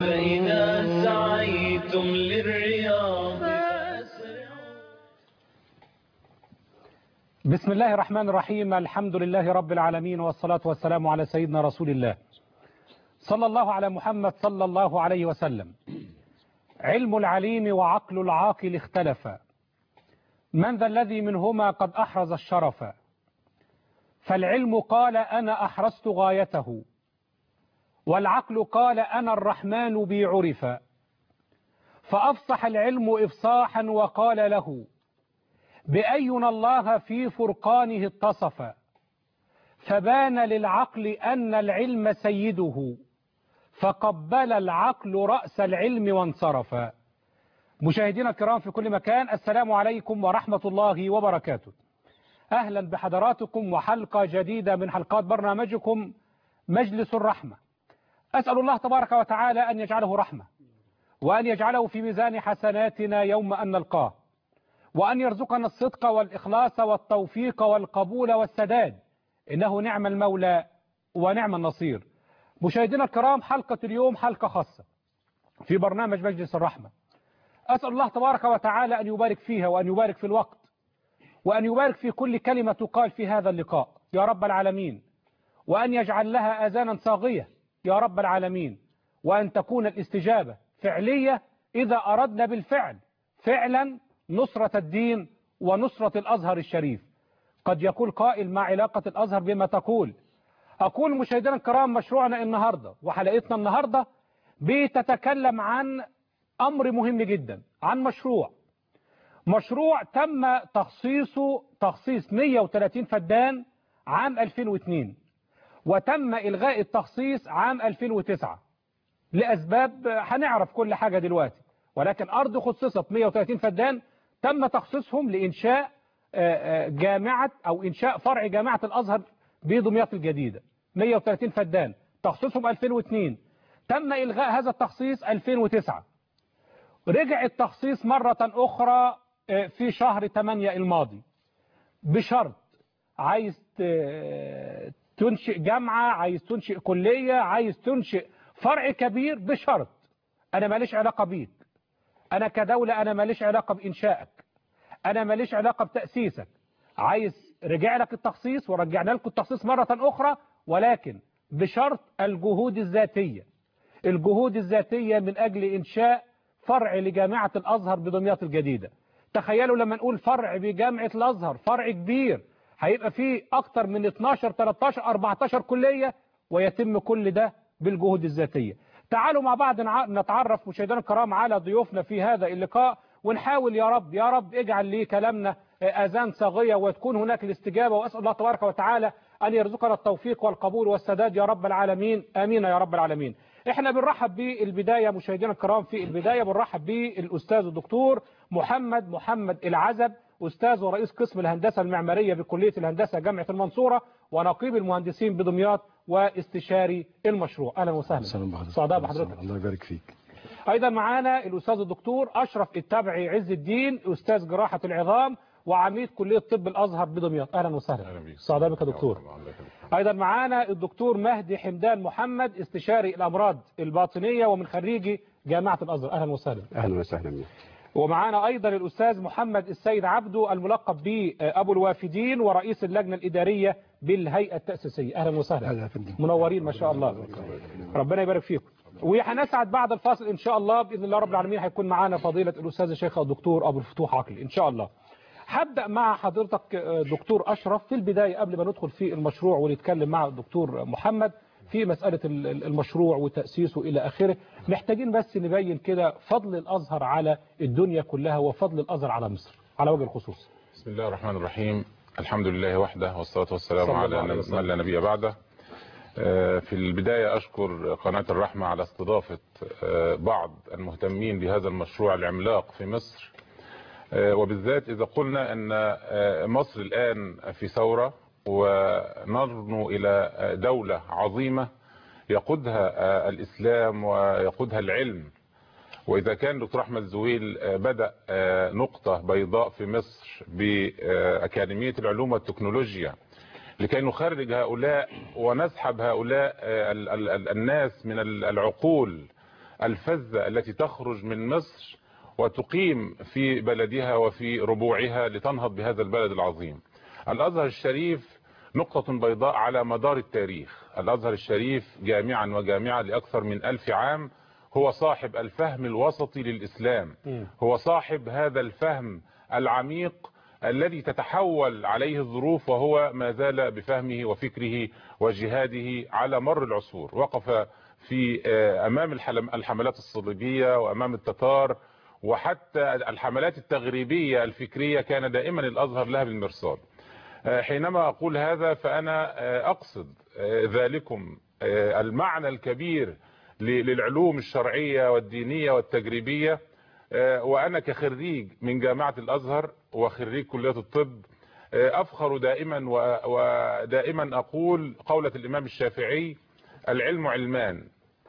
فإذا سعيتم للرياض فأسرعوا بسم الله الرحمن الرحيم الحمد لله رب العالمين والصلاة والسلام على سيدنا رسول الله صلى الله على محمد صلى الله عليه وسلم علم العليم وعقل العاقل اختلفا من ذا الذي منهما قد أحرز الشرف فالعلم قال أنا أحرزت غايته والعقل قال أنا الرحمن بي عرفا فأفصح العلم إفصاحا وقال له بأينا الله في فرقانه اتصف فبان للعقل أن العلم سيده فقبل العقل رأس العلم وانصرف مشاهدينا الكرام في كل مكان السلام عليكم ورحمة الله وبركاته أهلا بحضراتكم وحلقة جديدة من حلقات برنامجكم مجلس الرحمة أسأل الله تبارك وتعالى أن يجعله رحمة وأن يجعله في ميزان حسناتنا يوم أن نلقاه وأن يرزقنا الصدق والإخلاص والتوفيق والقبول والسداد إنه نعم المولى ونعم النصير مشاهدينا الكرام حلقة اليوم حلقة خاصة في برنامج مجلس الرحمة أسأل الله تبارك وتعالى أن يبارك فيها وأن يبارك في الوقت وأن يبارك في كل كلمة تقال في هذا اللقاء يا رب العالمين وأن يجعل لها آذانا صاغية يا رب العالمين وأن تكون الاستجابة فعلية إذا أردنا بالفعل فعلا نصرة الدين ونصرة الأزهر الشريف قد يقول قائل ما علاقة الأزهر بما تقول أقول مشاهدينا الكرام مشروعنا النهاردة وحلقتنا النهاردة بتتكلم عن أمر مهم جدا عن مشروع مشروع تم تخصيصه تخصيص 130 فدان عام 2002 وتم إلغاء التخصيص عام 2009 لأسباب هنعرف كل حاجة دلوقتي ولكن أرض خصصت 130 فدان تم تخصيصهم لإنشاء جامعة أو إنشاء فرع جامعة الأزهر بدمياط الجديدة 130 فدان تخصيصهم 2002 تم إلغاء هذا التخصيص 2009 رجع التخصيص مرة أخرى في شهر 8 الماضي بشرط عايز تنشئ جامعة عايز تنشئ كلية عايز تنشئ فرع كبير بشرط أنا ماليش علاقة بيك أنا كدولة أنا ماليش علاقة بإنشائك أنا ماليش علاقة بتأسيسك عايز رجع لك التخصيص ورجعنا لكم التخصيص مرة أخرى ولكن بشرط الجهود الذاتية الجهود الذاتية من أجل إنشاء فرع لجامعة الأزهر بدمياط الجديدة تخيلوا لما نقول فرع بجامعة الأزهر فرع كبير هيبقى فيه أكتر من 12 13 14 كلية ويتم كل ده بالجهود الذاتية تعالوا مع بعض نتعرف مشاهدينا الكرام على ضيوفنا في هذا اللقاء ونحاول يا رب يا رب اجعل لي كلامنا آذان صاغية وتكون هناك الاستجابة وأسأل الله تبارك وتعالى أن يرزقنا التوفيق والقبول والسداد يا رب العالمين آمين يا رب العالمين احنا بنرحب بالبداية مشاهدينا الكرام في البداية بنرحب بالأستاذ الدكتور محمد محمد العزب أستاذ ورئيس قسم الهندسة المعمارية بكلية الهندسة جامعة المنصورة ونقيب المهندسين بدمياط واستشاري المشروع أهلا وسهلا سعداء بحضرتك الله يبارك فيك أيضا معانا الأستاذ الدكتور أشرف التابعي عز الدين أستاذ جراحة العظام وعميد كلية طب الأزهر بدمياط أهلا وسهلا سعداء بك دكتور أيضا معانا الدكتور مهدي حمدان محمد استشاري الأمراض الباطنية ومن خريجي جامعة الأزهر أهلا وسهلا أهلا وسهلا ومعانا أيضا الأستاذ محمد السيد عبده الملقب بأبو الوافدين ورئيس اللجنة الإدارية بالهيئة التأسيسية أهلا وسهلا منورين ما شاء الله ربنا يبارك فيكم وهنسعد بعد الفاصل إن شاء الله بإذن الله رب العالمين هيكون معانا فضيلة الأستاذ الشيخ الدكتور أبو الفتوح عقلي إن شاء الله هبدأ مع حضرتك دكتور أشرف في البداية قبل ما ندخل في المشروع ونتكلم مع الدكتور محمد في مسألة المشروع وتأسيسه إلى آخره محتاجين بس نبين كده فضل الأزهر على الدنيا كلها وفضل الأزهر على مصر على وجه الخصوص بسم الله الرحمن الرحيم الحمد لله وحده والصلاة والسلام على من لا نبي بعده في البداية أشكر قناة الرحمة على استضافة بعض المهتمين بهذا المشروع العملاق في مصر وبالذات إذا قلنا أن مصر الآن في ثورة ونرنو إلى دولة عظيمة يقودها الإسلام ويقودها العلم وإذا كان دكتور أحمد زويل بدأ نقطة بيضاء في مصر بأكاديمية العلوم والتكنولوجيا لكي نخرج هؤلاء ونسحب هؤلاء ال- ال- ال- الناس من ال- العقول الفذة التي تخرج من مصر وتقيم في بلدها وفي ربوعها لتنهض بهذا البلد العظيم الأزهر الشريف نقطة بيضاء على مدار التاريخ الأزهر الشريف جامعا وجامعة لأكثر من ألف عام هو صاحب الفهم الوسطي للإسلام هو صاحب هذا الفهم العميق الذي تتحول عليه الظروف وهو ما زال بفهمه وفكره وجهاده على مر العصور وقف في أمام الحملات الصليبية وأمام التتار وحتى الحملات التغريبية الفكرية كان دائما الأزهر لها بالمرصاد حينما أقول هذا فأنا أقصد ذلكم المعنى الكبير للعلوم الشرعية والدينية والتجريبية وأنا كخريج من جامعة الأزهر وخريج كلية الطب أفخر دائما ودائما أقول قولة الإمام الشافعي العلم علمان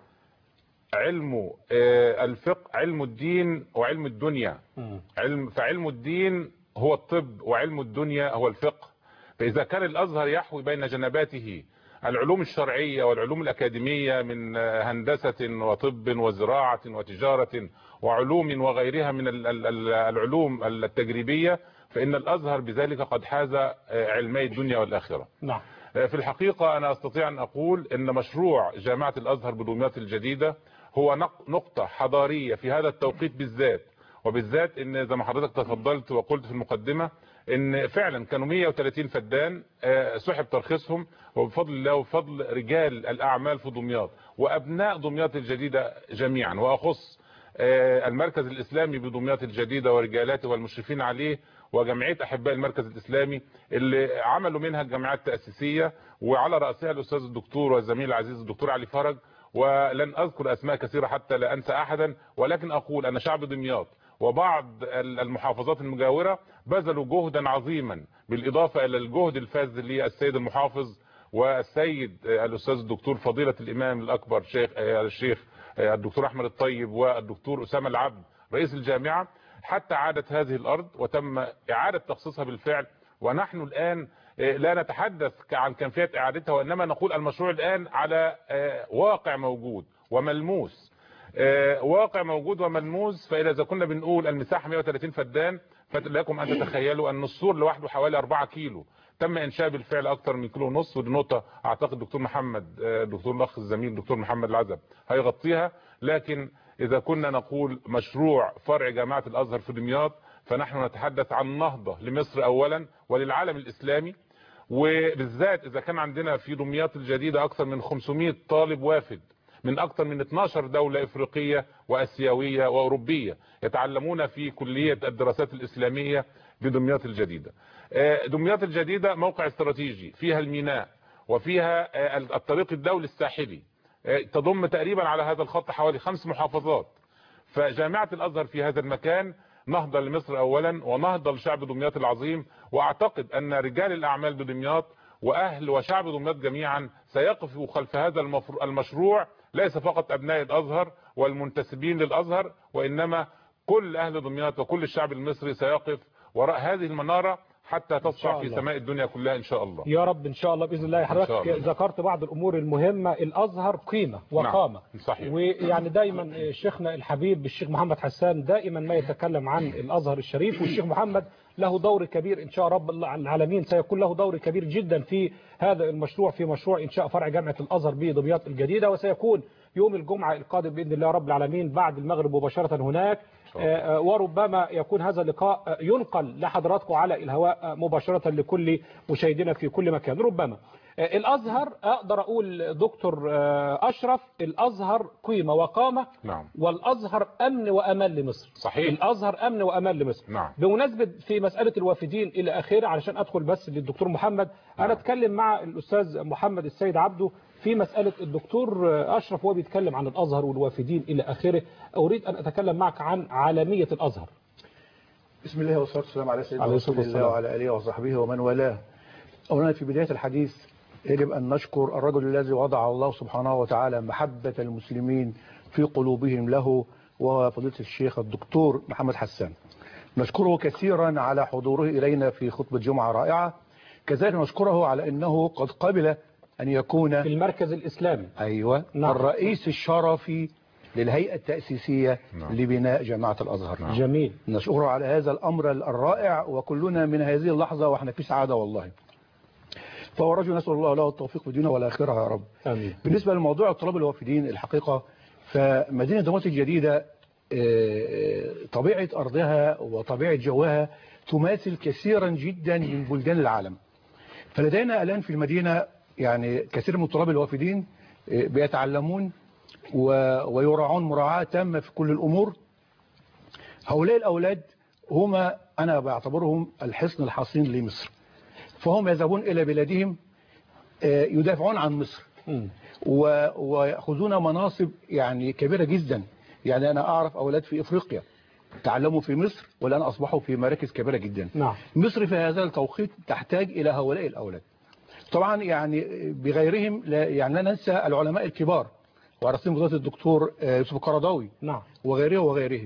علم الفقه علم الدين وعلم الدنيا علم فعلم الدين هو الطب وعلم الدنيا هو الفقه فإذا كان الأزهر يحوي بين جنباته العلوم الشرعية والعلوم الأكاديمية من هندسة وطب وزراعة وتجارة وعلوم وغيرها من العلوم التجريبية فإن الأزهر بذلك قد حاز علمي الدنيا والآخرة نعم في الحقيقة أنا أستطيع أن أقول أن مشروع جامعة الأزهر بدمياط الجديدة هو نقطة حضارية في هذا التوقيت بالذات وبالذات ان زي ما حضرتك تفضلت وقلت في المقدمة ان فعلا كانوا 130 فدان سحب ترخيصهم وبفضل الله وبفضل رجال الاعمال في دمياط وابناء دمياط الجديدة جميعا واخص المركز الاسلامي بدمياط الجديدة ورجالاته والمشرفين عليه وجمعية احباء المركز الاسلامي اللي عملوا منها الجمعيات التأسيسية وعلى رأسها الاستاذ الدكتور والزميل العزيز الدكتور علي فرج ولن اذكر اسماء كثيرة حتى لا انسى احدا ولكن اقول ان شعب دمياط وبعض المحافظات المجاورة بذلوا جهدا عظيما بالإضافة إلى الجهد الفاذ للسيد المحافظ والسيد الأستاذ الدكتور فضيلة الإمام الأكبر شيخ الشيخ الدكتور أحمد الطيب والدكتور أسامة العبد رئيس الجامعة حتى عادت هذه الأرض وتم إعادة تخصيصها بالفعل ونحن الآن لا نتحدث عن كيفية إعادتها وإنما نقول المشروع الآن على واقع موجود وملموس واقع موجود وملموس فإذا إذا كنا بنقول المساحة 130 فدان فلكم أن تتخيلوا أن السور لوحده حوالي 4 كيلو تم إنشاء بالفعل أكثر من كيلو ونص ودي نقطة أعتقد دكتور محمد دكتور الأخ الزميل دكتور محمد العزب هيغطيها لكن إذا كنا نقول مشروع فرع جامعة الأزهر في دمياط فنحن نتحدث عن نهضة لمصر أولا وللعالم الإسلامي وبالذات إذا كان عندنا في دمياط الجديدة أكثر من 500 طالب وافد من أكثر من 12 دولة إفريقية وأسيوية وأوروبية يتعلمون في كلية الدراسات الإسلامية بدمياط الجديدة دمياط الجديدة موقع استراتيجي فيها الميناء وفيها الطريق الدولي الساحلي تضم تقريبا على هذا الخط حوالي خمس محافظات فجامعة الأزهر في هذا المكان نهضة لمصر أولا ونهضة لشعب دمياط العظيم وأعتقد أن رجال الأعمال بدمياط وأهل وشعب دمياط جميعا سيقفوا خلف هذا المشروع ليس فقط أبناء الأزهر والمنتسبين للأزهر وإنما كل أهل دمياط وكل الشعب المصري سيقف وراء هذه المنارة حتى تصعد في سماء الدنيا كلها إن شاء الله يا رب إن شاء الله بإذن الله حضرتك ذكرت بعض الأمور المهمة الأزهر قيمة وقامة نعم. صحيح. ويعني دايما شيخنا الحبيب الشيخ محمد حسان دائما ما يتكلم عن الأزهر الشريف والشيخ محمد له دور كبير إن شاء رب العالمين سيكون له دور كبير جدا في هذا المشروع في مشروع إنشاء فرع جامعة الأزهر بدمياط الجديدة وسيكون يوم الجمعة القادم بإذن الله رب العالمين بعد المغرب مباشرة هناك وربما يكون هذا اللقاء ينقل لحضراتكم على الهواء مباشرة لكل مشاهدينا في كل مكان ربما الأزهر أقدر أقول دكتور أشرف الأزهر قيمة وقامة نعم. والأزهر أمن وأمان لمصر صحيح. الأزهر أمن وأمان لمصر نعم. بمناسبة في مسألة الوافدين إلى آخره علشان أدخل بس للدكتور محمد نعم. أنا أتكلم مع الأستاذ محمد السيد عبده في مسألة الدكتور أشرف وهو بيتكلم عن الأزهر والوافدين إلى آخره أريد أن أتكلم معك عن عالمية الأزهر بسم الله والصلاة والسلام على سيدنا عليه رسول الصلاة الله والسلام. وعلى آله وصحبه ومن والاه أولا في بداية الحديث يجب أن نشكر الرجل الذي وضع الله سبحانه وتعالى محبة المسلمين في قلوبهم له وهو فضيلة الشيخ الدكتور محمد حسان نشكره كثيرا على حضوره إلينا في خطبة جمعة رائعة كذلك نشكره على أنه قد قبل أن يكون في المركز الإسلامي أيوة نعم. الرئيس الشرفي للهيئة التأسيسية نعم. لبناء جامعة الأزهر نعم. جميل نشكره على هذا الأمر الرائع وكلنا من هذه اللحظة وإحنا في سعادة والله فهو رجل نسأل الله له التوفيق في الدنيا والآخرة يا رب امين بالنسبة لموضوع الطلاب الوافدين الحقيقة فمدينة دمياط الجديدة آه، طبيعة أرضها وطبيعة جوها تماثل كثيرا جدا من بلدان العالم فلدينا الآن في المدينة يعني كثير من الطلاب الوافدين آه، بيتعلمون و- ويراعون مراعاة تامة في كل الأمور هؤلاء الأولاد هم أنا بعتبرهم الحصن الحصين لمصر فهم يذهبون إلى بلادهم آه، يدافعون عن مصر مم. و- ويأخذون مناصب يعني كبيرة جدا يعني أنا أعرف أولاد في إفريقيا تعلموا في مصر والآن أصبحوا في مراكز كبيرة جدا نعم مصر في هذا التوقيت تحتاج إلى هؤلاء الأولاد طبعا يعني بغيرهم لا يعني لا ننسى العلماء الكبار وعلى رأسهم فضيلة الدكتور آه، يوسف القرضاوي نعم وغيره وغيره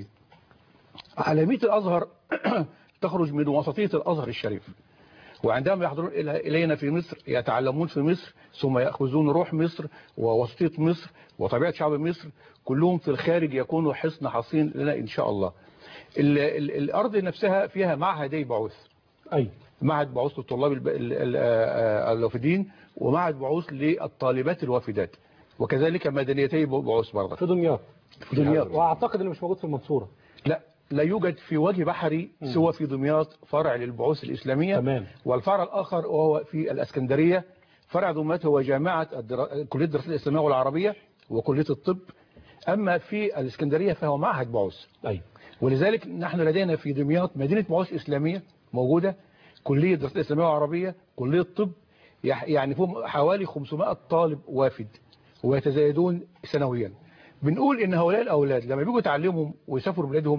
عالمية الأزهر تخرج من وسطية الأزهر الشريف وعندما يحضرون إلى- إلينا في مصر يتعلمون في مصر ثم يأخذون روح مصر ووسطية مصر وطبيعة شعب مصر كلهم في الخارج يكونوا حصن حصين لنا إن شاء الله ال ال الأرض نفسها فيها معهدي بعوث اي معهد بعوث للطلاب الب- ال- ال- آه، الوافدين ومعهد بعوث للطالبات الوافدات وكذلك مدنيتي بعوث برضه في دمياط في دمياط واعتقد انه مش موجود في المنصوره لا لا يوجد في وجه بحري سوى في دمياط فرع للبعوث الإسلامية تمام. والفرع الآخر وهو في الأسكندرية فرع دمياط هو جامعة الدرا... كلية الدراسات الإسلامية والعربية وكلية الطب أما في الإسكندرية فهو معهد بعوث اي ولذلك نحن لدينا في دمياط مدينة بعوث إسلامية موجودة كلية دراسات الإسلامية والعربية كلية طب يح- يعني فيهم حوالي 500 طالب وافد ويتزايدون سنويا بنقول إن هؤلاء الأولاد لما بيجوا يتعلموا ويسافروا بلادهم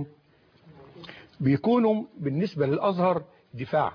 بيكونوا بالنسبة للأزهر دفاع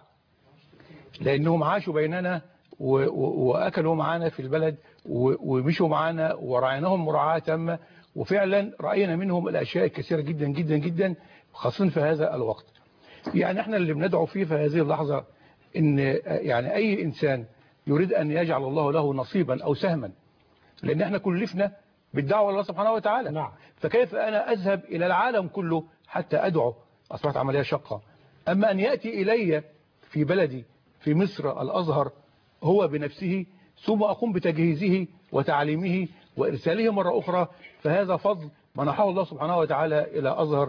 لأنهم عاشوا بيننا و- و- وأكلوا معانا في البلد و- ومشوا معانا ورعيناهم مراعاة تامة وفعلا رأينا منهم الأشياء الكثيرة جدا جدا جدا خاصة في هذا الوقت يعني احنا اللي بندعو فيه في هذه اللحظة ان يعني اي انسان يريد ان يجعل الله له نصيبا او سهما لان احنا كلفنا بالدعوة الله سبحانه وتعالى نعم. فكيف انا اذهب الى العالم كله حتى ادعو اصبحت عملية شقة اما ان يأتي الي في بلدي في مصر الازهر هو بنفسه ثم اقوم بتجهيزه وتعليمه وارساله مرة اخرى فهذا فضل منحه الله سبحانه وتعالى الى ازهر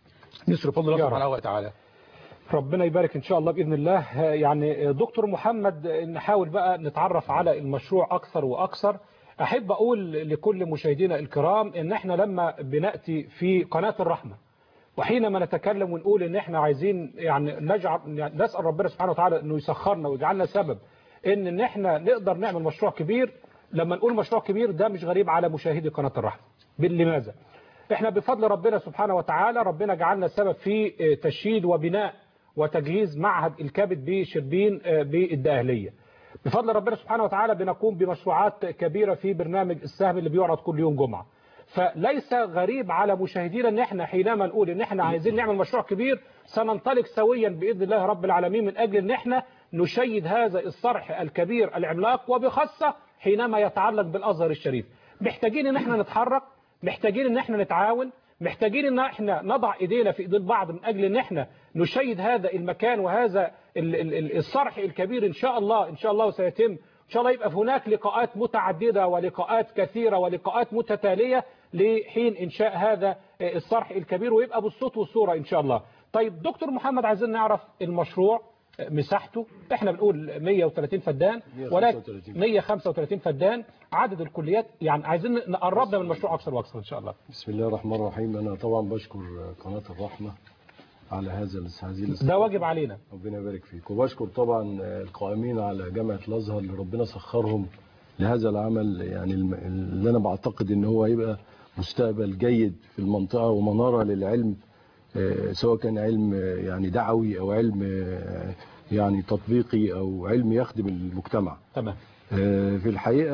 مصر فضل يا الله رب. سبحانه وتعالى ربنا يبارك ان شاء الله باذن الله يعني دكتور محمد نحاول بقى نتعرف على المشروع اكثر واكثر احب اقول لكل مشاهدينا الكرام ان احنا لما بناتي في قناه الرحمه وحينما نتكلم ونقول ان احنا عايزين يعني نجعل يعني نسال ربنا سبحانه وتعالى انه يسخرنا ويجعلنا سبب ان ان احنا نقدر نعمل مشروع كبير لما نقول مشروع كبير ده مش غريب على مشاهدي قناه الرحمه لماذا احنا بفضل ربنا سبحانه وتعالى ربنا جعلنا سبب في اه، تشييد وبناء وتجهيز معهد الكبد بشربين اه، بالدقهليه بفضل ربنا سبحانه وتعالى بنقوم بمشروعات كبيره في برنامج السهم اللي بيعرض كل يوم جمعه فليس غريب على مشاهدينا ان احنا حينما نقول ان احنا عايزين نعمل مشروع كبير سننطلق سويا باذن الله رب العالمين من اجل ان احنا نشيد هذا الصرح الكبير العملاق وبخاصه حينما يتعلق بالازهر الشريف محتاجين ان احنا نتحرك محتاجين ان احنا نتعاون محتاجين ان احنا نضع ايدينا في ايدين بعض من اجل ان احنا نشيد هذا المكان وهذا ال- ال- ال- الصرح الكبير ان شاء الله ان شاء الله سيتم ان شاء الله يبقى هناك لقاءات متعددة ولقاءات كثيرة ولقاءات متتالية لحين انشاء هذا الصرح الكبير ويبقى بالصوت والصورة ان شاء الله طيب دكتور محمد عايزين نعرف المشروع مساحته احنا بنقول 130 فدان ولكن 135. 135 فدان عدد الكليات يعني عايزين نقربنا من المشروع اكثر واكثر ان شاء الله بسم الله الرحمن الرحيم أنا طبعا بشكر قناة الرحمة على هذا هذه الاستضافة. ده واجب علينا ربنا يبارك فيك وبشكر طبعا القائمين على جامعة الأزهر اللي ربنا سخرهم لهذا العمل يعني الم- اللي أنا بعتقد إن هو هيبقى مستقبل جيد في المنطقة ومنارة للعلم آه، سواء كان علم آه، يعني دعوي أو علم آه، يعني تطبيقي أو علم يخدم المجتمع تمام آه، في الحقيقة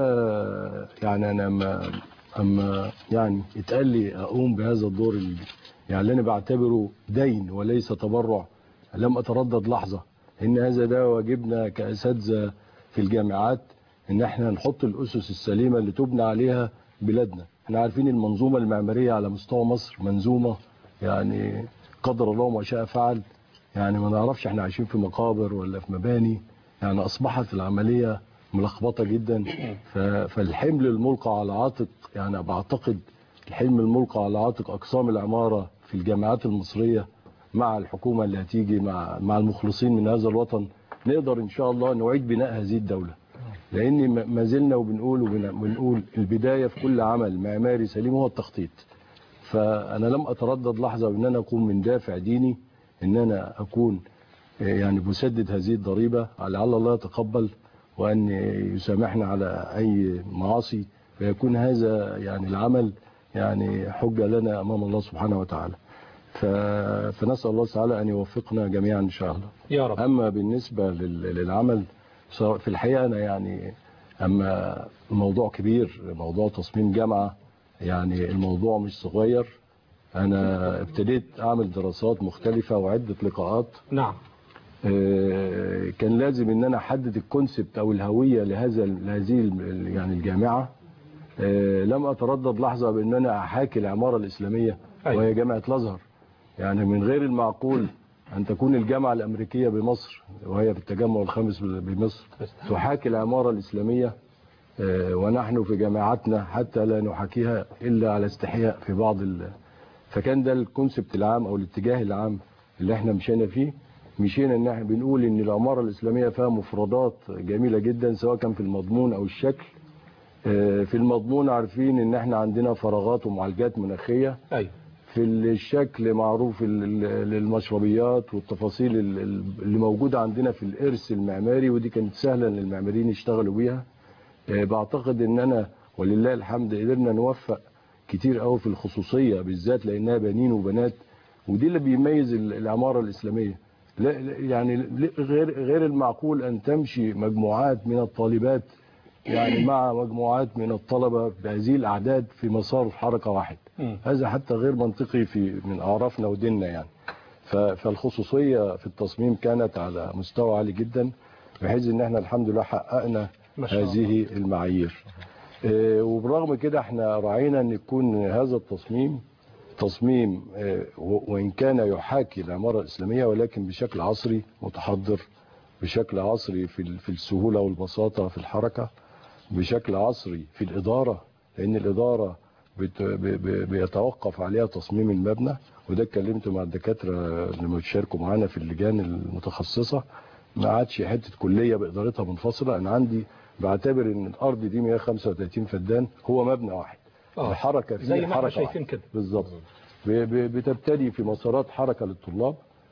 يعني أنا أما أما يعني اتقال لي أقوم بهذا الدور ال- يعني اللي أنا بعتبره دين وليس تبرع لم أتردد لحظة إن هذا ده واجبنا كأساتذة في الجامعات إن إحنا نحط الأسس السليمة اللي تبنى عليها بلادنا احنا عارفين المنظومة المعمارية على مستوى مصر منظومة يعني قدر الله ما شاء فعل يعني ما نعرفش احنا عايشين في مقابر ولا في مباني يعني اصبحت العملية ملخبطة جدا ف- فالحمل الملقى على عاتق يعني بعتقد الحلم الملقى على عاتق اقسام العمارة في الجامعات المصرية مع الحكومة اللي هتيجي مع مع المخلصين من هذا الوطن نقدر ان شاء الله نعيد بناء هذه الدولة لان ما- ما زلنا وبنقول وبنقول البداية في كل عمل معماري سليم هو التخطيط فانا لم اتردد لحظة ان انا اكون من دافع ديني ان انا اكون يعني بسدد هذه الضريبة لعل الله يتقبل وأن يسامحنا على أي معاصي فيكون هذا يعني العمل يعني حجة لنا أمام الله سبحانه وتعالى ف... فنسأل الله تعالى أن يوفقنا جميعا إن شاء الله يا رب أما بالنسبة لل... للعمل سواء- في الحقيقة أنا يعني أما الموضوع كبير موضوع تصميم جامعة يعني الموضوع مش صغير أنا ابتديت أعمل دراسات مختلفة وعدة لقاءات نعم آه، كان لازم ان انا احدد الكونسبت او الهويه لهذا لهذه ال- يعني الجامعه آه، لم اتردد لحظه بان انا احاكي العماره الاسلاميه أيوة. وهي جامعه الازهر يعني من غير المعقول ان تكون الجامعه الامريكيه بمصر وهي في التجمع الخامس بمصر تحاكي العماره الاسلاميه آه، ونحن في جامعاتنا حتى لا نحاكيها الا على استحياء في بعض ال... فكان ده الكونسبت العام او الاتجاه العام اللي احنا مشينا فيه مشينا ان احنا بنقول ان العماره الاسلاميه فيها مفردات جميله جدا سواء كان في المضمون او الشكل آه، في المضمون عارفين ان احنا عندنا فراغات ومعالجات مناخيه أيوة في الشكل معروف ال- ال- المشربيات والتفاصيل ال- ال- اللي موجودة عندنا في الإرث المعماري ودي كانت سهلة ان المعماريين يشتغلوا بيها آه، بعتقد ان انا ولله الحمد قدرنا نوفق كتير قوي في الخصوصية بالذات لانها بنين وبنات ودي اللي بيميز ال- العمارة الإسلامية لا لا- يعني ل- غير غير المعقول ان تمشي مجموعات من الطالبات يعني مع مجموعات من الطلبة بهذه الأعداد في مسار حركة واحد مم. هذا حتى غير منطقي في من أعرافنا وديننا يعني ف- فالخصوصية في التصميم كانت على مستوى عالي جدا بحيث ان احنا الحمد لله حققنا ما شاء الله. هذه المعايير آه، وبرغم كده احنا راعينا ان يكون هذا التصميم تصميم آه، و- وان كان يحاكي العمارة الإسلامية ولكن بشكل عصري متحضر بشكل عصري في ال- في السهولة والبساطة في الحركة بشكل عصري في الإدارة لأن الإدارة بت- ب- ب- بيتوقف عليها تصميم المبنى وده اتكلمت مع الدكاترة اللي بيشاركوا معانا في اللجان المتخصصة ما عادش حتة كلية بإدارتها منفصلة أنا عندي بعتبر إن الأرض دي 135 فدان هو مبنى واحد آه. الحركة فيه زي ما احنا حركة شايفين واحدة. كده بالظبط ب- ب- بتبتدي في مسارات حركة للطلاب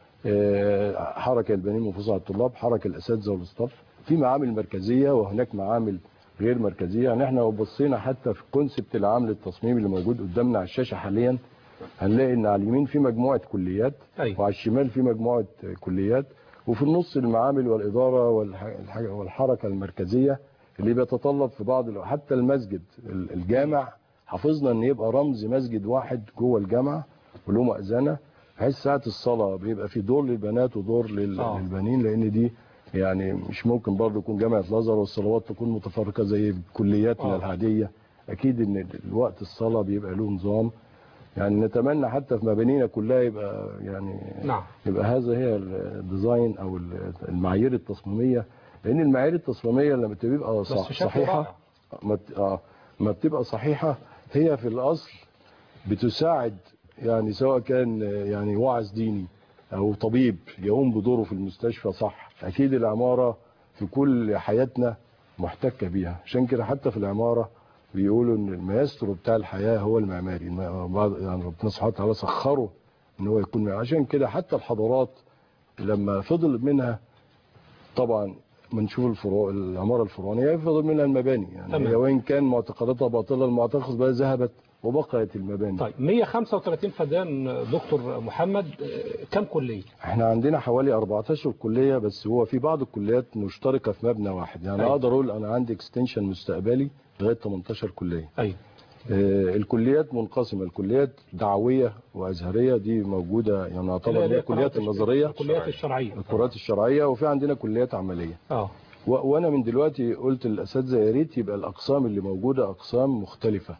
آه، حركة البنين منفصلة على الطلاب حركة الأساتذة والستاف في معامل مركزية وهناك معامل غير مركزية يعني احنا لو بصينا حتى في الكونسبت العام للتصميم اللي موجود قدامنا على الشاشة حاليا هنلاقي ان على اليمين في مجموعة كليات أيوة. وعلى الشمال في مجموعة كليات وفي النص المعامل والإدارة والح- الح- والحركة المركزية اللي بيتطلب في بعض الأ- حتى المسجد ال- الجامع حافظنا ان يبقى رمز مسجد واحد جوه الجامعة وله مأذنة بحيث ساعة الصلاة بيبقى في دور للبنات ودور لل- آه. للبنين لأن دي يعني مش ممكن برضه يكون جامعة الأزهر والصلوات تكون متفرقة زي كلياتنا آه. العادية أكيد إن الوقت الصلاة بيبقى له نظام يعني نتمنى حتى في مبانينا كلها يبقى يعني نعم يبقى هذا هي الديزاين او المعايير التصميميه لان المعايير التصميميه لما تبقى بس صح شكل صحيحه رائع. ما بت- اه ما بتبقى صحيحه هي في الاصل بتساعد يعني سواء كان يعني واعظ ديني او طبيب يقوم بدوره في المستشفى صح اكيد العماره في كل حياتنا محتكه بيها عشان كده حتى في العماره بيقولوا ان المايسترو بتاع الحياه هو المعماري الم- بعض- يعني ربنا سبحانه وتعالى سخره ان هو يكون معماري. عشان كده حتى الحضارات لما فضل منها طبعا بنشوف الفروع العماره الفرعونيه فضل منها المباني يعني تمام. هي وان كان معتقداتها باطله المعتقد بقى ذهبت وبقيت المباني طيب 135 فدان دكتور محمد آه، كم كلية احنا عندنا حوالي 14 كليه بس هو في بعض الكليات مشتركه في مبنى واحد يعني أيوة. اقدر اقول انا عندي اكستنشن مستقبلي لغايه 18 كليه أيوة آه، الكليات منقسمه الكليات دعويه وازهريه دي موجوده يعني نعتبر اللي دي هي الكليات قناة النظريه الكليات الشرعية الكليات الشرعيه وفي عندنا كليات عمليه اه و- وانا من دلوقتي قلت للاساتذه يا ريت يبقى الاقسام اللي موجوده اقسام مختلفه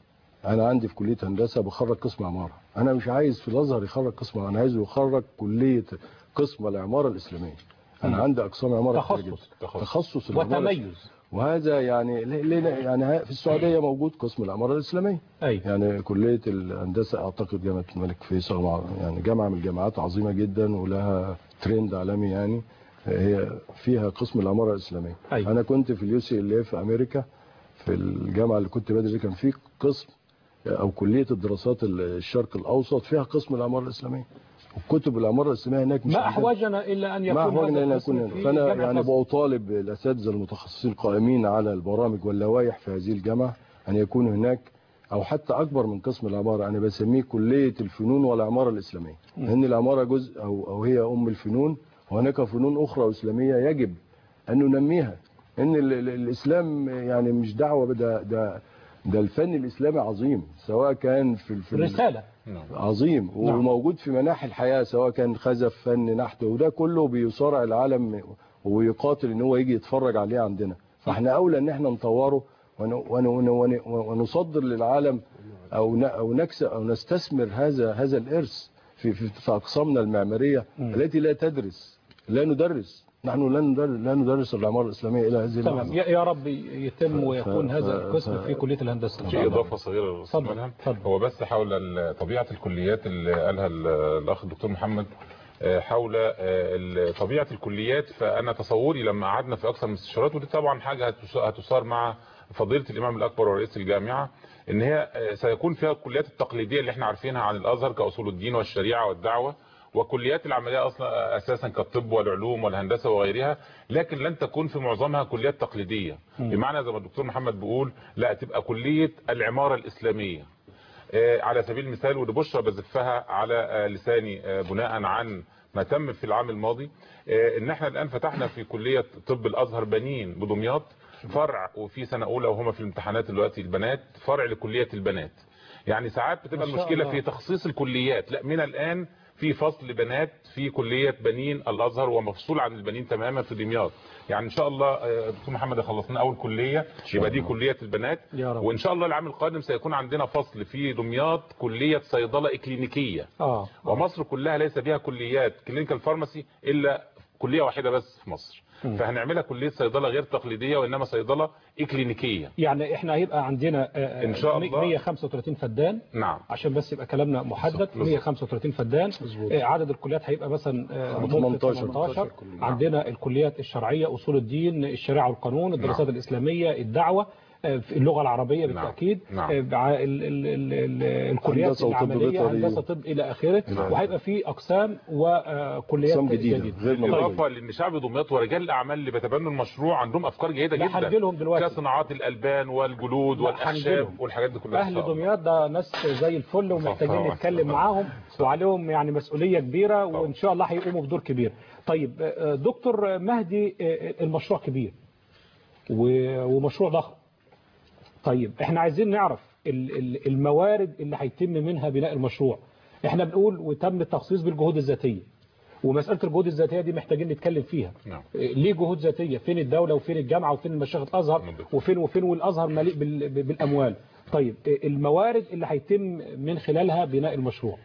انا عندي في كليه هندسه بخرج قسم عماره انا مش عايز في الازهر يخرج قسم انا عايزه يخرج كليه قسم العماره الاسلاميه انا عندي اقسام عماره كتير تخصص. جدا. تخصص. تخصص العمارة وتميز وهذا يعني ليه- ليه- يعني ها- في السعوديه موجود قسم العماره الاسلاميه ايوه يعني كليه الهندسه اعتقد جامعه الملك فيصل مع- يعني جامعه من الجامعات عظيمه جدا ولها ترند عالمي يعني هي فيها قسم العماره الاسلاميه أيوة. انا كنت في اليو سي ال في امريكا في الجامعه اللي كنت بدرس كان في قسم او كليه الدراسات الشرق الاوسط فيها قسم العماره الاسلاميه وكتب العماره الاسلاميه هناك مش ما عندنا. احوجنا الا ان يكون ما احوجنا هذا ان القسم يكون في فانا جامعة يعني الأزهر. بطالب الاساتذه المتخصصين القائمين على البرامج واللوائح في هذه الجامعه ان يكون هناك او حتى اكبر من قسم العماره انا بسميه كليه الفنون والعماره الاسلاميه لان العماره جزء او او هي ام الفنون وهناك فنون اخرى اسلاميه يجب ان ننميها ان ال- ال- الاسلام يعني مش دعوه ده ده ده الفن الاسلامي عظيم سواء كان في في رسالة عظيم نعم. وموجود في مناحي الحياة سواء كان خزف فن نحت وده كله بيصارع العالم ويقاتل ان هو يجي يتفرج عليه عندنا فاحنا اولى ان احنا نطوره ون- ون- ون- ون- ونصدر للعالم او ن- او نكسب او نستثمر هذا هذا الارث في في, في اقسامنا المعماريه التي لا تدرس لا ندرس نحن لا ندرس لا ندرس العماره الاسلاميه الى هذه تمام اللحظه يا يا رب يتم ويكون ف- هذا ف- القسم ف- في كلية الهندسة في اضافه صغيره للاستاذ اتفضل، ملهم اتفضل. هو بس حول ال- طبيعه الكليات اللي قالها ال- الاخ الدكتور محمد آه، حول آه، ال- طبيعه الكليات فانا تصوري لما قعدنا في اكثر من استشارات ودي طبعا حاجه هتس- هتثار مع فضيله الامام الاكبر ورئيس الجامعه ان هي آه، سيكون فيها الكليات التقليديه اللي احنا عارفينها عن الازهر كاصول الدين والشريعه والدعوه وكليات العمليه اصلا اساسا كالطب والعلوم والهندسه وغيرها لكن لن تكون في معظمها كليات تقليديه بمعنى زي ما الدكتور محمد بيقول لا تبقى كليه العماره الاسلاميه آه، على سبيل المثال ودي بشرى بزفها على آه، لساني آه، بناء عن ما تم في العام الماضي آه، ان احنا الان فتحنا في كليه طب الازهر بنين بدمياط فرع وفي سنه اولى وهم في الامتحانات دلوقتي البنات فرع لكليه البنات يعني ساعات بتبقى ما شاء المشكله الله. في تخصيص الكليات لا من الان في فصل بنات في كليه بنين الازهر ومفصول عن البنين تماما في دمياط يعني ان شاء الله آه، دكتور محمد يخلص لنا اول كليه يبقى دي كليه البنات يا رب. وان شاء الله العام القادم سيكون عندنا فصل في دمياط كليه صيدله اكلينيكيه اه ومصر كلها ليس بها كليات كلينيكال فارماسي الا كليه واحده بس في مصر فهنعملها كليه صيدله غير تقليديه وانما صيدله اكلينيكيه يعني احنا هيبقى عندنا آه، إن شاء الله. 135 فدان نعم عشان بس يبقى كلامنا محدد بالظبط. 135 فدان آه، عدد الكليات هيبقى مثلا آه، ممكن 18. 18 عندنا الكليات الشرعية أصول الدين الشريعة والقانون الدراسات الإسلامية الدعوة آه، في اللغة العربية نعم. بالتأكيد نعم. آه، بع- ال- ال- ال- ال- الكليات هندسة وطب العملية بيطري. هندسة طب إلى آخره نعم. وهيبقى في أقسام وكليات أقسام جديدة، غير موجودة. بالاضافه لان شعب دمياط ورجال الاعمال اللي بيتبنوا المشروع عندهم افكار جيده لا، جدا هنجيلهم دلوقتي. كصناعات الالبان والجلود لا، والاخشاب هنجيلهم. والحاجات دي كلها إن أهل شاء الله. دمياط ده ناس زي الفل ومحتاجين طبعاً. نتكلم معاهم وعليهم يعني مسؤولية كبيرة وإن شاء الله هيقوموا بدور كبير طيب آه، دكتور مهدي آه، المشروع كبير و- ومشروع ضخم طيب احنا عايزين نعرف ال- ال- الموارد اللي هيتم منها بناء المشروع احنا بنقول وتم التخصيص بالجهود الذاتية ومسألة الجهود الذاتية دي محتاجين نتكلم فيها نعم. إيه، ليه جهود ذاتية فين الدولة وفين الجامعة وفين المشايخ الأزهر نعم. وفين وفين والأزهر مليء بال- بالأموال طيب إيه، الموارد اللي هيتم من خلالها بناء المشروع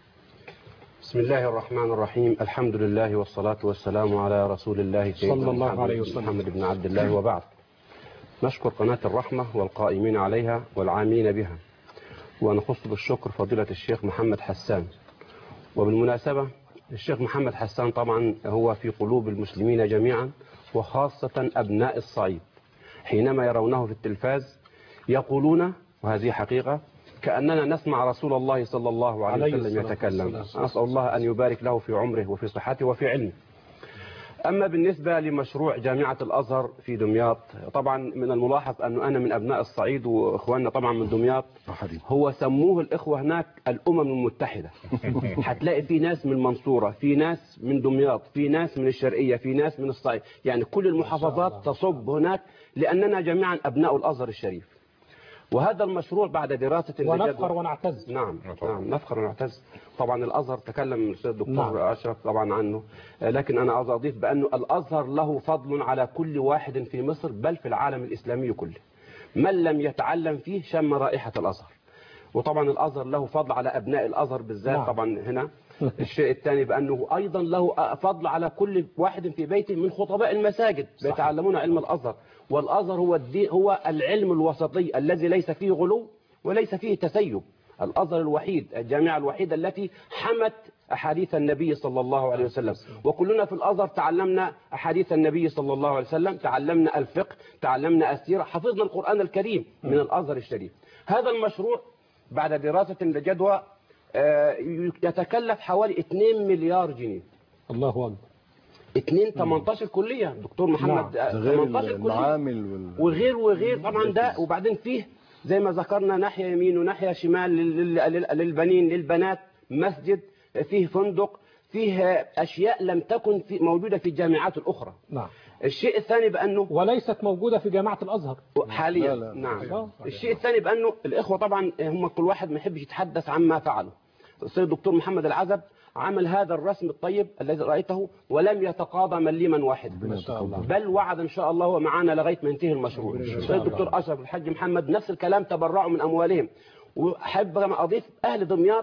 بسم الله الرحمن الرحيم الحمد لله والصلاة والسلام على رسول الله سيدنا صلى الله محمد عليه وسلم. محمد بن عبد الله وبعد نشكر قناة الرحمة والقائمين عليها والعاملين بها ونخص بالشكر فضيلة الشيخ محمد حسان وبالمناسبة الشيخ محمد حسان طبعا هو في قلوب المسلمين جميعا وخاصة أبناء الصعيد حينما يرونه في التلفاز يقولون وهذه حقيقة كأننا نسمع رسول الله صلى الله عليه عليه وسلم الصلاة يتكلم والسلام. أسأل الله أن يبارك له في عمره وفي صحته وفي علمه أما بالنسبة لمشروع جامعة الأزهر في دمياط طبعا من الملاحظ أنه أنا من أبناء الصعيد وإخواننا طبعا من دمياط هو سموه الإخوة هناك الأمم المتحدة هتلاقي في ناس من المنصورة في ناس من دمياط في ناس من الشرقية في ناس من الصعيد يعني كل المحافظات تصب هناك لأننا جميعا أبناء الأزهر الشريف وهذا المشروع بعد دراسة ونفخر ونعتز نعم طبعا. نعم نفخر ونعتز طبعا الازهر تكلم الاستاذ الدكتور نعم. نعم. اشرف طبعا عنه آه، لكن انا عاوز اضيف بانه الازهر له فضل على كل واحد في مصر بل في العالم الاسلامي كله من لم يتعلم فيه شم رائحه الازهر وطبعا الازهر له فضل على ابناء الازهر بالذات نعم. طبعا هنا الشيء الثاني بانه ايضا له فضل على كل واحد في بيته من خطباء المساجد بيتعلمون علم الازهر والازهر هو الدين هو العلم الوسطي الذي ليس فيه غلو وليس فيه تسيب الازهر الوحيد الجامعه الوحيده التي حمت احاديث النبي صلى الله عليه وسلم وكلنا في الازهر تعلمنا احاديث النبي صلى الله عليه وسلم تعلمنا الفقه تعلمنا السيره حفظنا القران الكريم من الازهر الشريف هذا المشروع بعد دراسه لجدوى آه، يتكلف حوالي 2 مليار جنيه الله اكبر 2 18 كليه دكتور محمد آه، ده غير 18 كليه المعامل وال... وغير وغير طبعا ده وبعدين فيه زي ما ذكرنا ناحية يمين وناحية شمال لل- لل- للبنين للبنات مسجد فيه فندق فيه أشياء لم تكن في موجودة في الجامعات الأخرى نعم الشيء الثاني بأنه وليست موجودة في جامعة الأزهر حاليا لا، لا، نعم صحيح. الشيء الثاني بأنه الإخوة طبعا هم كل واحد ما يحبش يتحدث عما فعله السيد الدكتور محمد العزب عمل هذا الرسم الطيب الذي رأيته ولم يتقاضى مليما واحد ربنا يتقبل. بل وعد ان شاء الله هو معانا لغايه ما ينتهي المشروع السيد الدكتور اشرف الحاج محمد نفس الكلام تبرعوا من اموالهم واحب كما اضيف اهل دمياط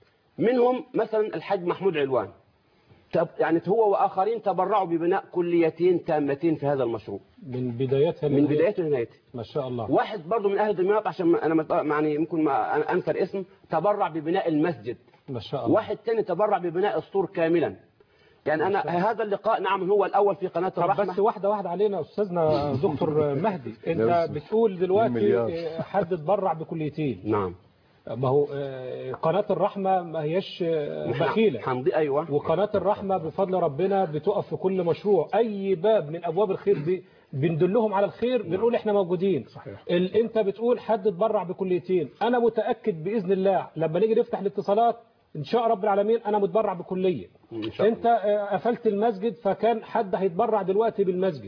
منهم مثلا الحاج محمود علوان تب- يعني هو واخرين تبرعوا ببناء كليتين تامتين في هذا المشروع من بدايتها من لنهايتها. بدايته لنهايته ما شاء الله واحد برضه من اهل دمياط عشان ما- انا مت- يعني ممكن ما انكر اسم تبرع ببناء المسجد ما شاء الله واحد تاني تبرع ببناء السور كاملا يعني انا هذا اللقاء نعم هو الاول في قناه طب الرحمه بس واحدة واحدة علينا أستاذنا دكتور مهدي أنت لا، بس- بتقول دلوقتي مليار. آه، حد اتبرع بكليتين نعم ما هو آه، قناة الرحمة ما هيش آه، بخيلة حمدي ايوه وقناة الرحمة بفضل ربنا بتقف في كل مشروع أي باب من أبواب الخير بي بندلهم على الخير بنقول احنا موجودين صحيح. ال... انت بتقول حد اتبرع بكليتين انا متأكد بإذن الله لما نيجي نفتح الاتصالات ان شاء رب العالمين انا متبرع بكلية إن شاء انت آه، قفلت المسجد فكان حد هيتبرع دلوقتي بالمسجد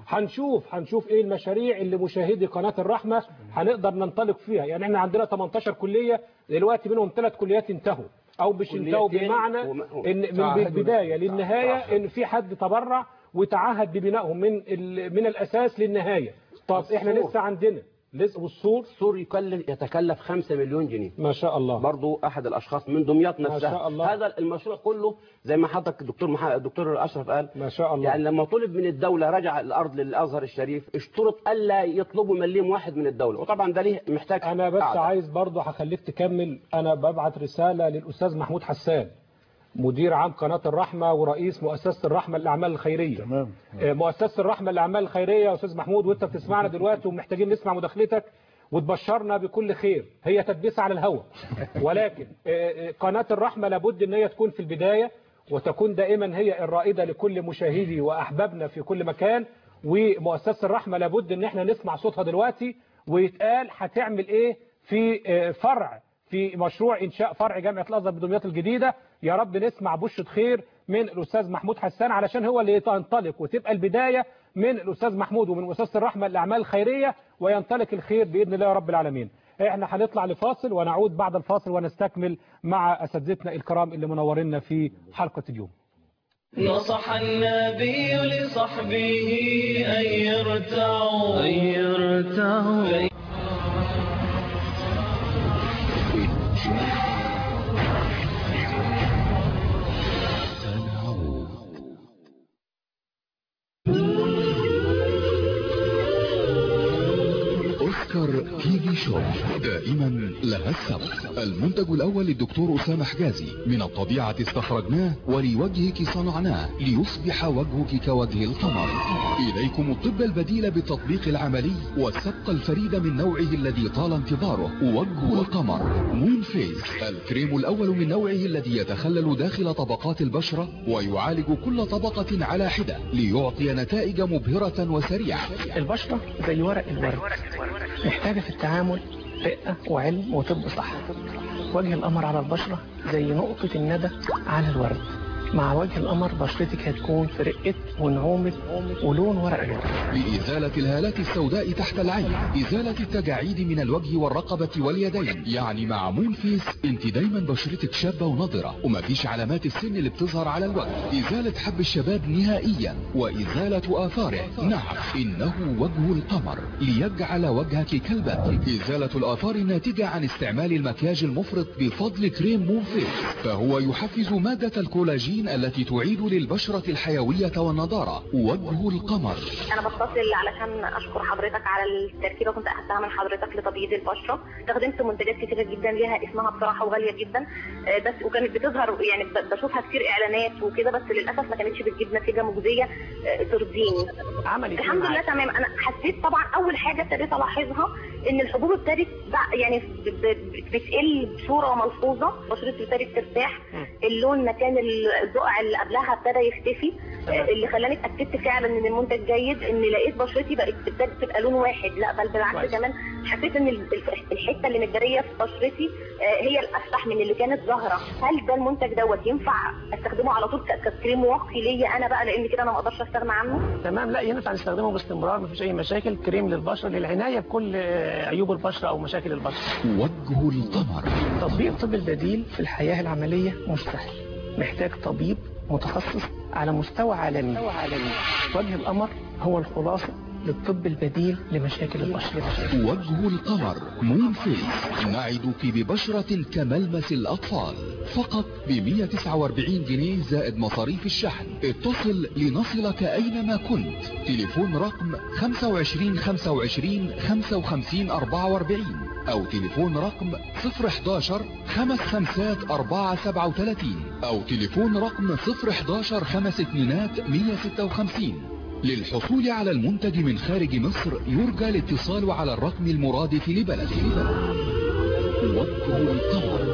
هنشوف هنشوف ايه المشاريع اللي مشاهدي قناة الرحمة هنقدر ننطلق فيها يعني احنا عندنا 18 كلية دلوقتي منهم ثلاث كليات انتهوا او مش انتهوا كليتين بمعنى وم- ان من تعهدوا البداية للنهاية ان في حد تبرع وتعهد ببنائهم من ال- من الاساس للنهاية طب احنا السور. لسه عندنا لسه والسور سور يكلف يتكلف 5 مليون جنيه ما شاء الله برضو احد الاشخاص من دمياط ما نفسها شاء الله. هذا المشروع كله زي ما حضرتك الدكتور محمد الدكتور اشرف قال ما شاء الله يعني لما طلب من الدوله رجع الارض للازهر الشريف اشترط الا يطلبوا مليم واحد من الدوله وطبعا ده ليه محتاج انا بس قعدة. عايز برضه هخليك تكمل انا ببعت رسالة للاستاذ محمود حسان مدير عام قناة الرحمة ورئيس مؤسسة الرحمة للأعمال الخيرية تمام آه، مؤسسة الرحمة للأعمال الخيرية يا أستاذ محمود وأنت بتسمعنا دلوقتي ومحتاجين نسمع مداخلتك وتبشرنا بكل خير هي تدبيسة على الهواء ولكن آه، آه، قناة الرحمة لابد أن هي تكون في البداية وتكون دائما هي الرائدة لكل مشاهدي وأحبابنا في كل مكان ومؤسسة الرحمة لابد أن احنا نسمع صوتها دلوقتي ويتقال هتعمل إيه في آه، فرع في مشروع إنشاء فرع جامعة الأزهر بدمياط الجديدة يا رب نسمع بشرة خير من الأستاذ محمود حسان علشان هو اللي تنطلق وتبقى البداية من الأستاذ محمود ومن مؤسسة الرحمة للأعمال الخيرية وينطلق الخير بإذن الله يا رب العالمين احنا هنطلع لفاصل ونعود بعد الفاصل ونستكمل مع أساتذتنا الكرام اللي منورنا في حلقة اليوم نصح النبي لصحبه أن يرتعوا أن يرتعوا اوسكار تي في شوب دائما لها السبق المنتج الاول للدكتور اسامه حجازي من الطبيعه استخرجناه ولوجهك صنعناه ليصبح وجهك كوجه القمر اليكم الطب البديل بالتطبيق العملي والسبق الفريد من نوعه الذي طال انتظاره وجه القمر مون فيس الكريم الاول من نوعه الذي يتخلل داخل طبقات البشره ويعالج كل طبقه على حده ليعطي نتائج مبهره وسريعه البشرة زي ورق الورد محتاجة في التعامل رقة وعلم وطب صح وجه القمر على البشرة زي نقطة الندى على الورد مع وجه القمر بشرتك هتكون في رقة ونعومة ولون ورق الورد لإزالة الهالات السوداء تحت العين إزالة التجاعيد من الوجه والرقبة واليدين يعني مع مون فيس انت دايما بشرتك شابة ونضرة ومفيش علامات السن اللي بتظهر على الوجه إزالة حب الشباب نهائيا وإزالة آثاره نعم إنه وجه القمر ليجعل وجهك كالبدر إزالة الآثار الناتجة عن استعمال المكياج المفرط بفضل كريم مون فيس فهو يحفز مادة الكولاجين التي تعيد للبشرة الحيوية والنضارة وجه القمر انا بتصل علشان اشكر حضرتك على التركيبه كنت اخدتها من حضرتك لتبييض البشره استخدمت منتجات كتيره جدا ليها اسمها بصراحه وغاليه جدا آه، بس وكانت بتظهر يعني ب- بشوفها كتير اعلانات وكده بس للاسف ما كانتش بتجيب نتيجه مجزيه آه، ترضيني عملت إيه الحمد لله معاك؟ تمام انا حسيت طبعا اول حاجه ابتديت الاحظها ان الحبوب ابتدت بع- يعني ب- ب- بتقل بصوره ملحوظه بشرتي ابتدت ترتاح اللون مكان البقع اللي قبلها ابتدى يختفي تمام. اللي خلاني اتاكدت فعلا ان المنتج جيد ان لقيت بشرتي بقت ابتدت تبقى لون واحد لا بل بالعكس كويس. كمان حسيت ان ال- الف- الحته اللي متجريه في بشرتي آه، هي الافتح من اللي كانت ظاهره هل ده المنتج دوت ينفع استخدمه على طول ك- ككريم واقي ليا انا بقى لان كده انا ما اقدرش استغنى عنه تمام لا ينفع نستخدمه باستمرار مفيش اي مشاكل كريم للبشره للعنايه بكل آه، عيوب البشره او مشاكل البشره وجه القمر تطبيق الطب البديل في الحياه العمليه مش سهل محتاج طبيب متخصص على مستوى عالمي وجه القمر هو الخلاصه للطب البديل لمشاكل البشره وجه القمر مون فيس نعدك ببشرة كملمس الأطفال فقط ب 149 جنيه زائد مصاريف الشحن اتصل لنصلك أينما كنت تليفون رقم 25 25 55 44 أو تليفون رقم 011 خمس خمسات 437 أو تليفون رقم 011 خمس اتنينات 156 للحصول على المنتج من خارج مصر يرجى الاتصال على الرقم المرادف لبلده وجه القمر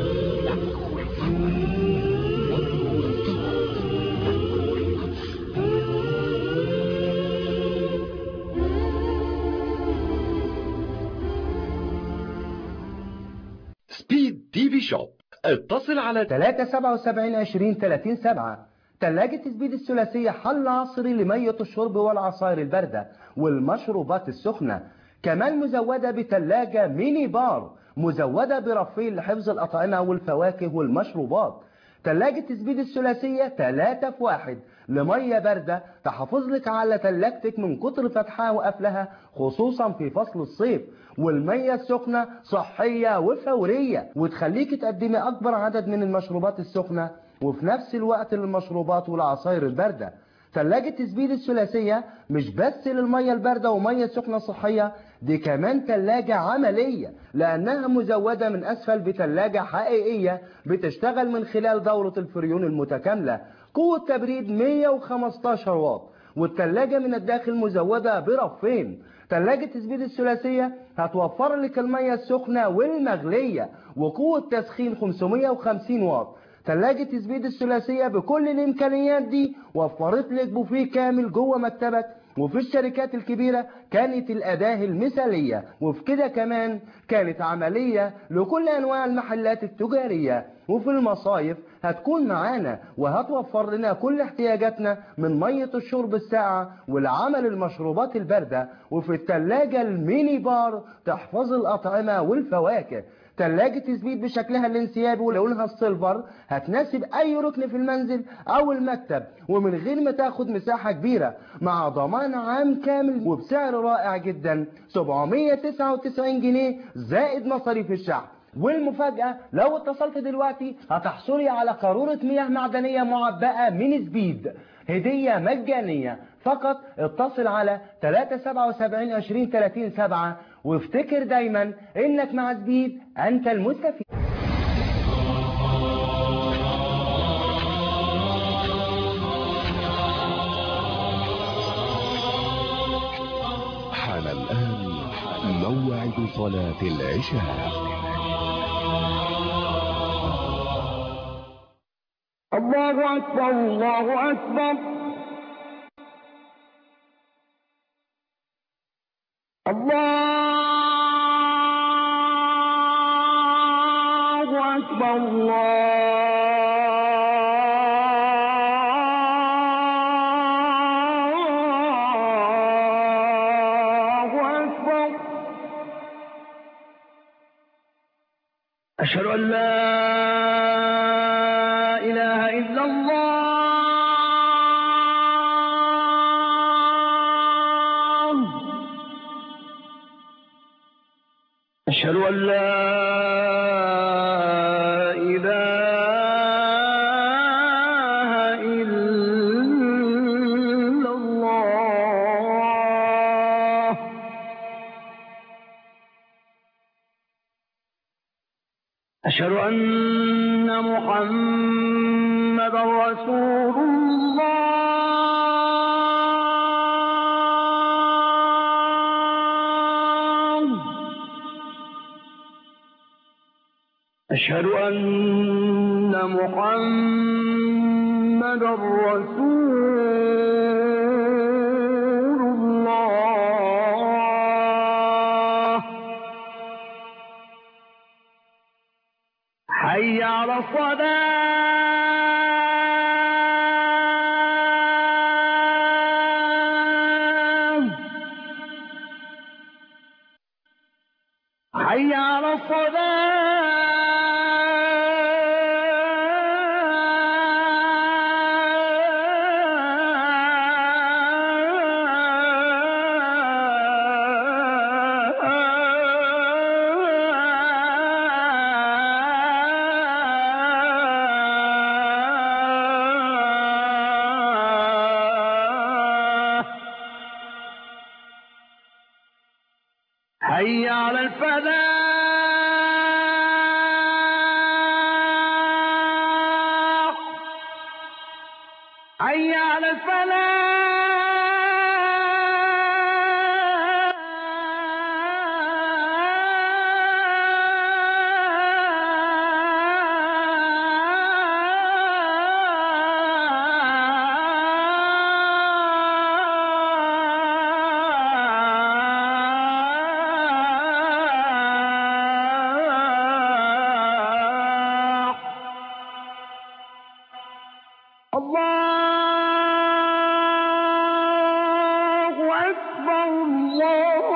وجه القمر سبيد تي في شوب اتصل على 377 20 30 7 ثلاجة سبيد الثلاثية حل عصري لمية الشرب والعصائر الباردة والمشروبات السخنة كمان مزودة بثلاجة ميني بار مزودة برفين لحفظ الأطعمة والفواكه والمشروبات ثلاجة سبيد الثلاثية 3 في 1 لمية باردة تحافظ لك على ثلاجتك من كتر فتحها وقفلها خصوصا في فصل الصيف والمية السخنة صحية وفورية وتخليك تقدمي أكبر عدد من المشروبات السخنة وفي نفس الوقت للمشروبات والعصائر الباردة ثلاجة تسبيل الثلاثية مش بس للمية الباردة ومية سخنة صحية دي كمان ثلاجة عملية لأنها مزودة من أسفل بثلاجة حقيقية بتشتغل من خلال دورة الفريون المتكاملة قوة تبريد 115 واط والثلاجة من الداخل مزودة برفين ثلاجة تسبيل الثلاثية هتوفر لك المية السخنة والمغلية وقوة تسخين 550 واط ثلاجة تسبيد الثلاثية بكل الإمكانيات دي وفرت لك بوفيه كامل جوه مكتبك وفي الشركات الكبيرة كانت الأداة المثالية وفي كده كمان كانت عملية لكل أنواع المحلات التجارية وفي المصايف هتكون معانا وهتوفر لنا كل احتياجاتنا من مية الشرب الساقعة والعمل المشروبات الباردة وفي التلاجة الميني بار تحفظ الأطعمة والفواكه تلاجة تثبيت بشكلها الانسيابي ولونها السيلفر هتناسب أي ركن في المنزل أو المكتب ومن غير ما تاخد مساحة كبيرة مع ضمان عام كامل وبسعر رائع جدا 799 جنيه زائد مصاريف الشحن والمفاجأة لو اتصلت دلوقتي هتحصلي على قارورة مياه معدنية معبأة من سبيد هدية مجانية فقط اتصل على 377 20 30 7 وافتكر دايما انك مع سبيد انت المستفيد حان الآن موعد صلاة العشاء الله أكبر الله أكبر الله أكبر أشهد أن لا إله إلا الله أشهد أن لا إله إلا الله أشهد أن محمدا رسول الله أشهد أن محمدا رسول الله حي على الصلاة حي على الصلاة حي على الفلاح حي على الفلاح الله أكبر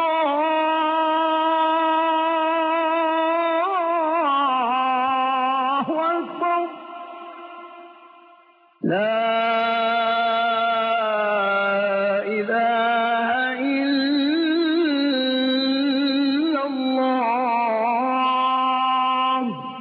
الله أكبر لا إله إلا الله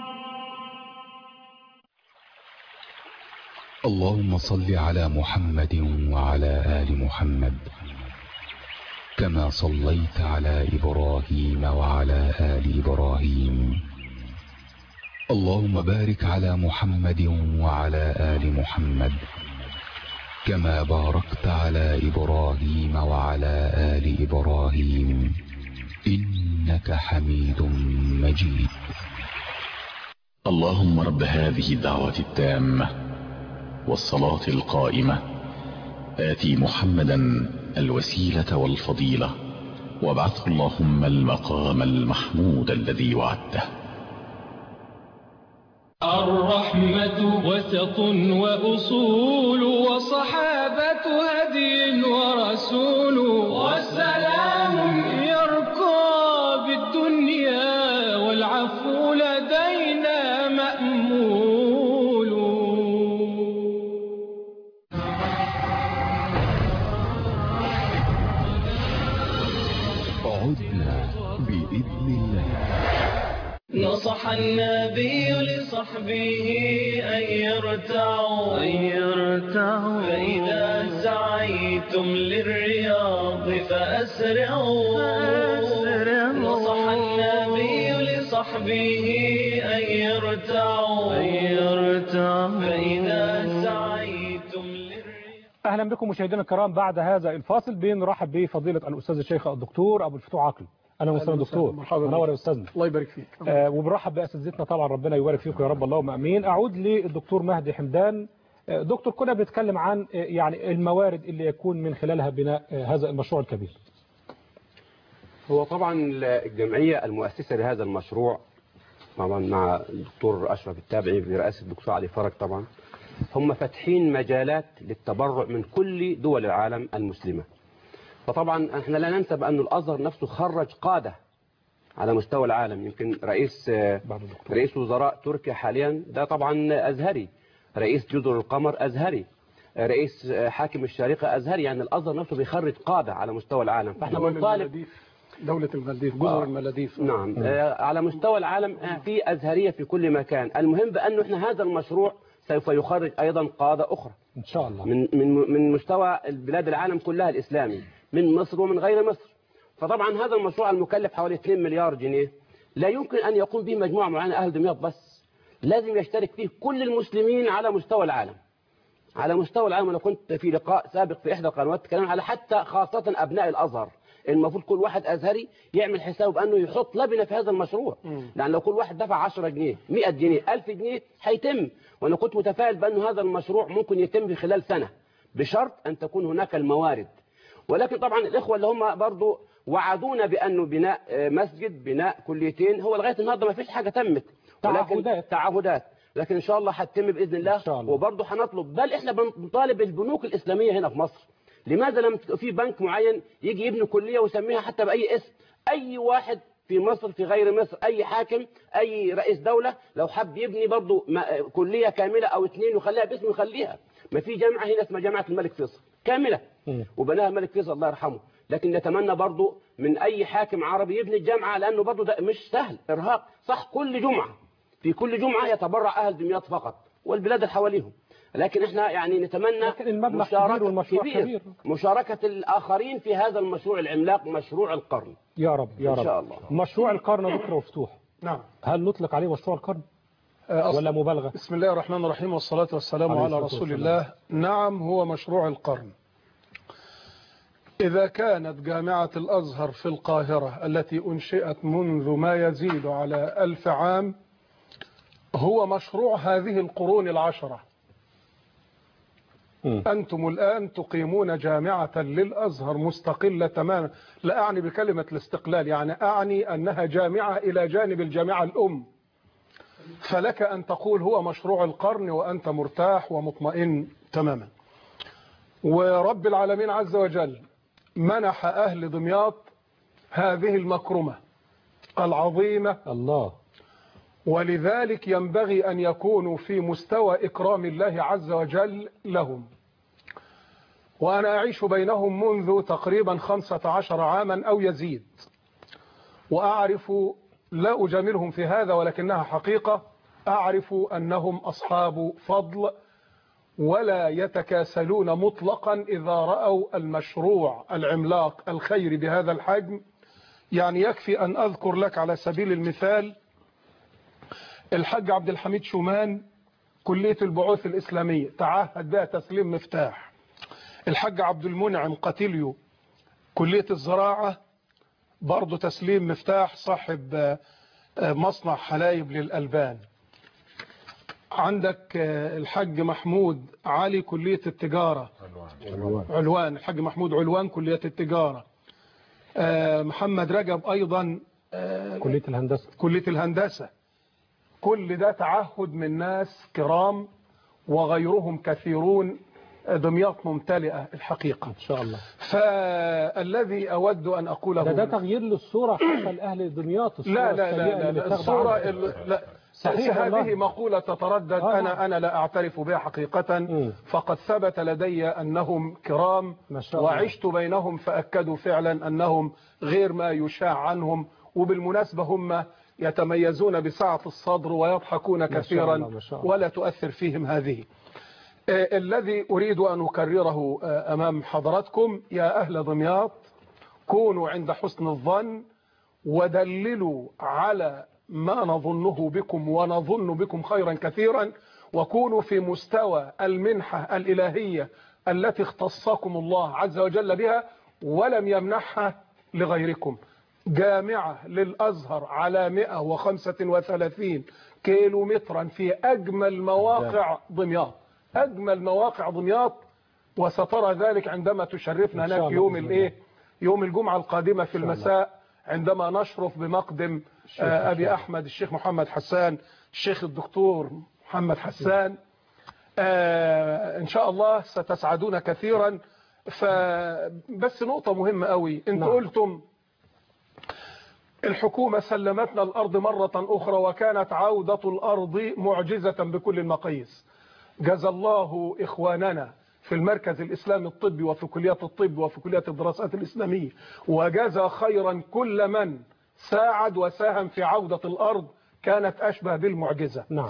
اللهم صل على محمد وعلى آل محمد كما صليت على إبراهيم وعلى آل إبراهيم اللهم بارك على محمد وعلى آل محمد كما باركت على إبراهيم وعلى آل إبراهيم إنك حميد مجيد اللهم رب هذه الدعوة التامة والصلاة القائمة آتي محمدا الوسيلة والفضيلة وابعثه اللهم المقام المحمود الذي وعدته الرحمة وسط وأصول وصحابة هدي ورسول والسلام يرقى بالدنيا والعفو لدينا مأمول عدنا بإذن الله نصح النبي لصحبه أن يرتعوا أن يرتعوا فإذا سعيتم للرياض فأسرعوا نصح النبي لصحبه أن يرتعوا أن يرتعوا فإذا سعيتم اهلا بكم مشاهدينا الكرام بعد هذا الفاصل بنرحب بفضيله الاستاذ الشيخ الدكتور ابو الفتوح عقل اهلا وسهلا دكتور مرحبا منور يا استاذنا الله يبارك فيك آه وبنرحب باساتذتنا طبعا ربنا يبارك فيكم يا رب اللهم امين اعود للدكتور مهدي حمدان آه دكتور كنا بنتكلم عن آه يعني الموارد اللي يكون من خلالها بناء آه هذا المشروع الكبير هو طبعا الجمعية المؤسسة لهذا المشروع طبعا مع الدكتور أشرف التابعي برئاسة الدكتور علي فرج طبعا هم فاتحين مجالات للتبرع من كل دول العالم المسلمة فطبعا احنا لا ننسى بأن الأزهر نفسه خرج قادة على مستوى العالم يمكن رئيس رئيس وزراء تركيا حاليا ده طبعا أزهري رئيس جزر القمر أزهري رئيس حاكم الشارقة أزهري يعني الأزهر نفسه بيخرج قادة على مستوى العالم فاحنا دول بنطالب المالديف دولة المالديف جزر آه. المالديف نعم آه، على مستوى العالم آه، في أزهرية في كل مكان المهم بأنه احنا هذا المشروع سوف يخرج أيضا قادة أخرى إن شاء الله من من من مستوى البلاد العالم كلها الإسلامي من مصر ومن غير مصر فطبعا هذا المشروع المكلف حوالي 2 مليار جنيه لا يمكن أن يقوم به مجموعة معينة أهل دمياط بس لازم يشترك فيه كل المسلمين على مستوى العالم على مستوى العالم أنا كنت في لقاء سابق في إحدى القنوات تكلم على حتى خاصة أبناء الأزهر المفروض كل واحد أزهري يعمل حساب بأنه يحط لبنة في هذا المشروع لأن لو كل واحد دفع 10 جنيه 100 جنيه 1000 جنيه هيتم وأنا كنت متفائل بأنه هذا المشروع ممكن يتم في خلال سنة بشرط أن تكون هناك الموارد ولكن طبعا الإخوة اللي هم برضو وعدونا بأنه بناء آه، مسجد بناء كليتين هو لغاية النهاردة ما فيش حاجة تمت ولكن تعهدات. تعهدات لكن إن شاء الله هتتم بإذن الله وبرضه هنطلب بل إحنا بنطالب البنوك الإسلامية هنا في مصر لماذا لم ت- في بنك معين يجي يبني كلية ويسميها حتى بأي اسم أي واحد في مصر في غير مصر أي حاكم أي رئيس دولة لو حب يبني برضه ما- كلية كاملة أو اثنين ويخليها باسمه يخليها ما في جامعة هنا اسمها جامعة الملك فيصل كاملة وبناها الملك فيصل الله يرحمه لكن نتمنى برضو من أي حاكم عربي يبني الجامعة لأنه برضو ده مش سهل إرهاق صح كل جمعة في كل جمعة يتبرع أهل دمياط فقط والبلاد اللي حواليهم لكن احنا يعني نتمنى لكن المبلغ كبير والمشروع كبير. مشاركة الآخرين في هذا المشروع العملاق مشروع القرن يا رب يا إن رب شاء الله. مشروع القرن يا دكتور مفتوح نعم هل نطلق عليه مشروع القرن آه، أصل- ولا مبالغة بسم الله الرحمن الرحيم والصلاة والسلام عليه على الصلاة رسول والسلام. الله نعم هو مشروع القرن إذا كانت جامعة الأزهر في القاهرة التي أنشئت منذ ما يزيد على ألف عام هو مشروع هذه القرون العشرة أنتم الآن تقيمون جامعة للأزهر مستقلة تماما لا أعني بكلمة الاستقلال يعني أعني أنها جامعة إلى جانب الجامعة الأم فلك أن تقول هو مشروع القرن وأنت مرتاح ومطمئن تماما ورب العالمين عز وجل منح أهل دمياط هذه المكرمة العظيمة الله ولذلك ينبغي أن يكونوا في مستوى إكرام الله عز وجل لهم وأنا أعيش بينهم منذ تقريبا خمسة عشر عاما أو يزيد وأعرف لا أجاملهم في هذا ولكنها حقيقة أعرف أنهم أصحاب فضل ولا يتكاسلون مطلقا إذا رأوا المشروع العملاق الخير بهذا الحجم يعني يكفي أن أذكر لك على سبيل المثال الحاج عبد الحميد شومان كلية البعوث الإسلامية تعهد بها تسليم مفتاح الحاج عبد المنعم قتيليو كلية الزراعة برضه تسليم مفتاح صاحب آه، آه، مصنع حلايب للألبان عندك آه، الحاج محمود علي كلية التجارة علوان الحاج محمود علوان كلية التجارة آه، محمد رجب أيضا آه، كلية الهندسة كلية الهندسة كل ده تعهد من ناس كرام وغيرهم كثيرون دمياط ممتلئة الحقيقة إن شاء الله فالذي أود أن أقوله ده ده تغيير للصورة حتى لأهل دمياط الصورة لا لا السيئة لا, اللي لا, متاخدة الصورة عنها. ال- لا صحيح هذه والله. مقولة تتردد آه. أنا أنا لا أعترف بها حقيقة فقد ثبت لدي أنهم كرام ما شاء الله. وعشت بينهم فأكدوا فعلا أنهم غير ما يشاع عنهم وبالمناسبة هم يتميزون بسعة الصدر ويضحكون ما شاء كثيرا الله، ما شاء الله. ولا تؤثر فيهم هذه آه، الذي أريد أن أكرره آه، أمام حضراتكم يا أهل دمياط كونوا عند حسن الظن ودللوا على ما نظنه بكم ونظن بكم خيرا كثيرا وكونوا في مستوى المنحة الإلهية التي اختصكم الله عز وجل بها ولم يمنحها لغيركم جامعة للأزهر على 135 كيلو مترا في أجمل مواقع دمياط أجمل مواقع دمياط وسترى ذلك عندما تشرفنا إن شاء هناك الله يوم بإذن الايه يوم الجمعة القادمة في إن شاء الله. المساء عندما نشرف بمقدم الشيخ آه، أبي حسان. أحمد الشيخ محمد حسان الشيخ الدكتور محمد حسان آه، إن شاء الله ستسعدون كثيرا فبس نقطة مهمة قوي انت نعم. قلتم الحكومة سلمتنا الأرض مرة أخرى وكانت عودة الأرض معجزة بكل المقاييس جزى الله إخواننا في المركز الإسلامي الطبي وفي كليات الطب وفي كليات الدراسات الإسلامية وجزى خيرا كل من ساعد وساهم في عودة الأرض كانت أشبه بالمعجزة نعم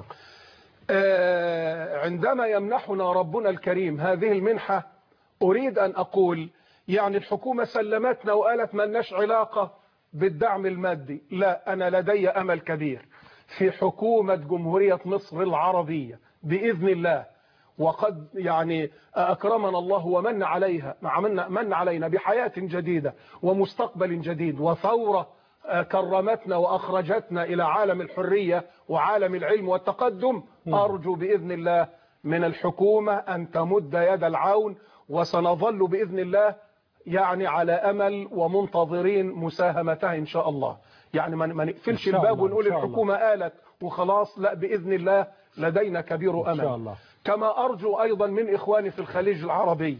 آه، عندما يمنحنا ربنا الكريم هذه المنحة أريد أن أقول يعني الحكومة سلمتنا وقالت ما لناش علاقة بالدعم المادي لا أنا لدي أمل كبير في حكومة جمهورية مصر العربية بإذن الله وقد يعني أكرمنا الله ومن عليها من, من علينا بحياة جديدة ومستقبل جديد وثورة آه، كرمتنا وأخرجتنا إلى عالم الحرية وعالم العلم والتقدم أرجو بإذن الله من الحكومة أن تمد يد العون وسنظل بإذن الله يعني على أمل ومنتظرين مساهمتها إن شاء الله يعني ما ما نقفلش إن شاء الباب الله، ونقول إن شاء الله. الحكومة قالت وخلاص لا بإذن الله لدينا كبير أمل إن شاء الله كما أرجو أيضا من إخواني في الخليج العربي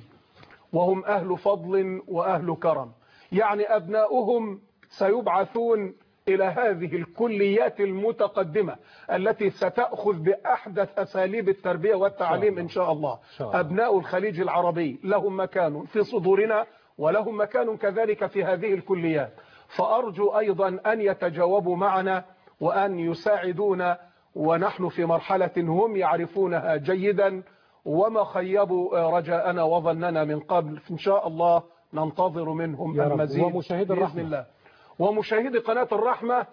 وهم أهل فضل وأهل كرم يعني أبناؤهم سيبعثون إلى هذه الكليات المتقدمة التي ستأخذ بأحدث أساليب التربية والتعليم إن شاء الله شاء الله. أبناء الخليج العربي لهم مكان في صدورنا ولهم مكان كذلك في هذه الكليات فأرجو أيضا أن يتجاوبوا معنا وأن يساعدونا ونحن في مرحلة هم يعرفونها جيدا وما خيبوا رجاءنا وظننا من قبل إن شاء الله ننتظر منهم يا رب. المزيد ومشاهدي بإذن الرحمة. الله ومشاهدي قناة الرحمة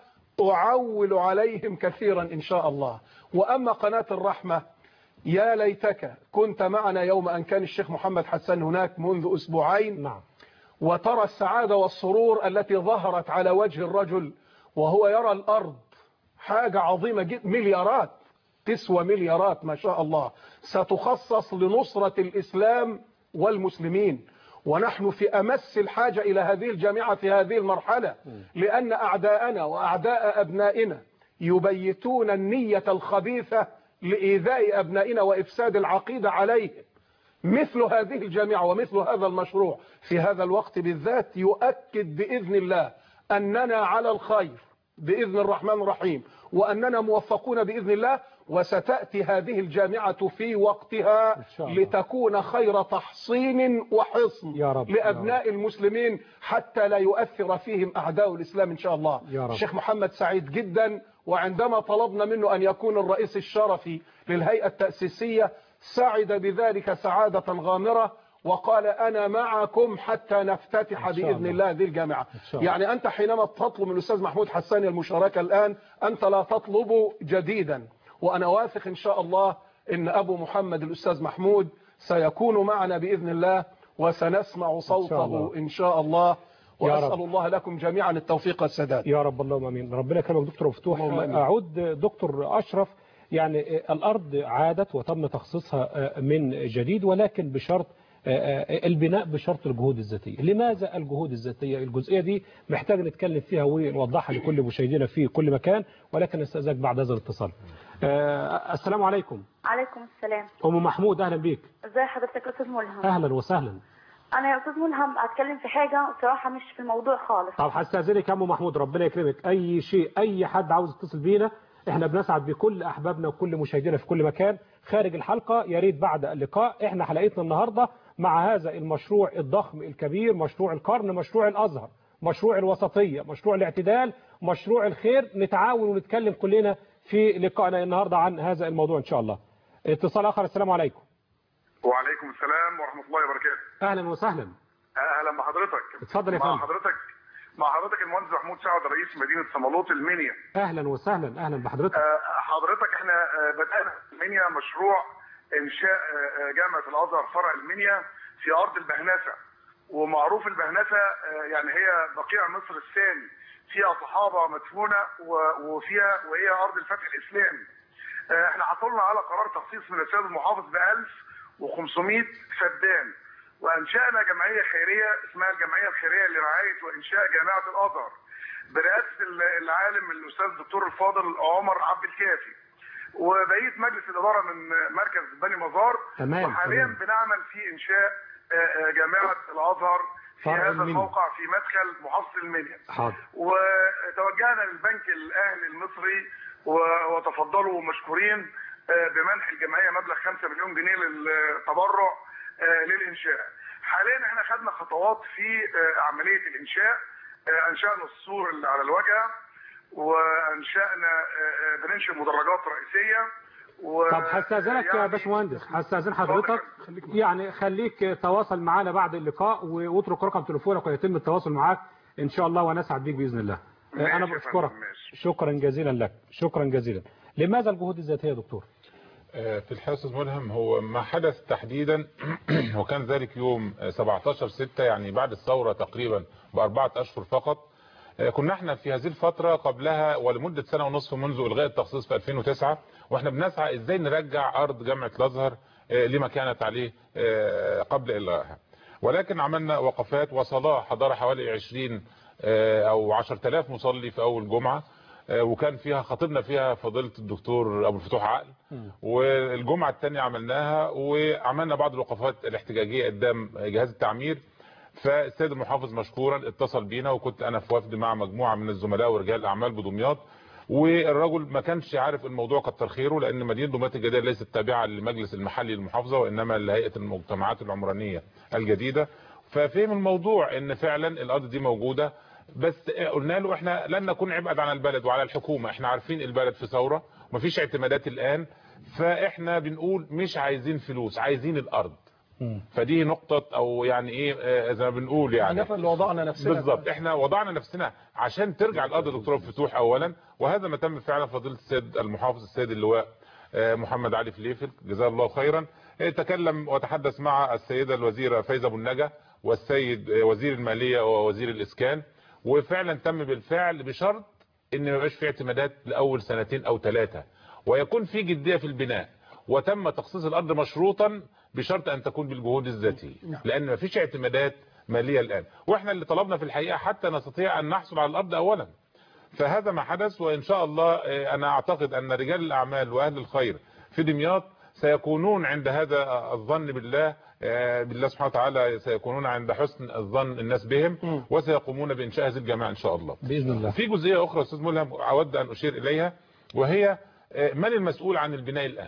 أعول عليهم كثيرا إن شاء الله وأما قناة الرحمة يا ليتك كنت معنا يوم أن كان الشيخ محمد حسن هناك منذ أسبوعين نعم وترى السعادة والسرور التي ظهرت على وجه الرجل وهو يرى الأرض حاجة عظيمة جدا مليارات تسوى مليارات ما شاء الله ستخصص لنصرة الإسلام والمسلمين ونحن في أمس الحاجة إلى هذه الجامعة في هذه المرحلة لأن أعداءنا وأعداء أبنائنا يبيتون النية الخبيثة لإيذاء أبنائنا وإفساد العقيدة عليهم مثل هذه الجامعة ومثل هذا المشروع في هذا الوقت بالذات يؤكد بإذن الله أننا على الخير بإذن الرحمن الرحيم وأننا موفقون بإذن الله وستأتي هذه الجامعة في وقتها شاء الله. لتكون خير تحصين وحصن يا رب، لأبناء المسلمين حتى لا يؤثر فيهم أعداء الإسلام إن شاء الله يا رب. الشيخ محمد سعيد جدا وعندما طلبنا منه أن يكون الرئيس الشرفي للهيئة التأسيسية سعد بذلك سعادة غامرة وقال أنا معكم حتى نفتتح إن شاء بإذن الله. الله هذه الجامعة شاء الله. يعني أنت حينما تطلب من الأستاذ محمود حساني المشاركة الآن أنت لا تطلب جديدا وأنا واثق إن شاء الله إن أبو محمد الأستاذ محمود سيكون معنا بإذن الله وسنسمع صوته الله. إن شاء الله يا رب. وأسأل الله لكم جميعا التوفيق والسداد يا رب اللهم امين ربنا يكرمك دكتور مفتوح اللهم آمين. اعود دكتور اشرف يعني الارض عادت وتم تخصيصها من جديد ولكن بشرط البناء بشرط الجهود الذاتيه لماذا الجهود الذاتيه الجزئيه دي محتاج نتكلم فيها ونوضحها لكل مشاهدينا في كل مكان ولكن استاذنك بعد هذا الاتصال آه، السلام عليكم عليكم السلام ام محمود اهلا بيك ازي حضرتك يا استاذ ملهم اهلا وسهلا انا يا استاذ ملهم هتكلم في حاجه بصراحه مش في الموضوع خالص طب هستاذنك يا ام محمود ربنا يكرمك اي شيء اي حد عاوز يتصل بينا احنا بنسعد بكل احبابنا وكل مشاهدينا في كل مكان خارج الحلقه يا ريت بعد اللقاء احنا حلقتنا النهارده مع هذا المشروع الضخم الكبير مشروع القرن مشروع الازهر مشروع الوسطيه مشروع الاعتدال مشروع الخير نتعاون ونتكلم كلنا في لقائنا النهارده عن هذا الموضوع ان شاء الله اتصال اخر السلام عليكم وعليكم السلام ورحمة الله وبركاته اهلا وسهلا أهلا بحضرتك اتفضل يا مع فندم حضرتك مع حضرتك المهندس محمود سعد رئيس مدينة صمالوط المنيا اهلا وسهلا اهلا بحضرتك آه، حضرتك احنا آه، بدأنا في المنيا مشروع إنشاء آه، آه، جامعة الأزهر فرع المنيا في أرض البهنسة ومعروف البهنسة آه، يعني هي بقيع مصر الثاني فيها صحابة مدفونة و- وفيها وهي أرض الفتح الإسلامي آه، احنا حصلنا على قرار تخصيص من السيد المحافظ ب 1500 فدان وانشانا جمعيه خيريه اسمها الجمعيه الخيريه لرعايه وانشاء جامعه الازهر برئاسه ال- العالم الاستاذ الدكتور الفاضل عمر عبد الكافي وبقيه مجلس الاداره من مركز بني مزار تمام، وحاليا تمام. بنعمل في انشاء آه، آه، جامعه الازهر في فرع هذا المنيا. الموقع في مدخل محافظه المنيا حاضر وتوجهنا للبنك الاهلي المصري و- وتفضلوا مشكورين آه، بمنح الجمعيه مبلغ 5 مليون جنيه للتبرع آه، للانشاء. حاليا احنا خدنا خطوات في آه، عمليه الانشاء آه، انشانا السور اللي على الواجهه وانشانا آه، آه، بننشئ مدرجات رئيسيه و طب هستاذنك يا باشمهندس هستاذن حضرتك يعني خليك تواصل معانا بعد اللقاء واترك رقم تليفونك ويتم التواصل معاك ان شاء الله ونسعد بيك باذن الله ماشي انا يا بشكرك فندم، ماشي. شكرا جزيلا لك شكرا جزيلا لماذا الجهود الذاتيه يا دكتور آه، في الحقيقة أستاذ ملهم هو ما حدث تحديدا وكان ذلك يوم آه، 17 6 يعني بعد الثورة تقريبا بأربعة أشهر فقط آه، كنا احنا في هذه الفترة قبلها ولمدة سنة ونصف منذ إلغاء التخصيص في 2009 واحنا بنسعى ازاي نرجع أرض جامعة الأزهر آه، لما كانت عليه آه، قبل إلغائها ولكن عملنا وقفات وصلاة حضر حوالي 20 آه، أو 10000 مصلي في أول جمعة آه، وكان فيها خطيبنا فيها فضيلة الدكتور أبو الفتوح عقل والجمعة الثانية عملناها وعملنا بعض الوقفات الاحتجاجية قدام جهاز التعمير فالسيد المحافظ مشكورا اتصل بينا وكنت انا في وفد مع مجموعة من الزملاء ورجال الاعمال بدمياط والرجل ما كانش عارف الموضوع كتر خيره لان مدينه دمياط الجديده ليست تابعه للمجلس المحلي للمحافظه وانما لهيئه المجتمعات العمرانيه الجديده ففهم الموضوع ان فعلا الارض دي موجوده بس قلنا له احنا لن نكون عبئا على البلد وعلى الحكومه احنا عارفين البلد في ثوره ومفيش اعتمادات الان فاحنا بنقول مش عايزين فلوس عايزين الارض فدي نقطة او يعني ايه آه، زي ما بنقول يعني احنا اللي وضعنا نفسنا بالظبط احنا وضعنا نفسنا عشان ترجع الارض دكتور فتوح اولا وهذا ما تم فعلا فضيله السيد المحافظ السيد اللواء آه، محمد علي فليفل جزاه الله خيرا آه، تكلم وتحدث مع السيده الوزيره فايزه ابو النجا والسيد آه، وزير الماليه ووزير الاسكان وفعلا تم بالفعل بشرط ان ما يبقاش في اعتمادات لاول سنتين او ثلاثه ويكون في جديه في البناء وتم تخصيص الارض مشروطا بشرط ان تكون بالجهود الذاتيه لان ما فيش اعتمادات ماليه الان واحنا اللي طلبنا في الحقيقه حتى نستطيع ان نحصل على الارض اولا فهذا ما حدث وان شاء الله آه، انا اعتقد ان رجال الاعمال واهل الخير في دمياط سيكونون عند هذا الظن بالله آه، بالله سبحانه وتعالى سيكونون عند حسن الظن الناس بهم وسيقومون بانشاء هذه الجامعه ان شاء الله باذن الله في جزئيه اخرى استاذ ملهم اود ان اشير اليها وهي آه، من المسؤول عن البناء الان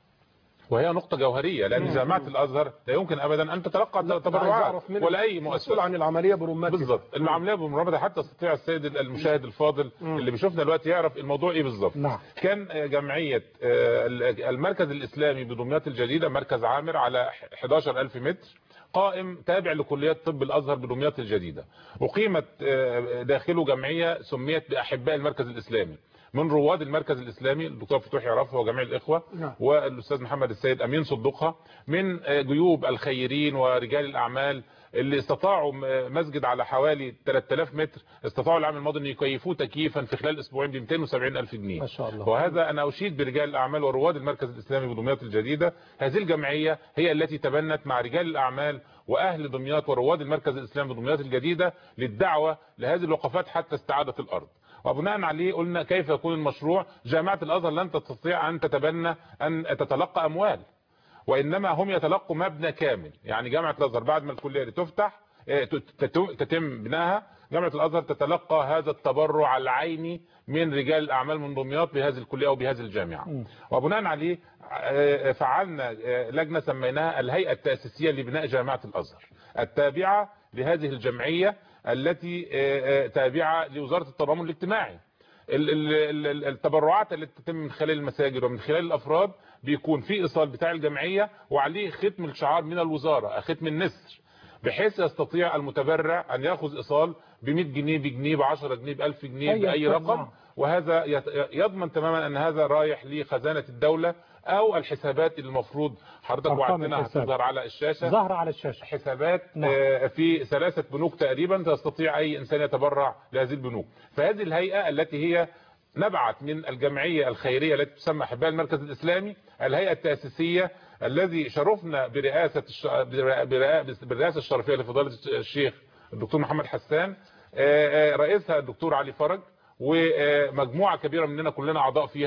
وهي نقطة جوهرية لأن مم. جامعة الأزهر لا يمكن أبدا أن تتلقى عايز تبرعات أعرف منك ولا أي مسؤول مؤسسة عن العمليه برمتها بالظبط العمليه بالمرابطه حتى يستطيع السيد المشاهد الفاضل اللي بيشوفنا دلوقتي يعرف الموضوع ايه بالظبط نعم. كان آه، جمعيه آه، المركز الاسلامي بدمياط الجديده مركز عامر على 11000 متر قائم تابع لكليات طب الازهر بدمياط الجديده اقيمت آه، داخله جمعيه سميت باحباء المركز الاسلامي من رواد المركز الاسلامي الدكتور فتوح يعرفه وجميع الاخوه نعم. والاستاذ محمد السيد امين صدقها من آه، جيوب الخيرين ورجال الاعمال اللي استطاعوا م- مسجد على حوالي 3000 متر استطاعوا العام الماضي ان يكيفوه تكييفا في خلال اسبوعين ب 270 الف جنيه ما شاء الله. وهذا انا اشيد برجال الاعمال ورواد المركز الاسلامي بدمياط الجديده هذه الجمعيه هي التي تبنت مع رجال الاعمال واهل دمياط ورواد المركز الاسلامي بدمياط الجديده للدعوه لهذه الوقفات حتى استعاده الارض وبناء عليه قلنا كيف يكون المشروع جامعه الازهر لن تستطيع ان تتبنى ان تتلقى اموال وانما هم يتلقوا مبنى كامل يعني جامعه الازهر بعد ما الكليه دي تفتح آه، تت- تت- تتم بناها جامعه الازهر تتلقى هذا التبرع العيني من رجال الاعمال من دمياط بهذه الكليه او بهذه الجامعه وبناء عليه آه، فعلنا آه، لجنه سميناها الهيئه التاسيسيه لبناء جامعه الازهر التابعه لهذه الجمعيه التي آه، آه، تابعه لوزاره التضامن الاجتماعي ال- ال- ال- التبرعات التي تتم من خلال المساجد ومن خلال الافراد بيكون في ايصال بتاع الجمعيه وعليه ختم الشعار من الوزاره ختم النسر بحيث يستطيع المتبرع ان ياخذ ايصال ب 100 جنيه بجنيه ب 10 جنيه ب 1000 جنيه أي باي رقم. رقم وهذا يت- يضمن تماما ان هذا رايح لخزانه الدوله او الحسابات اللي المفروض حضرتك أرقام وعدتنا الحساب. هتظهر على الشاشه ظهر على الشاشه حسابات نعم. آه، في ثلاثة بنوك تقريبا تستطيع أي إنسان يتبرع لهذه البنوك فهذه الهيئة التي هي نبعت من الجمعية الخيرية التي تسمى أحباء المركز الإسلامي الهيئة التأسيسية الذي شرفنا برئاسة الش... برئا- برئا- بالرئاسة الشرفية لفضيلة الشيخ الدكتور محمد حسان آه، آه، رئيسها الدكتور علي فرج ومجموعة كبيرة مننا كلنا أعضاء فيها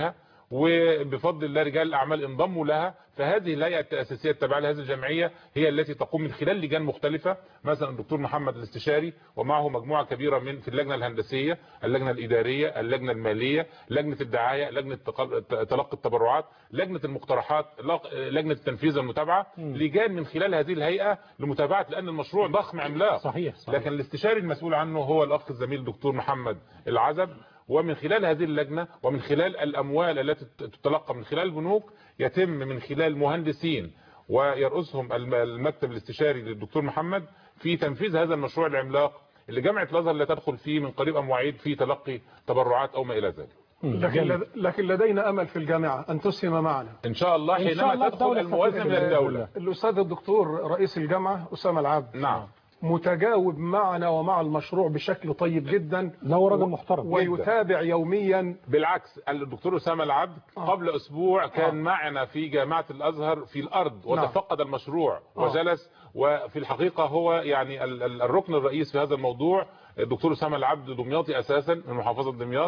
وبفضل الله رجال الاعمال انضموا لها فهذه الهيئه التاسيسيه التابعه لهذه الجمعيه هي التي تقوم من خلال لجان مختلفه مثلا الدكتور محمد الاستشاري ومعه مجموعه كبيره من في اللجنه الهندسيه اللجنه الاداريه اللجنه الماليه لجنه الدعايه لجنه تقل- تلقي التبرعات لجنه المقترحات لق- لجنه التنفيذ والمتابعه لجان من خلال هذه الهيئه لمتابعه لان المشروع ضخم عملاق صحيح, صحيح. لكن الاستشاري المسؤول عنه هو الاخ الزميل الدكتور محمد العزب ومن خلال هذه اللجنة ومن خلال الأموال التي تتلقى من خلال البنوك يتم من خلال مهندسين ويرأسهم الم- المكتب الاستشاري للدكتور محمد في تنفيذ هذا المشروع العملاق اللي جامعة الأزهر لا تدخل فيه من قريب أم بعيد في تلقي تبرعات أو ما إلى ذلك لكن, لد- لكن لدينا أمل في الجامعة أن تسهم معنا إن شاء الله إن شاء حينما الله تدخل الدولة الموازنة من ستدخل. الدولة الأستاذ الدكتور رئيس الجامعة أسامة العبد نعم متجاوب معنا ومع المشروع بشكل طيب جدا لا هو راجل محترم ويتابع يوميا بالعكس الدكتور أسامة العبد قبل أسبوع كان معنا في جامعة الأزهر في الأرض نعم. وتفقد المشروع آه. وجلس وفي الحقيقة هو يعني ال- ال- الركن الرئيس في هذا الموضوع الدكتور أسامة العبد دمياطي أساسا من محافظة دمياط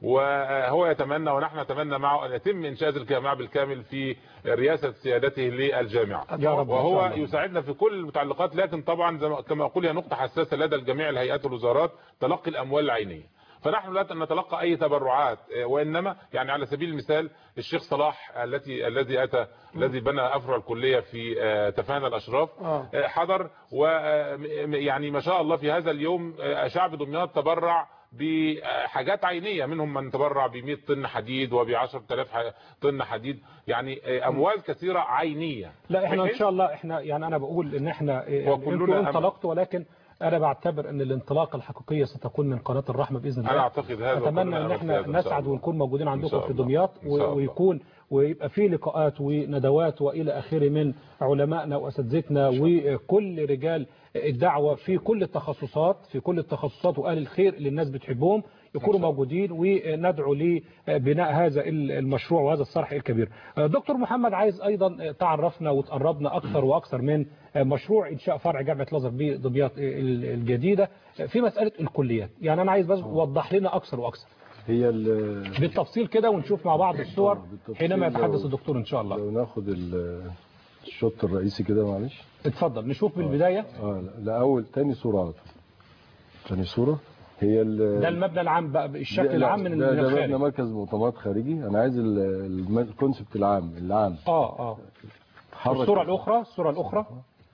وهو يتمنى ونحن نتمنى معه أن يتم إنشاء هذه الجامعة بالكامل في رئاسة سيادته للجامعة يا رب إن شاء وهو الله. يساعدنا في كل المتعلقات لكن طبعا زي ما- كما أقول هي نقطة حساسة لدى الجميع الهيئات والوزارات تلقي الأموال العينية فنحن لا نتلقى اي تبرعات آه، وانما يعني على سبيل المثال الشيخ صلاح التي الذي اتى الذي بنى افرع الكليه في آه، تفانى الاشراف آه. آه، حضر ويعني ما شاء الله في هذا اليوم آه، شعب دمياط تبرع بحاجات عينيه منهم من تبرع ب 100 طن حديد وب 10000 ح- طن حديد يعني آه، اموال كثيره عينيه لا احنا ان بحيث- شاء الله احنا يعني انا بقول ان احنا إيه، وكلنا انتوا أمل. انطلقتوا ولكن انا بعتبر ان الانطلاقه الحقيقيه ستكون من قناه الرحمه باذن الله أنا أعتقد هذا اتمنى وكلنا ان أمل في احنا هذا إن شاء نسعد الله. ونكون موجودين إن عندكم شاء في الله. دمياط إن شاء الله. ويكون ويبقى في لقاءات وندوات والى اخره من علمائنا واساتذتنا وكل رجال الدعوه في كل التخصصات في كل التخصصات واهل الخير اللي الناس بتحبهم يكونوا موجودين وندعو لبناء هذا المشروع وهذا الصرح الكبير دكتور محمد عايز ايضا تعرفنا وتقربنا اكثر واكثر من مشروع انشاء فرع جامعه الازهر بدمياط الجديده في مساله الكليات يعني انا عايز بس وضح لنا اكثر واكثر هي ال- بالتفصيل كده ونشوف مع بعض الصور بالتفصيل حينما يتحدث لو- الدكتور ان شاء الله لو ناخد ال- الشوط الرئيسي كده معلش اتفضل نشوف بالبدايه اه لا لا، اول تاني صوره على طول تاني صوره هي ال- ده المبنى العام بقى الشكل ده- العام من ده, من ده مبنى الخارج مركز مؤتمرات خارجي انا عايز ال- الم- الكونسبت العام العام اه اه تحرك الصوره الاخرى الصوره الاخرى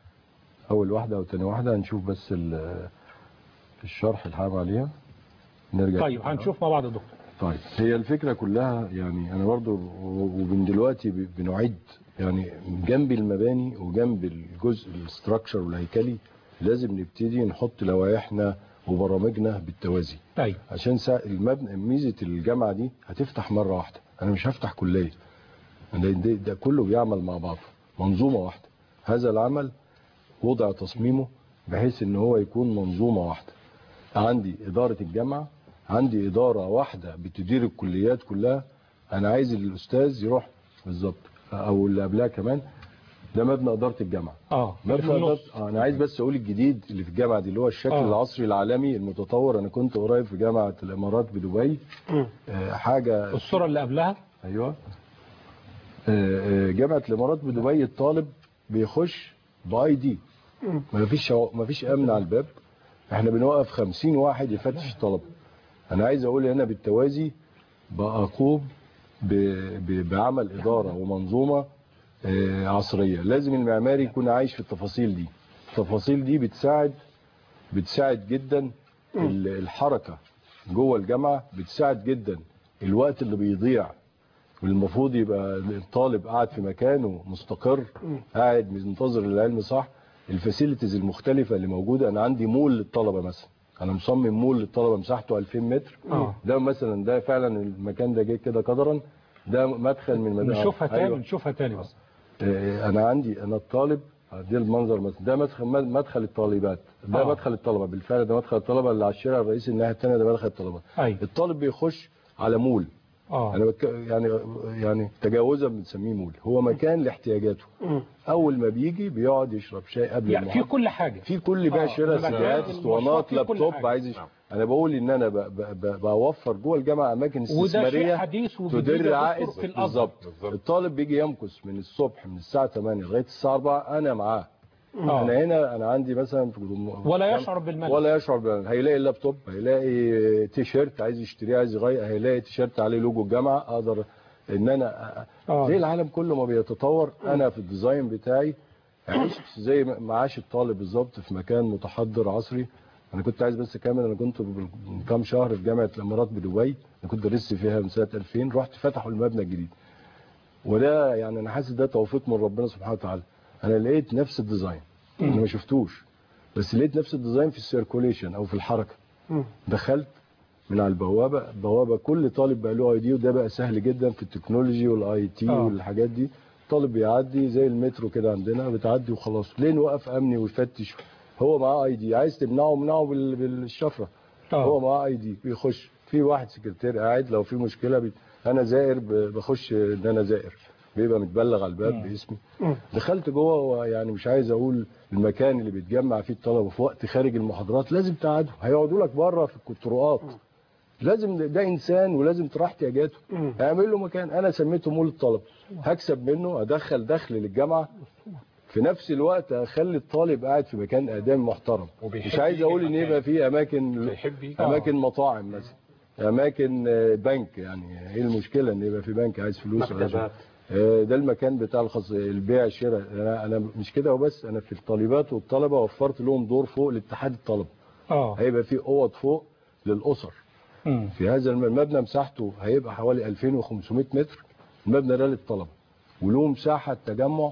اول واحده او تاني واحده هنشوف بس ال- الشرح الحام عليها نرجع طيب هنشوف مع بعض يا دكتور طيب هي الفكرة كلها يعني أنا برضو ومن دلوقتي ب- بنعد يعني جنب المباني وجنب الجزء الاستراكشر والهيكلي لازم نبتدي نحط لوائحنا وبرامجنا بالتوازي طيب عشان سا المبنى ميزة الجامعة دي هتفتح مرة واحدة أنا مش هفتح كلية ده, ده, ده كله بيعمل مع بعضه منظومة واحدة هذا العمل وضع تصميمه بحيث ان هو يكون منظومة واحدة عندي إدارة الجامعة عندي إدارة واحدة بتدير الكليات كلها أنا عايز الأستاذ يروح بالظبط أو اللي قبلها كمان ده مبنى إدارة الجامعة اه مبنى في النص. إدارة آه أنا عايز بس أقول الجديد اللي في الجامعة دي اللي هو الشكل آه. آه. العصري العالمي المتطور أنا كنت قريب في جامعة الإمارات بدبي آه حاجة الصوره اللي قبلها ايوه آه، آه، جامعه الامارات بدبي الطالب بيخش باي دي ما فيش ما فيش امن على الباب احنا بنوقف 50 واحد يفتش الطلبه انا عايز اقول هنا بالتوازي بقوم ب- ب- بعمل اداره ومنظومه آه، عصريه لازم المعماري يكون عايش في التفاصيل دي التفاصيل دي بتساعد بتساعد جدا ال- الحركه جوه الجامعه بتساعد جدا الوقت اللي بيضيع والمفروض يبقى الطالب قاعد في مكانه مستقر قاعد منتظر العلم صح الفاسيلتيز المختلفه اللي موجوده انا عندي مول للطلبه مثلا انا مصمم مول للطلبه مساحته 2000 متر آه. ده مثلا ده فعلا المكان ده جه كده قدرا ده مدخل من مدارس نشوفها تاني نشوفها تاني بس آه، انا عندي انا الطالب دي المنظر مثلا ده مدخل مدخل الطالبات ده آه. آه. مدخل الطلبه بالفعل ده مدخل الطلبه اللي على الشارع الرئيسي الناحيه الثانيه ده مدخل الطلبه أيوة. الطالب بيخش على مول اه انا بك... يعني يعني تجاوزا بنسميه مول هو مكان لاحتياجاته مم. اول ما بيجي بيقعد يشرب شاي قبل يعني في المحاضرة. كل حاجه في كل بقى آه، شراء المكان، سيديهات المشروع، اسطوانات في كل لابتوب حاجة. عايز يش... انا بقول ان انا ب... ب... ب... بوفر جوه الجامعه اماكن وده شيء استثماريه حديث وجديد يا تدر دكتور عائد في الأزهر. بالظبط الطالب بيجي يمكث من الصبح من الساعه 8 لغايه الساعه 4 انا معاه آه. انا هنا انا عندي مثلا في جم- ولا يشعر بالملل. ولا يشعر بالملل هيلاقي اللابتوب هيلاقي تيشيرت عايز يشتريه عايز يغير هيلاقي تيشيرت عليه لوجو الجامعه اقدر ان انا آه. زي العالم كله ما بيتطور انا في الديزاين بتاعي عشت زي ما ما عاش الطالب بالظبط في مكان متحضر عصري انا كنت عايز بس اكمل انا كنت من كام شهر في جامعه الامارات بدبي انا كنت درست فيها من سنه 2000 رحت فتحوا المبنى الجديد وده يعني انا حاسس ده توفيق من ربنا سبحانه وتعالى انا لقيت نفس الديزاين انا ما شفتوش بس لقيت نفس الديزاين في السيركوليشن او في الحركه دخلت من على البوابه البوابه كل طالب بقى له اي دي وده بقى سهل جدا في التكنولوجي والاي تي آه. والحاجات دي طالب بيعدي زي المترو كده عندنا بتعدي وخلاص لين وقف امني ويفتش هو معاه اي دي عايز تمنعه منعه بال- بالشفره آه. هو معاه اي دي بيخش في واحد سكرتير قاعد لو في مشكله بي... انا زائر ب- بخش ان انا زائر بيبقى متبلغ على الباب باسمي دخلت جوه ويعني مش عايز اقول المكان اللي بيتجمع فيه الطلبه في وقت خارج المحاضرات لازم تقعدوا هيقعدوا لك بره في الطرقات لازم ده- ده انسان ولازم تراعي احتياجاته اعمل له مكان انا سميته مول الطلبه هكسب منه ادخل دخل للجامعه في نفس الوقت اخلي الطالب قاعد في مكان ادام محترم وبيحب مش عايز يجي اقول ان المكان. يبقى في اماكن بيحب يجي. اماكن مطاعم مثلا اماكن آه، بنك يعني ايه المشكله ان يبقى في بنك عايز فلوس ولا شيء؟ مكتبات. آه، ده المكان بتاع الخاص البيع الشراء انا انا مش كده وبس انا في الطالبات والطلبه وفرت لهم دور فوق لاتحاد الطلبه اه هيبقى في اوض فوق للاسر مم. في هذا الم- المبنى مساحته هيبقى حوالي 2500 متر المبنى ده للطلبه وله مساحه تجمع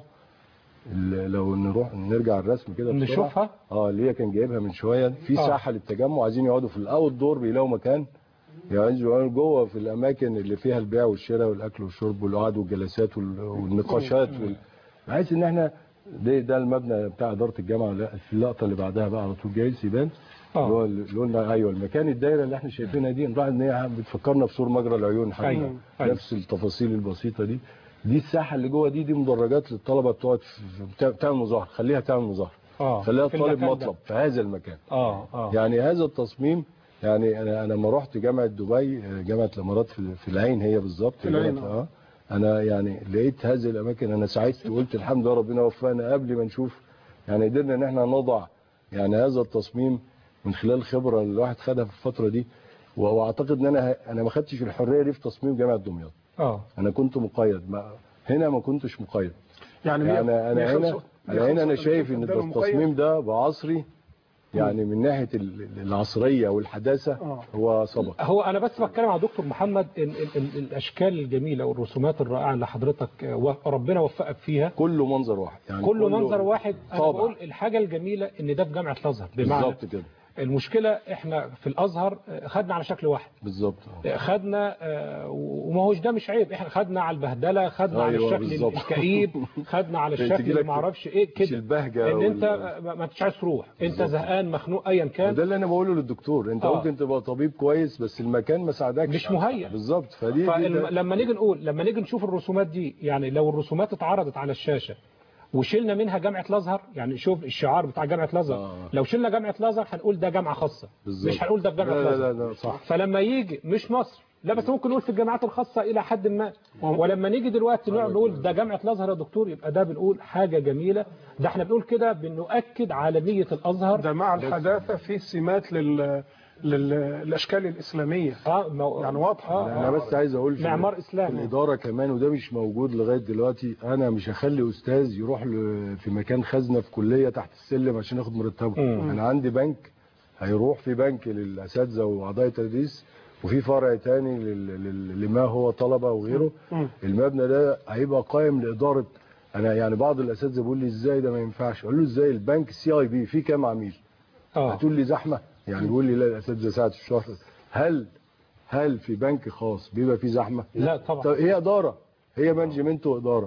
ال- لو نروح نرجع الرسم كده بسرعة. نشوفها؟ اه اللي هي كان جايبها من شويه في آه. ساحه للتجمع عايزين يقعدوا في الاوت دور بيلاقوا مكان يعني يقعدوا جوه في الاماكن اللي فيها البيع والشراء والاكل والشرب والقعد والجلسات وال- والنقاشات وال... عايز ان احنا ده ده المبنى بتاع اداره الجامعه لا، في اللقطه اللي بعدها بقى على طول جاي يبان آه. اللي هو اللي قلنا ايوه المكان الدايره اللي احنا شايفينها دي نراعي ان هي بتفكرنا بسور مجرى العيون حقيقة. أيوة، أيوة. نفس التفاصيل البسيطه دي دي الساحه اللي جوه دي دي مدرجات للطلبه بتقعد في- في- بتعمل مظاهره خليها تعمل مظاهره اه خليها في الطالب المكان ده. مطلب في هذا المكان اه اه يعني هذا التصميم يعني انا انا لما رحت جامعه دبي آه، جامعه الامارات في, في العين هي بالظبط في العين، جامعة- اه انا يعني لقيت هذه الاماكن انا سعدت وقلت الحمد لله ربنا وفقنا قبل ما نشوف يعني قدرنا ان احنا نضع يعني هذا التصميم من خلال خبره اللي الواحد خدها في الفتره دي و- واعتقد ان انا انا ما خدتش الحريه دي في تصميم جامعه دمياط اه انا كنت مقيد ما هنا ما كنتش مقيد يعني يعني مية- انا مية هنا خمسة- انا هنا انا 135 شايف ان فدان التصميم مقيد. ده بعصري يعني من ناحيه ال- العصريه والحداثه هو سبق هو انا بس بتكلم على دكتور محمد ال ال ال الاشكال الجميله والرسومات الرائعه اللي حضرتك آه، و- ربنا وفقك فيها كله منظر واحد يعني كله منظر واحد انا طابع. بقول الحاجه الجميله ان ده في جامعه الازهر بمعنى بالظبط كده المشكله احنا في الازهر آه، خدنا على شكل واحد بالظبط آه، خدنا آه، وما هوش ده مش عيب احنا خدنا على البهدله خدنا على أيوة الشكل بالظبط. الكئيب خدنا على الشكل تجيلك اللي ما اعرفش ايه مش كده البهجه ان وال- انت ما ما انتش عايز تروح انت بالظبط. زهقان مخنوق ايا كان وده اللي انا بقوله للدكتور انت آه. ممكن تبقى طبيب كويس بس المكان ما ساعدكش مش مهيأ. بالظبط فدي دي ده- فلما نيجي نقول لما نيجي نشوف الرسومات دي يعني لو الرسومات اتعرضت على الشاشة وشلنا منها جامعة الازهر يعني شوف الشعار بتاع جامعة الازهر آه. لو شلنا جامعة الازهر هنقول ده جامعة خاصة بالظبط. مش هنقول ده في جامعة لا لا الازهر لا, لا صح فلما يجي مش مصر لا بس ممكن نقول في الجامعات الخاصة إلى حد ما ولما نيجي دلوقتي نقعد نقول ده جامعة الأزهر يا دكتور يبقى ده بنقول حاجة جميلة ده احنا بنقول كده بنؤكد عالمية الأزهر ده مع الحداثة في سمات لل... لل... للأشكال الإسلامية اه مو... يعني واضحة انا بس عايز اقول في معمار في إسلامي الاداره كمان وده مش موجود لغايه دلوقتي انا مش هخلي استاذ يروح ل- في مكان خزنه في كليه تحت السلم عشان ياخد مرتبه مم. انا عندي بنك هيروح في بنك للاساتذه واعضاء التدريس وفي فرع تاني لل- لل- لما هو طلبه وغيره مم. المبنى ده هيبقى قائم لاداره انا يعني بعض الاساتذه بيقول لي ازاي ده ما ينفعش اقول له ازاي البنك سي اي بي فيه كام عميل اه هتقول لي زحمه يعني بيقول لي لا الاساتذه ساعه الشهر هل هل في بنك خاص بيبقى فيه زحمه لا طبعا طب هي اداره هي مانجمنت واداره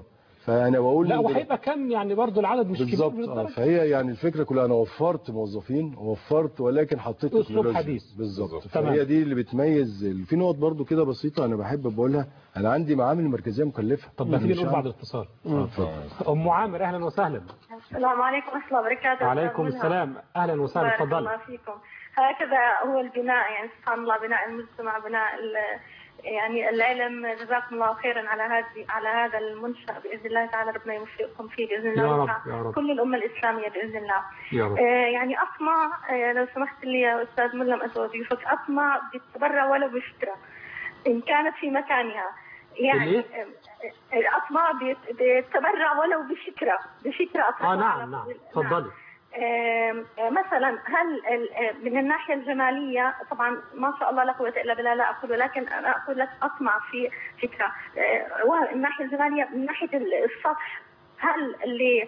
فانا بقول لا إن- وهيبقى كم يعني برضو العدد مش كبير بالظبط من آه، الدرجة. فهي يعني الفكره كلها انا وفرت موظفين وفرت ولكن حطيت أسلوب تكنولوجيا. حديث. بالظبط تمام. فهي دي اللي بتميز في نقط برضو كده بسيطه انا بحب بقولها انا عندي معامل مركزيه مكلفه طب ما أنا تيجي مش نقول بعد عارف- الاتصال آه، اتفضل. ام عامر اهلا وسهلا السلام عليكم ورحمة الله وبركاته وعليكم أستاذ السلام اهلا وسهلا بارك اتفضلي الله فيكم هكذا هو البناء يعني سبحان الله بناء المجتمع بناء ال- يعني العلم جزاكم الله خيرا على هذه على هذا المنشأ بإذن الله تعالى ربنا يوفقكم فيه بإذن الله يا رب، وينفع يا رب. كل الأمة الإسلامية بإذن الله يا رب. آه، يعني أطمع آه، لو سمحت لي يا أستاذ ملهم أنت وضيوفك أطمع بالتبرع ولو بفكرة إن كانت في مكانها يعني بالإيه؟ آه، آه، أطمع بت- بالتبرع ولو بفكرة بفكرة أطرحها اه على نعم نعم نعم. اتفضلي آم، آه، مثلا هل ال- آه، من الناحيه الجماليه طبعا ما شاء الله لا قوه الا بالله لا اقول ولكن انا اقول لك اطمع في فكره آه، والناحيه الجماليه من ناحيه ال- السطح هل اللي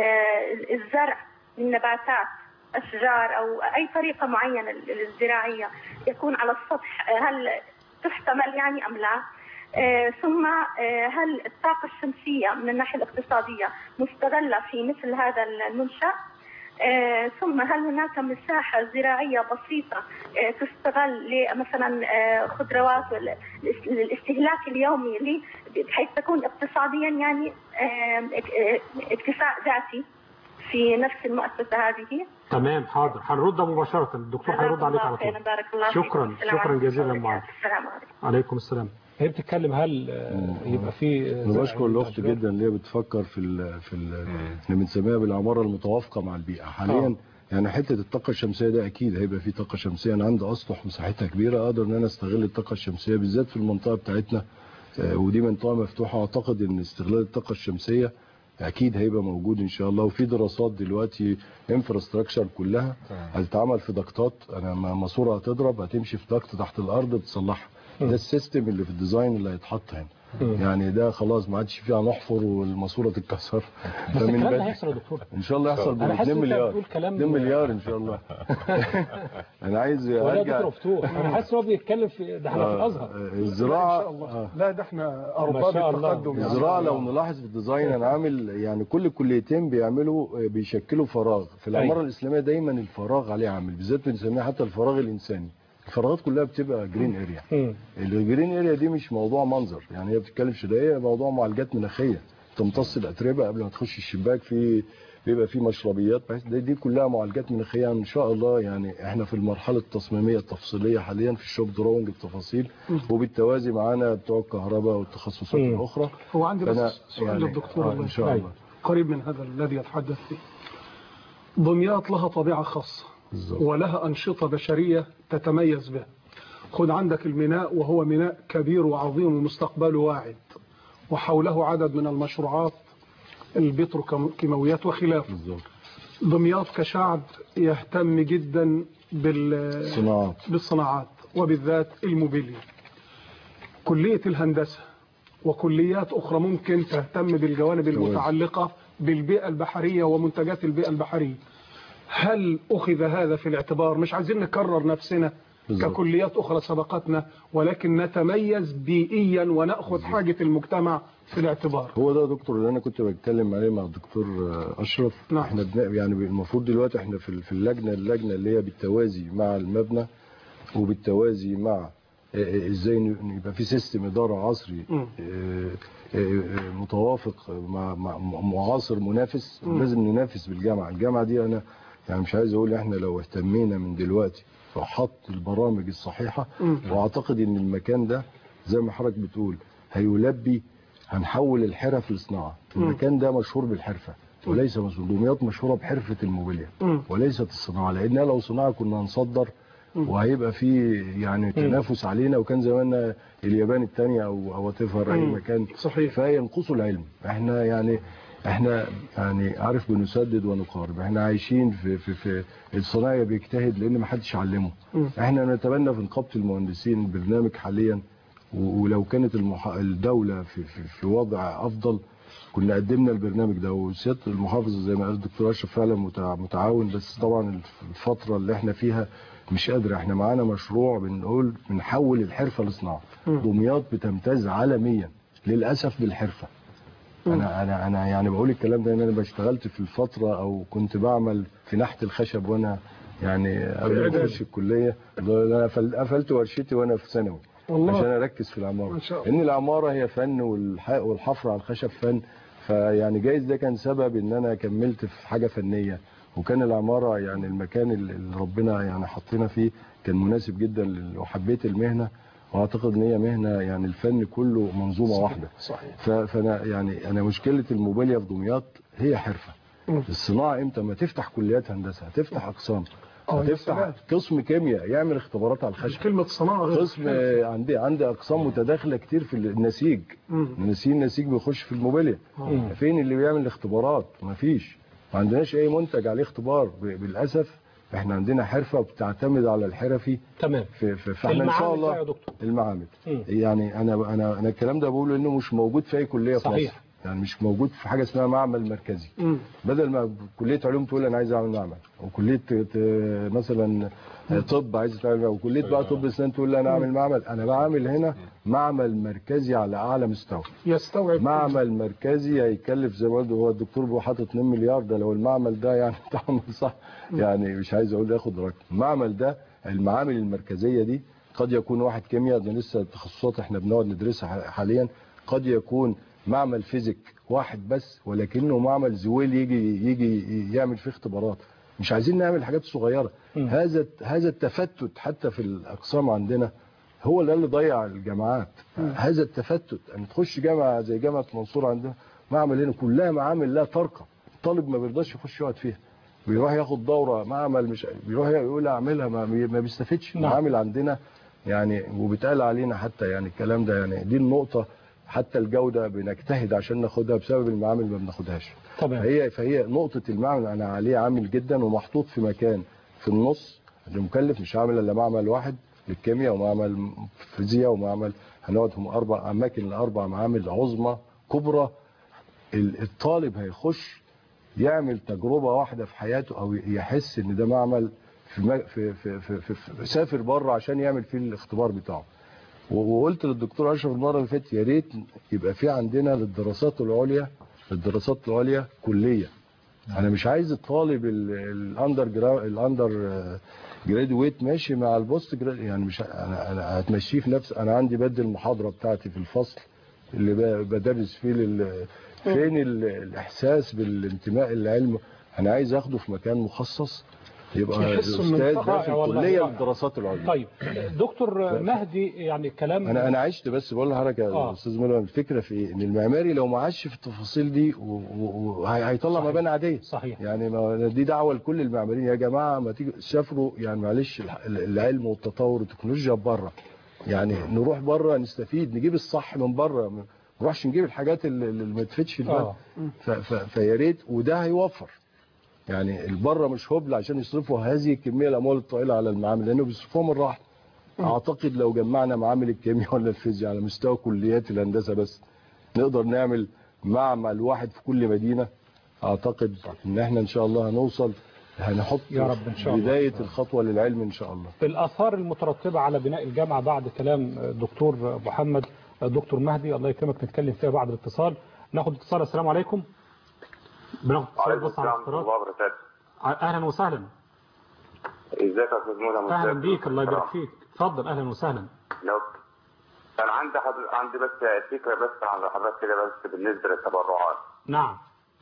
آه، الزرع من نباتات اشجار او اي طريقه معينه الزراعيه يكون على السطح آه، هل تحتمل يعني ام لا؟ آه، ثم آه، هل الطاقة الشمسية من الناحية الاقتصادية مستغلة في مثل هذا المنشأ؟ آه، ثم هل هناك مساحة زراعية بسيطة آه، تستغل لمثلا آه، خضروات وال- للاستهلاك اليومي لي- بحيث تكون اقتصاديا يعني آه، اك- آه، اكتفاء ذاتي في نفس المؤسسة هذه تمام حاضر هنرد مباشرة الدكتور هيرد عليك على خيرا طول بارك الله فيكم. شكرا السلام شكرا عليكم جزيلا ورحمة الله معاذ السلام عليكم عليكم السلام هي بتتكلم هل آه، يبقى في آه، انا زرع بشكر الاخت للأشجار؟ جدا اللي هي بتفكر في ال في ال احنا بنسميها بالعماره المتوافقه مع البيئه حاليا يعني حته الطاقه الشمسيه ده اكيد هيبقى في طاقه شمسيه انا عندي اسطح مساحتها كبيره اقدر ان انا استغل الطاقه الشمسيه بالذات في المنطقه بتاعتنا آه، ودي منطقه مفتوحه اعتقد ان استغلال الطاقه الشمسيه اكيد هيبقى موجود ان شاء الله وفي دراسات دلوقتي انفراستراكشر كلها هتتعمل في ضغطات انا ما- ماسوره هتضرب هتمشي في ضغط تحت الارض بتصلحها ده السيستم اللي في الديزاين اللي هيتحط هنا يعني ده خلاص ما عادش فيها نحفر والماسوره تتكسر بس فمن الكلام ده بدري- هيحصل يا دكتور ان شاء الله يحصل ب أنا حاسس 2 إن أنت مليار بتقول كلام- 2 مليار ان شاء الله انا عايز ولا ارجع دكتور مفتوح انا حاسس ان هو بيتكلم في ده احنا في آه، الازهر آه، الزراعه إن شاء الله. آه. لا ده احنا ما ارباب شاء الله. التقدم يعني. الزراعه لو نلاحظ في الديزاين انا عامل يعني كل الكليتين بيعملوا بيشكلوا فراغ في العماره أيوة. الاسلاميه دايما الفراغ عليه عامل بالذات بنسميه حتى الفراغ الانساني الفراغات كلها بتبقى جرين اريا مم. الجرين اريا دي مش موضوع منظر يعني هي بتتكلم شدائيه موضوع معالجات مناخيه تمتص الاتربه قبل ما تخش الشباك في بيبقى في مشربيات بحيث دي, دي كلها معالجات مناخيه ان شاء الله يعني احنا في المرحله التصميميه التفصيليه حاليا في الشوب دراونج التفاصيل وبالتوازي معانا بتوع الكهرباء والتخصصات مم. الاخرى هو عندي فأنا بس سؤال يعني- للدكتور آه الله ان شاء أيوة. الله قريب من هذا الذي يتحدث فيه دمياط لها طبيعة خاصة بالظبط. ولها أنشطة بشرية تتميز بها خذ عندك الميناء وهو ميناء كبير وعظيم ومستقبله واعد وحوله عدد من المشروعات البتروكيماويات وخلافه بالظبط دمياط كشعب يهتم جدا بال صناعات بالصناعات وبالذات الموبيليا كلية الهندسة وكليات أخرى ممكن تهتم بالجوانب المتعلقة بالبيئة البحرية ومنتجات البيئة البحرية هل أخذ هذا في الاعتبار مش عايزين نكرر نفسنا بالظبط. ككليات أخرى سبقتنا ولكن نتميز بيئيا ونأخذ حاجة المجتمع في الاعتبار هو ده يا دكتور اللي انا كنت بتكلم عليه مع الدكتور آه، اشرف نعم. احنا بن- يعني المفروض دلوقتي احنا في في اللجنه اللجنه اللي هي بالتوازي مع المبنى وبالتوازي مع آه، آه، ازاي ن- يبقى في سيستم اداره عصري مم. آه، آه، آه، متوافق مع مع معاصر منافس مم. لازم ننافس بالجامعه الجامعه دي انا يعني مش عايز اقول احنا لو اهتمينا من دلوقتي وحط البرامج الصحيحه مم. واعتقد ان المكان ده زي ما حضرتك بتقول هيلبي هنحول الحرف لصناعه مم. المكان ده مشهور بالحرفه وليس مشهور دمياط مشهوره بحرفه الموبيليا مم. وليست الصناعه لانها لو صناعه كنا هنصدر وهيبقى في يعني تنافس علينا وكان زماننا اليابان الثانيه او او تفر اي مم. مكان صحيح فينقصوا العلم احنا يعني احنا يعني عارف بنسدد ونقارب احنا عايشين في في في الصنايعي بيجتهد لان ما حدش علمه مم. احنا نتبنى في نقابه المهندسين البرنامج حاليا و- ولو كانت المح... الدوله في, في في وضع افضل كنا قدمنا البرنامج ده وسياده المحافظ زي ما قال الدكتور اشرف فعلا متع- متعاون بس طبعا الفتره اللي احنا فيها مش قادره احنا معانا مشروع بنقول بنحول الحرفه لصناعه مم. دمياط بتمتاز عالميا للاسف بالحرفه انا انا انا يعني بقول الكلام ده ان انا اشتغلت في الفتره او كنت بعمل في نحت الخشب وانا يعني قبل ما إعدادي. اخش الكليه ده انا قفل- قفلت ورشتي وانا في ثانوي والله. عشان اركز في العماره ما شاء الله. ان العماره هي فن والح- والحفر على الخشب فن فيعني جايز ده كان سبب ان انا كملت في حاجه فنيه وكان العماره يعني المكان اللي اللي ربنا يعني حطينا فيه كان مناسب جدا لل- وحبيت المهنه واعتقد ان هي مهنه يعني الفن كله منظومه صحيح. واحده صحيح ف- فانا يعني انا مشكله الموبيليا في دمياط هي حرفه مم. الصناعه امتى ما تفتح كليات هندسه هتفتح اقسام آه، يا هتفتح سلام. قسم كيمياء يعمل اختبارات على الخشب كلمة صناعة غير قسم آه، عندي عندي اقسام متداخله كتير في النسيج مم. النسيج النسيج بيخش في الموبيليا مم. فين اللي بيعمل الاختبارات ما فيش ما عندناش اي منتج عليه اختبار ب- بالاسف احنا عندنا حرفه بتعتمد على الحرفي تمام في في فاحنا ان شاء المعامل بقى الله يا دكتور المعامل مم. يعني انا انا انا الكلام ده بقوله انه مش موجود في اي كليه في صحيح. مصر يعني مش موجود في حاجه اسمها معمل مركزي مم. بدل ما كليه علوم تقول انا عايز اعمل معمل وكليه ت- مثلا طب عايز تعمل وكليه بقى طب اسنان تقول لي انا اعمل معمل انا بعمل هنا معمل مركزي على اعلى مستوى يستوعب معمل مركزي هيكلف زي ما قلت هو الدكتور بيبقى حاطط 2 مليار ده لو المعمل ده يعني اتعمل صح يعني مش عايز اقول ياخد رقم المعمل ده المعامل المركزيه دي قد يكون واحد كيمياء ده لسه تخصصات احنا بنقعد ندرسها حاليا قد يكون معمل فيزيك واحد بس ولكنه معمل زويل يجي يجي يعمل فيه اختبارات مش عايزين نعمل حاجات صغيره هذا هذا التفتت حتى في الاقسام عندنا هو ده اللي ضيع الجامعات هذا التفتت ان تخش جامعه زي جامعه المنصوره عندنا معمل هنا كلها معامل لا ترقى الطالب ما بيرضاش يخش يقعد فيها بيروح ياخد دوره معمل مش بيروح يقول اعملها ما, ما بيستفدش نعم. معامل عندنا يعني وبيتقال علينا حتى يعني الكلام ده يعني دي النقطه حتى الجوده بنجتهد عشان ناخدها بسبب المعامل ما بناخدهاش تمام فهي فهي نقطه المعمل انا عليه عامل جدا ومحطوط في مكان في النص اللي مكلف مش عامل الا معمل واحد للكيمياء ومعمل فيزياء ومعمل هنقعد هم اربع اماكن لاربع معامل عظمى كبرى ال- الطالب هيخش يعمل تجربه واحده في حياته او يحس ان ده معمل في ما- في في في, في, في سافر بره عشان يعمل فيه الاختبار بتاعه و- وقلت للدكتور اشرف المره اللي فاتت يا ريت يبقى في عندنا للدراسات العليا الدراسات العليا كليه انا مش عايز الطالب ال- الاندر جرا- الاندر آه، جرادويت ماشي مع البوست جراد يعني مش انا انا هتمشيه في نفس انا عندي بدي المحاضره بتاعتي في الفصل اللي ب- بدرس فيه لل فين ال- الاحساس بالانتماء للعلم انا عايز اخده في مكان مخصص يبقى يحسوا من الاستاذ ده رائع في والله، الكليه رائع. للدراسات العليا طيب دكتور مهدي يعني كلام انا انا عشت بس بقول لحضرتك يا آه. استاذ مولى الفكره في ايه؟ ان المعماري لو ما عاش في التفاصيل دي و- و- و- هي- هيطلع صحيح. مباني عاديه صحيح يعني ما دي دعوه لكل المعماريين يا جماعه ما تيجي سافروا يعني معلش الح- العلم والتطور والتكنولوجيا بره يعني نروح بره نستفيد نجيب الصح من بره ما نروحش نجيب الحاجات اللي اللي ما تفيدش البلد آه. ف- ف- فيا ريت وده هيوفر يعني البره مش هبل عشان يصرفوا هذه الكميه الاموال الطائله على المعامل لانه بيصرفوها مره واحده اعتقد لو جمعنا معامل الكيمياء ولا الفيزياء على مستوى كليات الهندسه بس نقدر نعمل معمل واحد في كل مدينه اعتقد ان احنا ان شاء الله هنوصل هنحط يا رب إن شاء الله. بدايه الخطوه للعلم ان شاء الله الآثار المترتبة على بناء الجامعة بعد كلام الدكتور محمد الدكتور مهدي الله يكرمك نتكلم فيها بعد الاتصال ناخد اتصال السلام عليكم بناخد اتصال وعليكم بس على السلام ورحمة الافتراض الله وبركاته اهلا وسهلا ازيك يا استاذ مولى اهلا مستر؟ بيك الله يبارك فيك اتفضل اهلا وسهلا لو كان عندي حضر... عندي بس فكره بس عن حضرتك كده بس بالنسبه للتبرعات نعم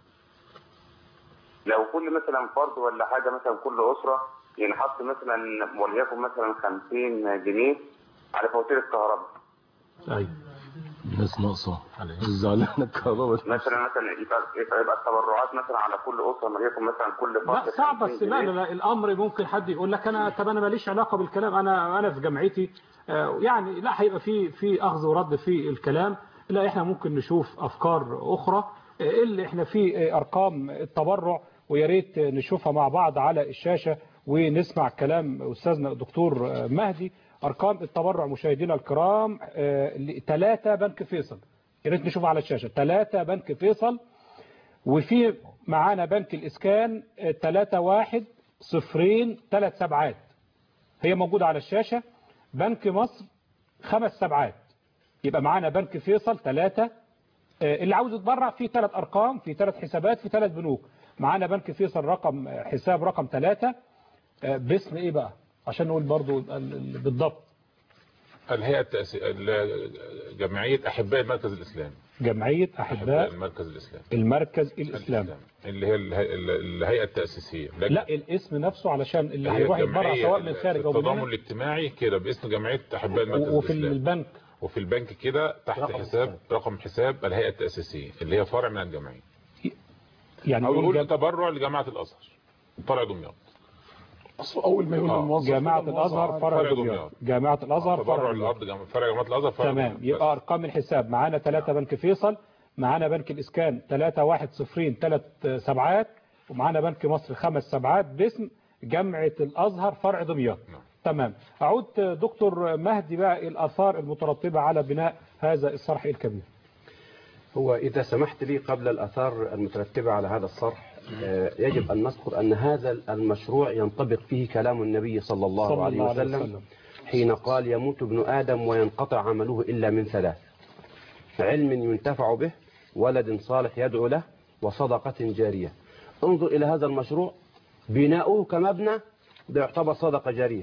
لو كل مثلا فرد ولا حاجه مثلا كل اسره ينحط مثلا وليكن مثلا 50 جنيه على فواتير الكهرباء ايوه الناس ناقصه زعلانه الكهرباء مثلا مثلا يبقى يبقى يبقى التبرعات مثلا على كل اسره وليكن مثلا كل فرد لا صعب 50 بس لا جنيه. لا لا الامر ممكن حد يقول لك انا طب انا ماليش علاقه بالكلام انا انا في جامعتي آه، يعني لا هيبقى في في اخذ ورد في الكلام لا احنا ممكن نشوف افكار اخرى آه، اللي احنا في آه، ارقام التبرع ويا ريت نشوفها مع بعض على الشاشه ونسمع كلام استاذنا الدكتور آه، مهدي ارقام التبرع مشاهدينا الكرام ثلاثة بنك فيصل يا ريت نشوفها على الشاشه ثلاثة بنك فيصل وفي معانا بنك الإسكان 3 واحد صفرين ثلاث سبعات هي موجودة على الشاشة بنك مصر خمس سبعات يبقى معانا بنك فيصل 3 آه، اللي عاوز يتبرع في ثلاث ارقام في ثلاث حسابات في ثلاث بنوك معانا بنك فيصل رقم آه، حساب رقم ثلاثة آه، باسم ايه بقى عشان نقول برضو ال- ال- بالضبط الهيئة التأسيس جمعية أحباء المركز الإسلامي جمعية احباء المركز الإسلامي المركز الاسلامي اللي هي الهي- الهيئة التأسيسية لكن لا الاسم نفسه علشان اللي هي هيروح يتبرع الجمعية سواء من خارج او من التضامن هنا الاجتماعي كده باسم جمعية أحباء المركز وفي الإسلامي البنك وفي البنك كده تحت رقم حساب رقم حساب الهيئة التأسيسية اللي هي فرع من الجمعية يعني أو نقول نقول جم- تبرع لجامعة الأزهر فرع دمياط أصل اول ما يقول آه. الموظف جامعة يبقى الازهر الموظف فرع فرع دمياط دمياط. جامعة الازهر فرع تبرع دمياط الأرض جامعة فرع جامعة الأزهر فرع تمام دمياط. يبقى ارقام الحساب معانا ثلاثة بنك فيصل معانا بنك الاسكان ثلاثة واحد صفرين ثلاث سبعات ومعانا بنك مصر خمس سبعات باسم جامعة الازهر فرع دمياط تمام اعود دكتور مهدي بقى الاثار المترتبة على بناء هذا الصرح الكبير هو إذا سمحت لي قبل الآثار المترتبة على هذا الصرح آه، يجب أن نذكر أن هذا المشروع ينطبق فيه كلام النبي صلى الله, صلى عليه, الله عليه وسلم وسلم. حين قال يموت ابن آدم وينقطع عمله إلا من ثلاث علم ينتفع به ولد صالح يدعو له وصدقة جارية انظر إلى هذا المشروع بناؤه كمبنى ده يعتبر صدقة جارية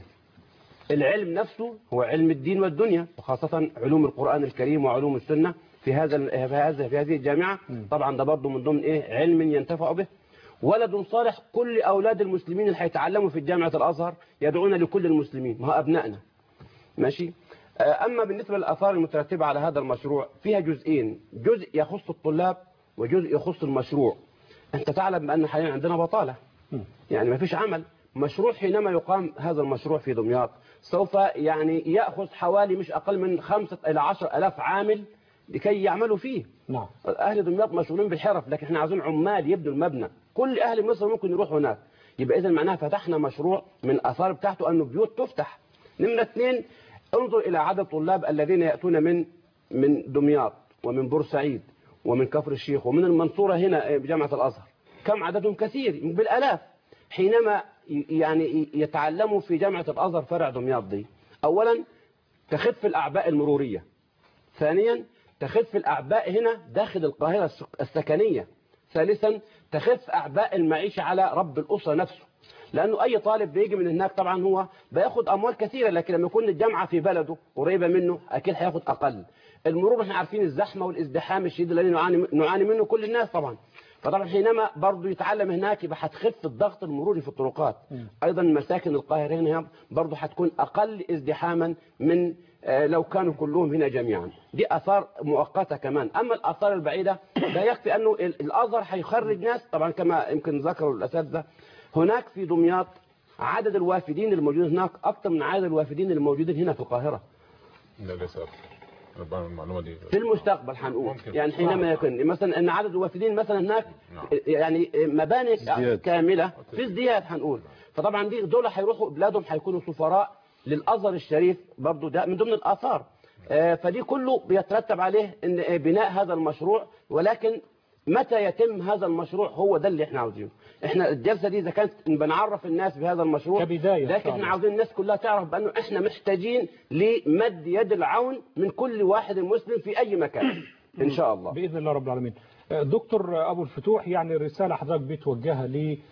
العلم نفسه هو علم الدين والدنيا وخاصة علوم القرآن الكريم وعلوم السنة في هذا في هذا في هذه الجامعة طبعا ده برضه من ضمن ايه علم ينتفع به ولد صالح كل أولاد المسلمين اللي هيتعلموا في جامعة الأزهر يدعون لكل المسلمين ما هو أبنائنا ماشي آه، أما بالنسبة للآثار المترتبة على هذا المشروع فيها جزئين جزء يخص الطلاب وجزء يخص المشروع أنت تعلم بأن حاليا عندنا بطالة يعني ما فيش عمل مشروع حينما يقام هذا المشروع في دمياط سوف يعني يأخذ حوالي مش أقل من خمسة إلى عشر ألاف عامل لكي يعملوا فيه نعم أهل دمياط مشغولين بالحرف لكن احنا عاوزين عمال يبنوا المبنى كل أهل مصر ممكن يروحوا هناك يبقى إذا معناها فتحنا مشروع من الآثار بتاعته أنه بيوت تفتح نمرة اثنين انظر إلى عدد الطلاب الذين يأتون من من دمياط ومن بورسعيد ومن كفر الشيخ ومن المنصورة هنا بجامعة الأزهر كم عددهم كثير بالآلاف حينما ي- يعني يتعلموا في جامعة الأزهر فرع دمياط دي أولا تخف الأعباء المرورية ثانيا تخف الأعباء هنا داخل القاهرة السك- السكنية ثالثا تخف أعباء المعيشة على رب الأسرة نفسه لأنه أي طالب بيجي من هناك طبعا هو بياخد أموال كثيرة لكن لما يكون الجامعة في بلده قريبة منه أكيد هياخد أقل المرور احنا عارفين الزحمة والازدحام الشديد الذي نعاني نعاني منه كل الناس طبعا فطبعا حينما برضه يتعلم هناك يبقى هتخف الضغط المروري في الطرقات ايضا مساكن القاهره هنا برضه هتكون اقل ازدحاما من آه، لو كانوا كلهم هنا جميعا دي اثار مؤقته كمان اما الاثار البعيده لا يكفي انه ال- الازهر هيخرج ناس طبعا كما يمكن ذكروا الاساتذه هناك في دمياط عدد الوافدين الموجودين هناك اكثر من عدد الوافدين الموجودين هنا في القاهره لا ليس أكثر. ربما المعلومة دي في المستقبل هنقول ممكن. يعني حينما يكون مثلا ان عدد الوافدين مثلا هناك يعني مباني ازدياد. كامله في ازدياد هنقول فطبعا دي دول هيروحوا بلادهم هيكونوا سفراء للازهر الشريف برضو ده من ضمن الاثار آه، فدي كله بيترتب عليه ان آه، بناء هذا المشروع ولكن متى يتم هذا المشروع هو ده اللي احنا عاوزينه احنا الجلسه دي اذا كانت بنعرف الناس بهذا المشروع كبداية إن لكن شاء احنا الله. عاوزين الناس كلها تعرف بانه احنا محتاجين لمد يد العون من كل واحد مسلم في اي مكان ان شاء الله بإذن الله رب العالمين آه، دكتور أبو الفتوح يعني الرسالة حضرتك بتوجهها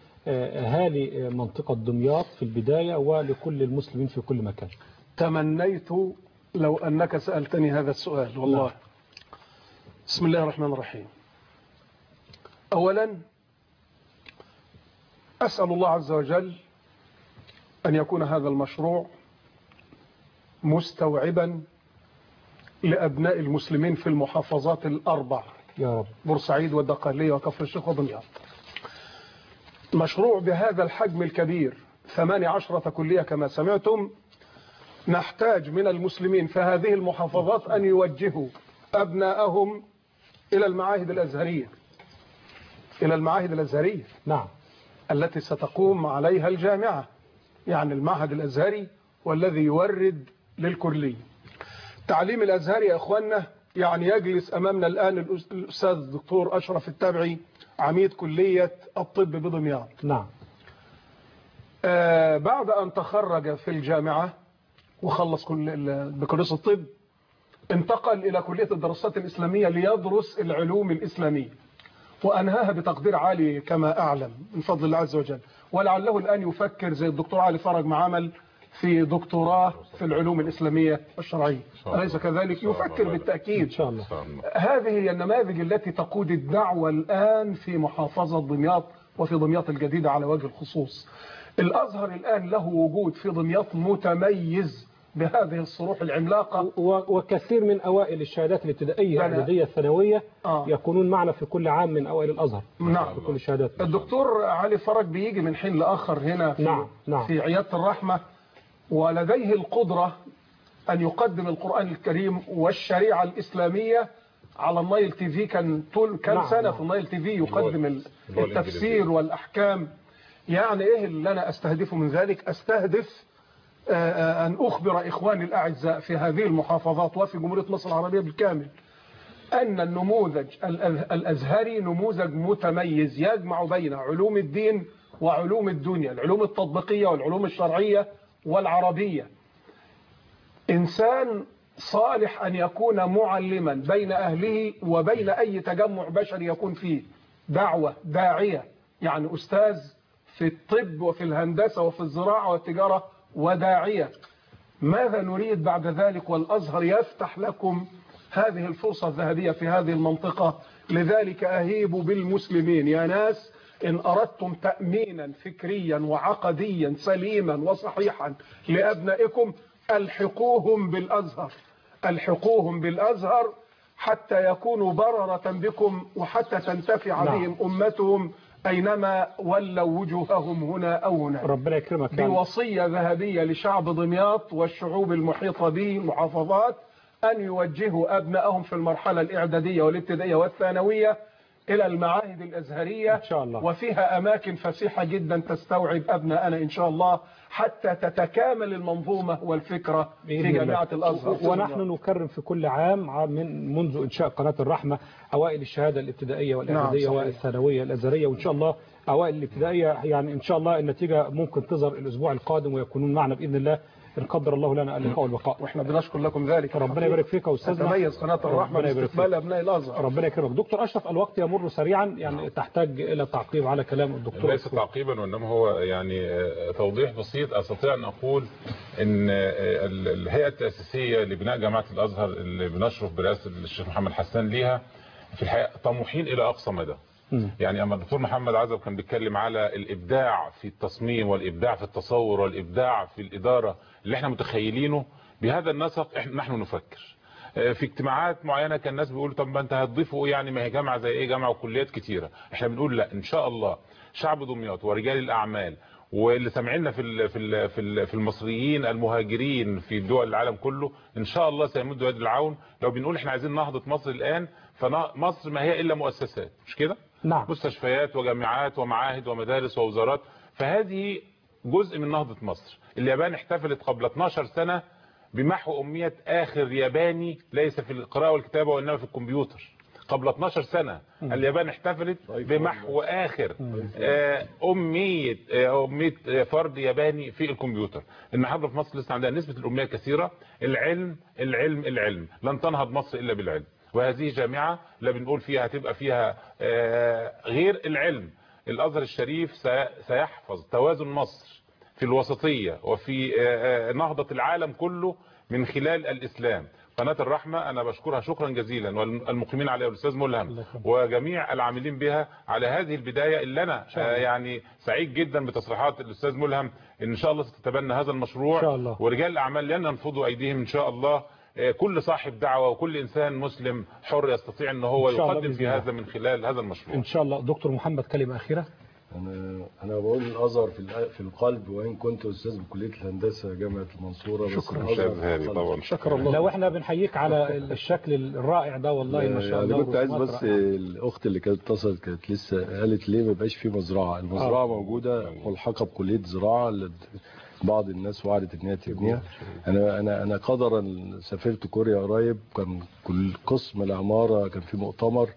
لأهالي منطقة دمياط في البداية ولكل المسلمين في كل مكان تمنيت لو أنك سألتني هذا السؤال والله بسم الله الرحمن الرحيم أولا أسأل الله عز وجل أن يكون هذا المشروع مستوعبا لأبناء المسلمين في المحافظات الأربع يا رب بورسعيد والدقهلية وكفر الشيخ ودمياط مشروع بهذا الحجم الكبير ثمانية عشرة كلية كما سمعتم نحتاج من المسلمين في هذه المحافظات أن يوجهوا أبناءهم إلى المعاهد الأزهرية إلى المعاهد الأزهرية نعم التي ستقوم عليها الجامعة يعني المعهد الأزهري والذي يورد للكلية تعليم الأزهر يا أخوانا يعني يجلس أمامنا الآن الأس- الأستاذ الدكتور أشرف التابعي عميد كلية الطب بدمياط نعم آه بعد أن تخرج في الجامعة وخلص كل ال- بكالوريوس الطب انتقل إلى كلية الدراسات الإسلامية ليدرس العلوم الإسلامية وأنهاها بتقدير عالي كما أعلم من فضل الله عز وجل ولعله الآن يفكر زي الدكتور علي فرج ما عمل في دكتوراه في العلوم الإسلامية الشرعية أليس كذلك يفكر بالتأكيد إن شاء الله هذه هي النماذج التي تقود الدعوة الآن في محافظة دمياط وفي دمياط الجديدة على وجه الخصوص الأزهر الآن له وجود في دمياط متميز بهذه الصروح العملاقة وكثير من أوائل الشهادات الابتدائية الإعدادية الثانوية آه. يكونون معنا في كل عام من أوائل الأزهر نعم في كل الشهادات الدكتور علي فرج بيجي من حين لآخر هنا في, نعم. نعم. في عيادة الرحمة ولديه القدرة أن يقدم القرآن الكريم والشريعة الإسلامية على النايل تي في كان طول كام نعم. سنة نعم. في النايل تي في يقدم ال- اللي هو التفسير والأحكام يعني إيه اللي أنا أستهدفه من ذلك أستهدف آه، آه، أن أخبر إخواني الأعزاء في هذه المحافظات وفي جمهورية مصر العربية بالكامل أن النموذج الأز- الأزهري نموذج متميز يجمع بين علوم الدين وعلوم الدنيا العلوم التطبيقية والعلوم الشرعية والعربية إنسان صالح أن يكون معلما بين أهله وبين أي تجمع بشري يكون فيه دعوة داعية يعني أستاذ في الطب وفي الهندسة وفي الزراعة والتجارة وداعية ماذا نريد بعد ذلك والأزهر يفتح لكم هذه الفرصة الذهبية في هذه المنطقة لذلك أهيب بالمسلمين يا ناس إن أردتم تأمينا فكريا وعقديا سليما وصحيحا لأبنائكم ألحقوهم بالأزهر ألحقوهم بالأزهر حتى يكونوا بررة بكم وحتى تنتفع نعم. بهم أمتهم أينما ولوا وجوههم هنا أو هنا ربنا يكرمك يعني. بوصية ذهبية لشعب دمياط والشعوب المحيطة به محافظات أن يوجهوا أبنائهم في المرحلة الإعدادية والابتدائية والثانوية إلى المعاهد الأزهرية إن شاء الله. وفيها أماكن فسيحة جدا تستوعب أبناءنا إن شاء الله حتى تتكامل المنظومة والفكرة في بإذن الله. جامعة الأزهر ونحن نكرم في كل عام عام من منذ إنشاء قناة الرحمة أوائل الشهادة الابتدائية والإعدادية نعم، صحيح. والثانوية الأزهرية وإن شاء الله أوائل الابتدائية يعني إن شاء الله النتيجة ممكن تظهر الأسبوع القادم ويكونون معنا بإذن الله إن قدر الله لنا اللقاء والبقاء واحنا بنشكر لكم ذلك ربنا يبارك فيك يا أستاذنا تتميز قناة الرحمة ربنا يبارك باستقبال فيك. أبناء الأزهر ربنا يكرمك دكتور أشرف الوقت يمر سريعا يعني تحتاج إلى تعقيب على كلام الدكتور ليس تعقيبا وانما هو يعني آه، توضيح بسيط استطيع ان اقول ان آه، ال- الهيئه التاسيسيه لبناء جامعه الازهر اللي بنشرف برئاسه الشيخ محمد حسان ليها في الحقيقه طموحين الى اقصى مدى يعني اما الدكتور محمد عزب كان بيتكلم على الابداع في التصميم والابداع في التصور والابداع في الاداره اللي احنا متخيلينه بهذا النسق احنا نحن نفكر آه، في اجتماعات معينه كان الناس بيقولوا طب ما انت هتضيفوا ايه يعني ما هي جامعه زي ايه جامعه وكليات كتيره احنا بنقول لا ان شاء الله شعب دمياط ورجال الاعمال واللي سامعيننا في ال- في ال- في ال- في المصريين المهاجرين في دول العالم كله ان شاء الله سيمدوا يد العون لو بنقول احنا عايزين نهضه مصر الان فمصر ما هي الا مؤسسات مش كده نعم مستشفيات وجامعات ومعاهد ومدارس ووزارات فهذه جزء من نهضة مصر اليابان احتفلت قبل 12 سنة بمحو أمية آخر ياباني ليس في القراءة والكتابة وإنما في الكمبيوتر قبل 12 سنة اليابان احتفلت بمحو آخر آه، أمية آه، أمية آه، فرد ياباني في الكمبيوتر النهارده في مصر لسه عندها نسبة الأمية كثيرة العلم العلم العلم لن تنهض مصر إلا بالعلم وهذه جامعة لا بنقول فيها هتبقى فيها آه، غير العلم الأزهر الشريف سي- سيحفظ توازن مصر في الوسطية وفي آه، آه، نهضة العالم كله من خلال الإسلام قناة الرحمة أنا بشكرها شكرا جزيلا والمقيمين عليها الأستاذ ملهم وجميع العاملين بها على هذه البداية اللي أنا شاء الله. آه، يعني سعيد جدا بتصريحات الأستاذ ملهم إن شاء الله ستتبنى هذا المشروع إن شاء الله. ورجال الأعمال لن ينفضوا أيديهم إن شاء الله آه، كل صاحب دعوة وكل إنسان مسلم حر يستطيع أن هو إن شاء الله يقدم بإذن في الله. هذا من خلال هذا المشروع إن شاء الله دكتور محمد كلمة أخيرة انا انا بقول الازهر في الق- في القلب وان كنت استاذ بكليه الهندسه جامعه المنصوره بس شكراً. الأزهر أستاذ في هادي القلب. طبعا شكر الله لو احنا بنحييك على الشكل الرائع ده والله ما شاء الله يعني كنت عايز ورسومات بس رائعة. الاخت اللي كانت اتصلت كانت لسه قالت ليه ما بقاش في مزرعه المزرعه آه. موجوده ملحقه بكليه زراعه اللي بعض الناس وعدت ان هي تبنيها انا انا انا قدرا سافرت كوريا قريب كان كل قسم العماره كان في مؤتمر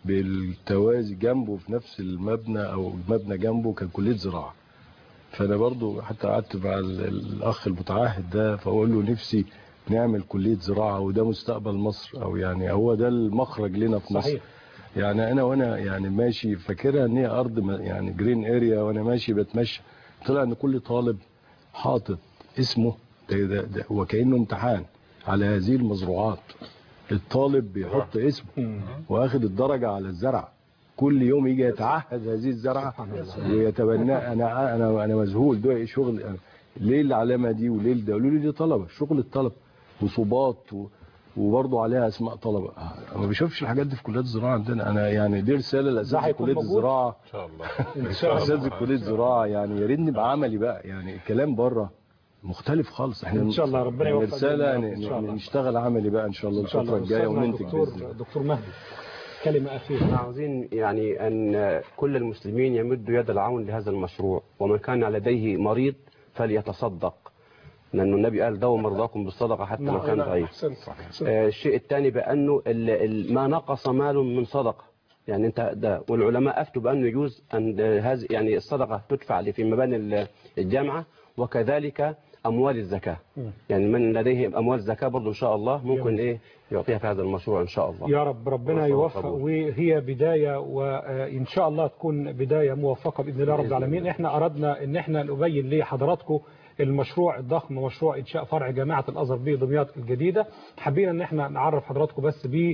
بالتوازي جنبه في نفس المبنى او المبنى جنبه كان كليه زراعه فانا برضو حتى قعدت مع ال- الاخ المتعهد ده فاقول له نفسي نعمل كليه زراعه وده مستقبل مصر او يعني هو ده المخرج لنا في مصر صحيح. يعني انا وانا يعني ماشي فاكرها ان هي ارض م- يعني جرين اريا وانا ماشي بتمشى طلع ان كل طالب حاطط اسمه ده ده ده وكانه امتحان على هذه المزروعات الطالب بيحط اسمه واخد الدرجه على الزرع كل يوم يجي يتعهد هذه الزرعه ويتبنى انا انا انا مذهول ده إيه شغل أنا ليه العلامه دي وليه ده قالوا لي دي طلبه شغل الطلبه وصوبات و... وبرضه عليها اسماء طلبه ما بشوفش الحاجات دي في كليات الزراعه عندنا انا يعني دي رساله لاساتذه هيكون كليه موجود؟ الزراعه ان شاء الله إن شاء الله. اساتذه كليه الزراعه يعني يا ريت نبقى عملي بقى يعني الكلام بره مختلف خالص احنا إن شاء الله ربنا يعني يوفق رساله جميعا إن شاء الله. ن- نشتغل عملي بقى ان شاء الله ان شاء الفتره الله الجايه أستاذنا وننتج دكتور باذن الله دكتور مهدي كلمه اخيره احنا عاوزين يعني ان كل المسلمين يمدوا يد العون لهذا المشروع ومن كان لديه مريض فليتصدق لأن النبي قال دوا مرضاكم بالصدقة حتى لو كان ضعيف أحسنت أحسنت. آه، الشيء الثاني بأنه ال- ال- ما نقص مال من صدقة يعني انت ده والعلماء افتوا بانه يجوز ان هذه يعني الصدقه تدفع في مباني ال- الجامعه وكذلك اموال الزكاه يعني من لديه اموال زكاه برضه ان شاء الله ممكن ايه يعطيها في هذا المشروع ان شاء الله يا رب ربنا والصلاة يوفق والقبول. وهي بداية وإن شاء الله تكون بداية موفقة بإذن الله رب بإذن العالمين إحنا أردنا إن إحنا نبين لحضراتكم المشروع الضخم مشروع إنشاء فرع جامعة الأزهر بدمياط الجديدة حبينا إن إحنا نعرف حضراتكم بس ب-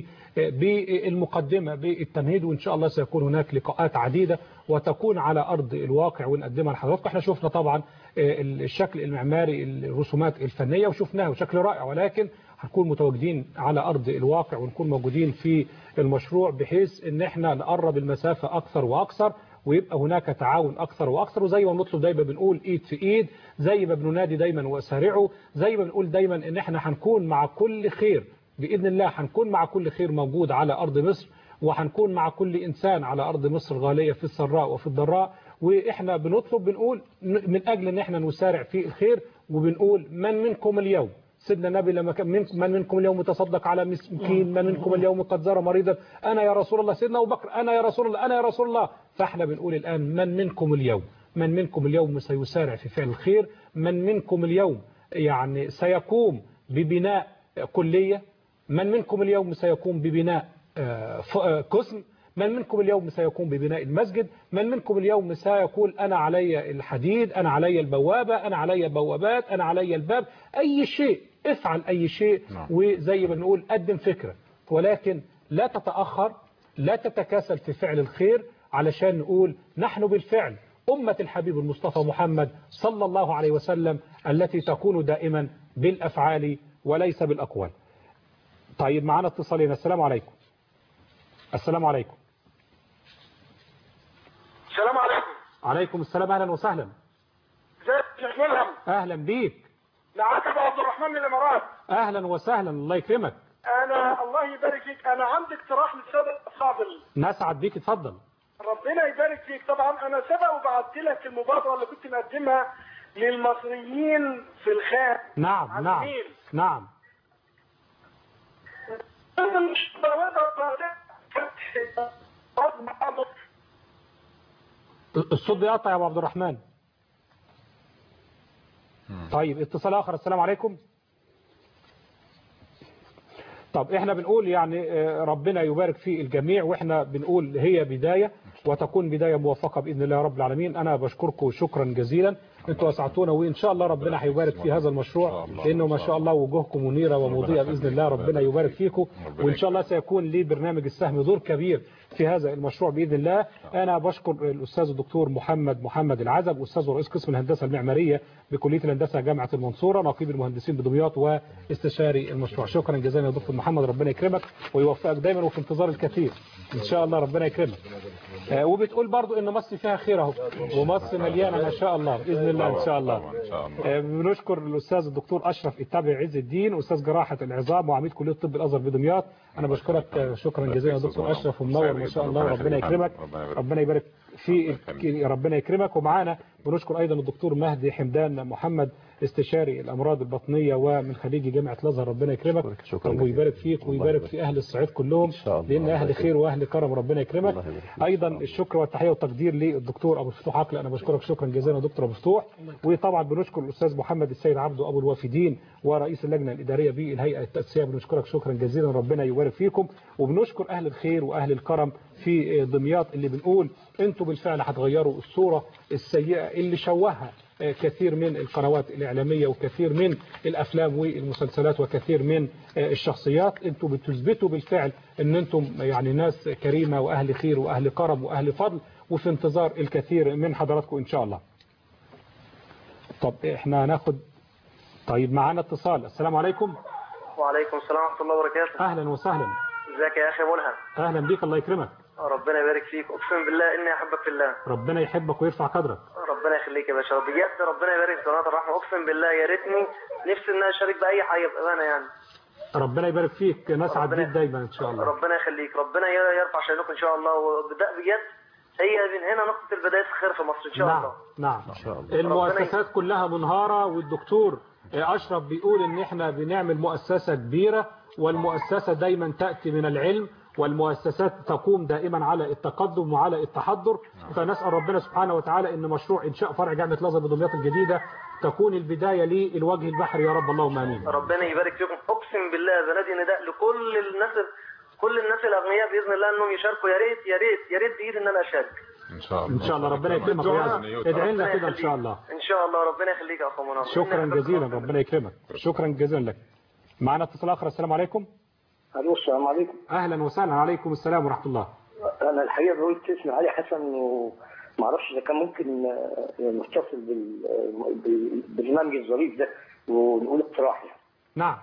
بالمقدمة بالتمهيد وإن شاء الله سيكون هناك لقاءات عديدة وتكون على أرض الواقع ونقدمها لحضراتكم إحنا شفنا طبعا الشكل المعماري الرسومات الفنية وشفناها بشكل رائع ولكن هنكون متواجدين على أرض الواقع ونكون موجودين في المشروع بحيث ان احنا نقرب المسافة أكثر وأكثر ويبقى هناك تعاون أكثر وأكثر وزي ما بنطلب دايما بنقول إيد في إيد زي ما بننادي دايما وأسارعوا زي ما بنقول دايما ان احنا هنكون مع كل خير بإذن الله هنكون مع كل خير موجود على أرض مصر وهنكون مع كل إنسان على أرض مصر غالية في السراء وفي الضراء وإحنا بنطلب بنقول من أجل أن احنا نسارع في الخير وبنقول من منكم اليوم سيدنا النبي لما كان من, من منكم اليوم تصدق على مسكين من منكم اليوم قد زار مريضا أنا يا رسول الله سيدنا أبو بكر أنا يا رسول الله أنا يا رسول الله فاحنا بنقول الآن من منكم اليوم من منكم اليوم سيسارع في فعل الخير من منكم اليوم يعني سيقوم ببناء كلية من منكم اليوم سيقوم ببناء آه، ف- آه، قسم من منكم اليوم سيقوم ببناء المسجد من منكم اليوم سيقول أنا علي الحديد أنا علي البوابة أنا علي بوابات أنا علي الباب أي شيء افعل أي شيء وزي ما بنقول قدم فكرة ولكن لا تتأخر لا تتكاسل في فعل الخير علشان نقول نحن بالفعل أمة الحبيب المصطفى محمد صلى الله عليه وسلم التي تكون دائما بالأفعال وليس بالأقوال طيب معنا اتصالين السلام عليكم السلام عليكم السلام عليكم عليكم السلام أهلا وسهلا ازيك يا شيخ ملهم أهلا بيك معاك ابو عبد الرحمن من الامارات أهلا وسهلا الله يكرمك انا الله يبارك فيك انا عندي اقتراح للساده الفاضل نسعد بيك اتفضل ربنا يبارك فيك طبعا انا سبق وبعت لك المبادره اللي كنت مقدمها للمصريين في الخارج نعم على نعم النيل. نعم الصوت بيقطع يا ابو عبد الرحمن طيب اتصال اخر السلام عليكم طب احنا بنقول يعني آه، ربنا يبارك في الجميع واحنا بنقول هي بداية وتكون بداية موفقة بإذن الله رب العالمين أنا بشكركم شكرا جزيلا انتوا وسعتونا وإن شاء الله ربنا هيبارك في هذا المشروع لأنه ما شاء الله وجوهكم منيرة ومضيئة بإذن الله ربنا يبارك فيكم وإن شاء الله سيكون لي برنامج السهم دور كبير في هذا المشروع بإذن الله أنا بشكر الأستاذ الدكتور محمد محمد العزب أستاذ ورئيس قسم الهندسة المعمارية بكلية الهندسة جامعة المنصورة نقيب المهندسين بدمياط واستشاري المشروع شكرا جزيلا يا دكتور محمد ربنا يكرمك ويوفقك دايما وفي انتظار الكثير إن شاء الله ربنا يكرمك آه، وبتقول برضو ان مصر فيها خير اهو ومصر مليانه ما شاء الله باذن الله ان شاء الله ان شاء الله آه، بنشكر الاستاذ الدكتور اشرف التابع عز الدين استاذ جراحه العظام وعميد كليه طب الازهر بدمياط انا بشكرك آه، شكرا جزيلا يا دكتور اشرف ومنور ما شاء الله ربنا يكرمك ربنا يبارك في ربنا يكرمك ومعانا بنشكر ايضا الدكتور مهدي حمدان محمد استشاري الامراض البطنيه ومن خريج جامعه الازهر ربنا يكرمك شكرا ويبارك فيك ويبارك في اهل الصعيد كلهم لان اهل خير واهل كرم ربنا يكرمك ايضا الشكر والتحيه والتقدير للدكتور ابو الفتوح عقل انا بشكرك شكرا جزيلا دكتور ابو الفتوح وطبعا بنشكر الاستاذ محمد السيد عبده ابو الوافدين ورئيس اللجنه الاداريه بالهيئه التاسيسيه بنشكرك شكرا جزيلا ربنا يبارك فيكم وبنشكر اهل الخير واهل الكرم في دمياط اللي بنقول انتوا بالفعل هتغيروا الصوره السيئه اللي شوهها كثير من القنوات الإعلامية وكثير من الأفلام والمسلسلات وكثير من الشخصيات انتم بتثبتوا بالفعل ان انتم يعني ناس كريمة وأهل خير وأهل كرم وأهل فضل وفي انتظار الكثير من حضراتكم إن شاء الله طب احنا هناخد طيب معانا اتصال السلام عليكم وعليكم السلام ورحمة الله وبركاته أهلا وسهلا ازيك يا أخي ملهم أهلا بيك الله يكرمك ربنا يبارك فيك أقسم بالله إني أحبك في الله ربنا يحبك ويرفع قدرك ربنا يخليك يا باشا بجد ربنا يبارك في قناة الرحمة أقسم بالله يا ريتني نفسي إن أنا أشارك بأي حاجة بأمانة يعني ربنا يبارك فيك نسعد بيك دايما إن شاء الله ربنا يخليك ربنا يرفع شأنكم إن شاء الله وبدأ بجد هي من هنا نقطة البداية الخير في مصر إن شاء نعم الله نعم إن شاء الله المؤسسات كلها منهارة والدكتور أشرف بيقول إن إحنا بنعمل مؤسسة كبيرة والمؤسسة دايما تأتي من العلم والمؤسسات تقوم دائما على التقدم وعلى التحضر فنسأل ربنا سبحانه وتعالى إن مشروع إنشاء فرع جامعة الأزهر بدمياط الجديدة تكون البداية للوجه البحري يا رب اللهم آمين ربنا يبارك فيكم أقسم بالله بنادي نداء لكل الناس كل الناس الأغنياء بإذن الله إنهم يشاركوا يا ريت يا ريت يا ريت بإيد إن أنا أشارك ان شاء الله إن شاء الله ربنا يكرمك ويعزك ادعي لنا كده إن شاء الله إن شاء الله ربنا يخليك يا أخو منار شكرا جزيلا ربنا يكرمك شكرا جزيلا لك معنا اتصال آخر السلام عليكم الو السلام عليكم أهلا وسهلا عليكم السلام ورحمة الله انا الحقيقه بقول اسمي علي حسن وما اعرفش اذا كان ممكن آه، نتصل بال- آه، بالبرنامج الظريف ده ونقول اقتراح يعني نعم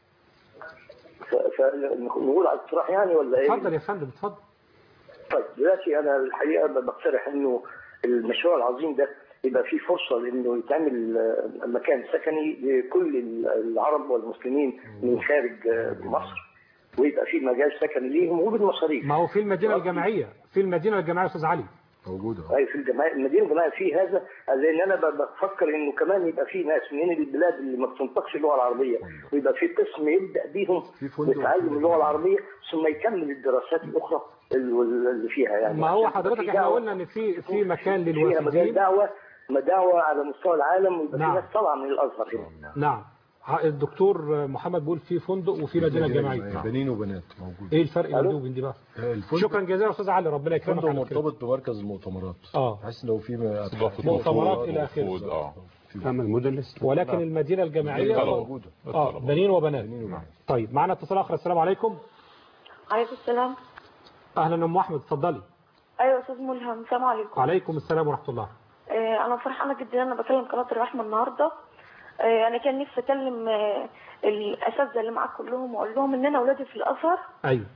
ف- فنقول على اقتراح يعني ولا ايه؟ اتفضل يا فندم اتفضل طيب دلوقتي انا الحقيقه بقترح انه المشروع العظيم ده يبقى فيه فرصه لانه يتعمل آه، مكان سكني لكل العرب والمسلمين من خارج آه، مصر ويبقى فيه مجال سكني ليهم وبالمصاريف ما هو في المدينة الجامعية في المدينة الجامعية يا أستاذ علي موجودة ايوه في الجماعه المدينه الجماعيه في هذا لان انا ب- بفكر انه كمان يبقى في ناس من البلاد اللي ما بتنطقش اللغه العربيه ويبقى في قسم يبدا بيهم بتعلم اللغه العربيه ثم يكمل الدراسات الاخرى ال- اللي فيها يعني ما هو عشان حضرتك في احنا دعوة- قلنا ان في في مكان فيها مجال للوافدين دعوه دعوه على مستوى العالم ويبقى نعم. في ناس طالعه من الازهر هنا نعم الدكتور محمد بيقول في فندق وفي مدينة جامعية بنين وبنات موجود ايه الفرق بين دي وبين دي بقى شكرا جزيلا يا استاذ علي ربنا يكرمك فندق على خير. مرتبط بمركز المؤتمرات اه بحيث لو في مؤتمرات الى اخره اه تعمل موديلست ولكن المدينة الجامعية طلبة. موجودة. اه بنين وبنات طيب معنا اتصال اخر السلام عليكم عليكم السلام اهلا ام احمد اتفضلي ايوه استاذ ملهم السلام عليكم وعليكم السلام ورحمة الله آه انا فرحانه جدا ان انا بكلم قناه الرحمه النهارده آه انا كان نفسي اكلم آه الاساتذه اللي معاك كلهم واقول لهم ان انا اولادي في الازهر ايوه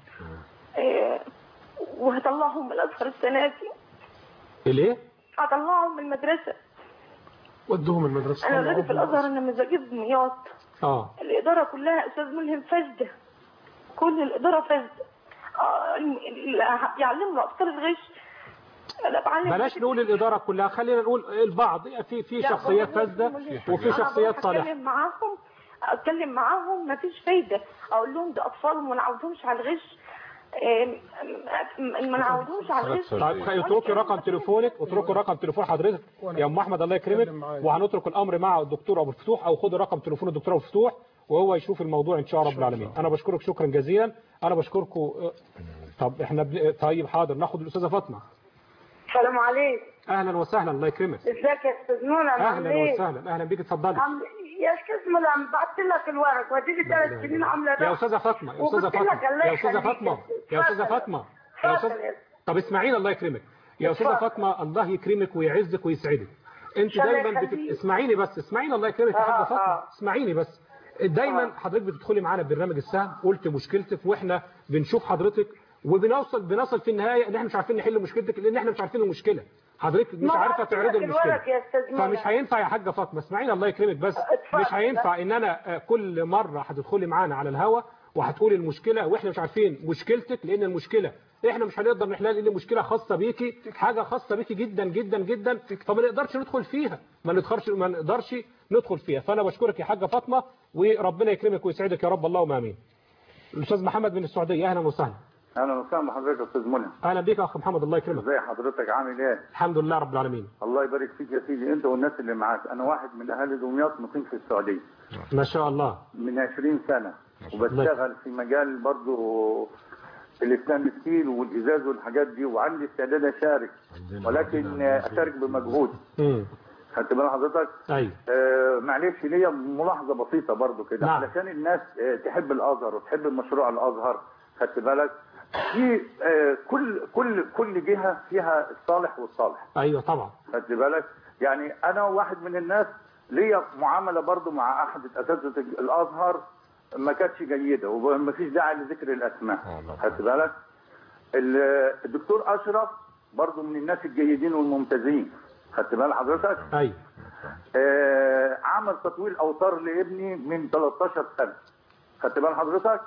آه وهطلعهم من الازهر السنه دي الايه هطلعهم من المدرسه ودوهم المدرسة انا اولادي في الازهر انا مزاجي دمياط اه الاداره كلها استاذ ملهم فاسده كل الاداره فاسده آه اللي بيعلموا الاطفال الغش انا بعلم بلاش نقول الإدارة كلها خلينا نقول البعض في في لا، شخصيات برضه فاسدة ملهم. وفي أنا شخصيات بروح صالحة اتكلم معاهم اتكلم معاهم مفيش فايده اقول لهم ده اطفالهم ما نعودهمش على الغش آم، آم، ما نعودهمش على الغش طيب خ- اتركي رقم تليفونك اتركي رقم تليفون حضرتك يا ام احمد الله يكرمك وهنترك الامر مع الدكتور ابو الفتوح او خد رقم تليفون الدكتور ابو الفتوح وهو يشوف الموضوع ان شاء رب العالمين انا بشكرك شكرا جزيلا انا بشكركم طب احنا بن... طيب حاضر ناخد الاستاذه فاطمه السلام عليكم اهلا وسهلا الله يكرمك ازيك يا استاذ نور عامل اهلا ايه؟ وسهلا اهلا بيك اتفضلي عم... يا استاذ ملهم بعت لك الورق واديلي ثلاث سنين عامله ده يا استاذه فاطمه يا استاذه وقلت لك فاطمه الله يا استاذه يخليك فاطمه يا استاذه اتفضل. فاطمه يا استاذ اتفضل. طب اسمعينا الله يكرمك يا استاذه اتفضل. فاطمه الله يكرمك ويعزك ويسعدك انت الله دايما بت... يخليك. اسمعيني بس اسمعيني الله يكرمك يا آه، حاجه فاطمه آه. اسمعيني بس دايما حضرتك بتدخلي معانا برنامج السهم قلت مشكلتك واحنا بنشوف حضرتك وبنوصل بنصل في النهايه ان احنا مش عارفين نحل مشكلتك لان احنا مش عارفين المشكله حضرتك مش ما عارفه بعت تعرضي لك المشكله الورق يا استاذ فمش ملهم. هينفع يا حاجه فاطمه اسمعينا الله يكرمك بس اتفضل. مش هينفع ان انا آه، كل مره هتدخلي معانا على الهوا وهتقولي المشكله واحنا مش عارفين مشكلتك لان المشكله احنا مش هنقدر نحلها لان مشكله خاصه بيكي حاجه خاصه بيكي جدا جدا جدا فما نقدرش ندخل فيها ما نقدرش ما نقدرش ندخل فيها فانا بشكرك يا حاجه فاطمه وربنا يكرمك ويسعدك يا رب اللهم امين الاستاذ محمد من السعوديه اهلا وسهلا اهلا وسهلا بحضرتك يا استاذ منى اهلا بيك يا اخ محمد الله يكرمك ازي حضرتك عامل ايه الحمد لله رب العالمين الله يبارك فيك يا سيدي انت والناس اللي معاك انا واحد من اهالي دمياط مقيم في السعوديه ما شاء الله من 20 سنه وبشتغل في مجال برضو الاسلام ستيل والازاز والحاجات دي وعندي استعداد اشارك ولكن اشارك بمجهود امم خدت بال حضرتك ايوه آه معلش ليا ملاحظه بسيطه برضو كده نعم. علشان الناس آه تحب الازهر وتحب مشروع الازهر خدت بالك في آه كل كل كل جهه فيها الصالح والصالح ايوه طبعا خدت بالك يعني انا واحد من الناس ليا معامله برضو مع احد اساتذه الازهر ما كانتش جيده وما فيش داعي لذكر الاسماء خدت بالك ال- الدكتور اشرف برضو من الناس الجيدين والممتازين خدت بال حضرتك ايوه آه عمل تطويل اوتار لابني من 13 سنه خدت بال حضرتك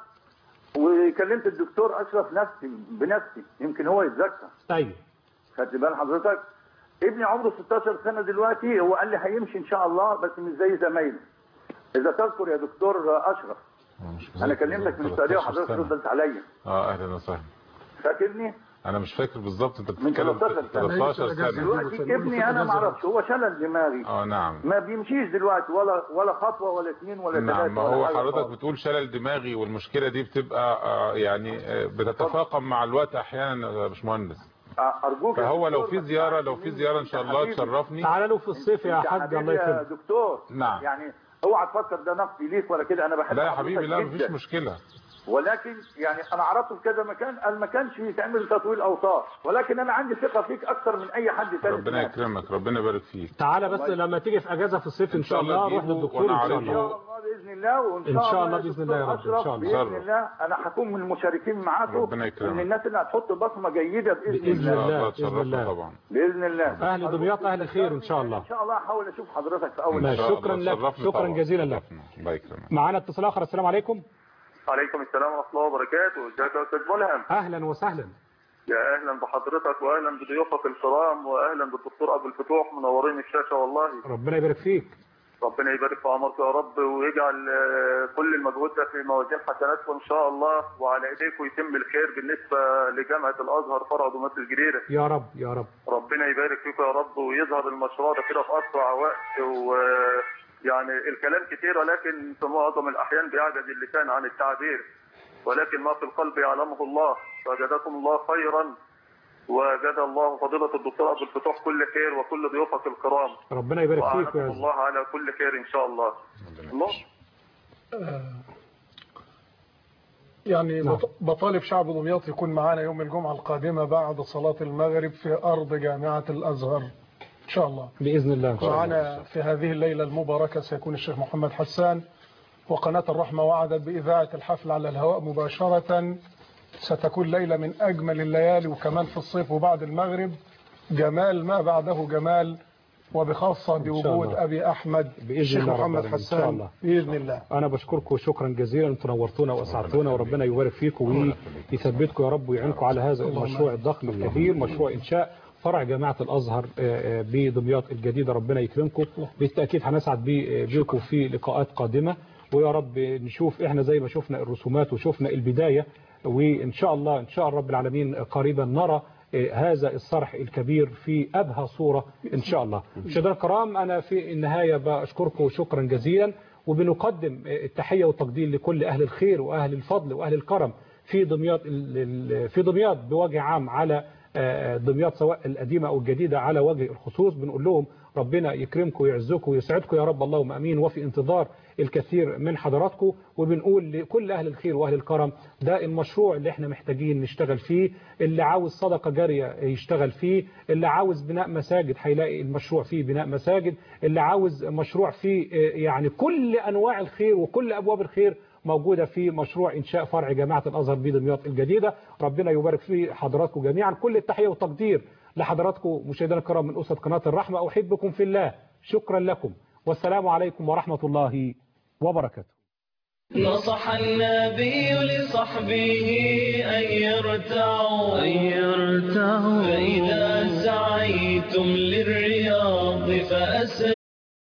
وكلمت الدكتور اشرف نفسي بنفسي يمكن هو يتذكر ايوه خدت بال حضرتك ابني عمره 16 سنه دلوقتي هو قال لي هيمشي ان شاء الله بس مش زي زمايله اذا تذكر يا دكتور اشرف انا كلمتك من السعوديه وحضرتك ردت عليا اه اهلا وسهلا فاكرني انا مش فاكر بالظبط انت من بتتكلم 13 سنه 13 سنه دلوقتي ابني انا ما اعرفش هو شلل دماغي اه نعم ما بيمشيش دلوقتي ولا ولا خطوه ولا اثنين ولا ثلاثه نعم ما ولا هو حاجة حضرتك خالص. بتقول شلل دماغي والمشكله دي بتبقى آه، يعني آه، بتتفاقم مع الوقت احيانا يا باشمهندس ارجوك يا فهو لو دكتور في زياره لو في زياره ان شاء الله حبيبي. تشرفني تعالى له في الصيف يا انت حاج حبيبي الله يا يكرمك دكتور نعم. يعني اوعى تفكر ده نقدي ليك ولا كده انا بحب لا يا حضرتك حبيبي لا جداً. مفيش مشكله ولكن يعني انا عرضته في كذا مكان قال ما كانش يتعمل تطويل اوتار ولكن انا عندي ثقه فيك اكثر من اي حد ثاني ربنا يكرمك ربنا يبارك فيك تعالى بس لما تيجي في اجازه في الصيف ان شاء الله روح تجيبه للدكتور وأنا ان شاء أعرضه. الله باذن الله وان إن شاء الله بإذن الله يا رب، إن أشرف شاء الله. باذن الله انا هكون من المشاركين معاكم ربنا يكرمك. من الناس اللي هتحط بصمه جيده باذن, بإذن الله الله، بإذن تشرفنا الله. طبعا باذن الله اهل دمياط اهل خير ان شاء الله ان شاء الله هحاول اشوف حضرتك في اول ماشي. إن شاء الله. شكراً لك. تشرفنا شكراً طبعاً. جزيلاً لك. تشرفنا. الله يكرمك معانا اتصال اخر السلام عليكم عليكم السلام ورحمه الله وبركاته ازيك يا استاذ ملهم اهلا وسهلا يا اهلا بحضرتك واهلا بضيوفك الكرام واهلا بالدكتور ابو الفتوح منورين الشاشه والله ربنا يبارك فيك ربنا يبارك في عمرك يا رب ويجعل آه، كل المجهود ده في موازين حسناتكم ان شاء الله وعلى ايديكم يتم الخير بالنسبه لجامعه الازهر فرع دمياط الجديده يا رب يا رب ربنا يبارك فيكم يا رب ويظهر المشروع ده كده في اسرع وقت و يعني الكلام كتير ولكن في معظم الاحيان بيعجز اللسان عن التعبير ولكن ما في القلب يعلمه الله فجزاكم الله خيرا وجزا الله فضيلة الدكتور أبو الفتوح كل خير وكل ضيوفك الكرام ربنا يبارك فيك وأعانكم ويعزك الله على كل خير إن شاء الله الله يعني بط- بطالب شعب دمياط يكون معانا يوم الجمعة القادمة بعد صلاة المغرب في أرض جامعة الأزهر إن شاء الله باذن الله ان شاء الله معنا في هذه الليلة المباركة سيكون الشيخ محمد حسان وقناة الرحمة وعدت بإذاعة الحفل على الهواء مباشرة ستكون ليلة من أجمل الليالي وكمان في الصيف وبعد المغرب جمال ما بعده جمال وبخاصة بوجود الله. أبي أحمد بإذن الشيخ الله رب محمد العالمين. إن شاء حسان الله. بإذن الله انا بشكركم شكرا جزيلا انتم نورتونا واسعدتونا وربنا يبارك فيكم ويثبتكم يا رب ويعينكم على هذا المشروع الضخم الكبير مشروع انشاء فرع جامعة الأزهر آه، آه، بدمياط الجديدة ربنا يكرمكم بالتأكيد هنسعد بي- بيكم في لقاءات قادمة ويا رب نشوف احنا زي ما شفنا الرسومات وشفنا البداية وإن شاء الله إن شاء رب العالمين قريبا نرى آه، هذا الصرح الكبير في أبهى صورة إن شاء الله مشاهدينا الكرام أنا في النهاية بشكركم شكرا جزيلا وبنقدم آه، التحية والتقدير لكل أهل الخير وأهل الفضل وأهل الكرم في دمياط ال- ال- في دمياط بوجه عام على آه، دمياط سواء القديمة أو الجديدة على وجه الخصوص بنقول لهم ربنا يكرمكم ويعزكم ويسعدكم يا رب اللهم أمين وفي انتظار الكثير من حضراتكم وبنقول لكل أهل الخير وأهل الكرم ده المشروع اللي احنا محتاجين نشتغل فيه اللي عاوز صدقة جارية يشتغل فيه اللي عاوز بناء مساجد هيلاقي المشروع فيه بناء مساجد اللي عاوز مشروع فيه آه، يعني كل أنواع الخير وكل أبواب الخير موجودة في مشروع إنشاء فرع جامعة الأزهر بدمياط الجديدة ربنا يبارك في حضراتكم جميعا كل التحية والتقدير لحضراتكم مشاهدينا الكرام من أسرة قناة الرحمة أحبكم في الله شكرا لكم والسلام عليكم ورحمة الله وبركاته نصح النبي لصحبه أن يرتعوا أن يرتعوا فإذا سعيتم للرياض فأسرعوا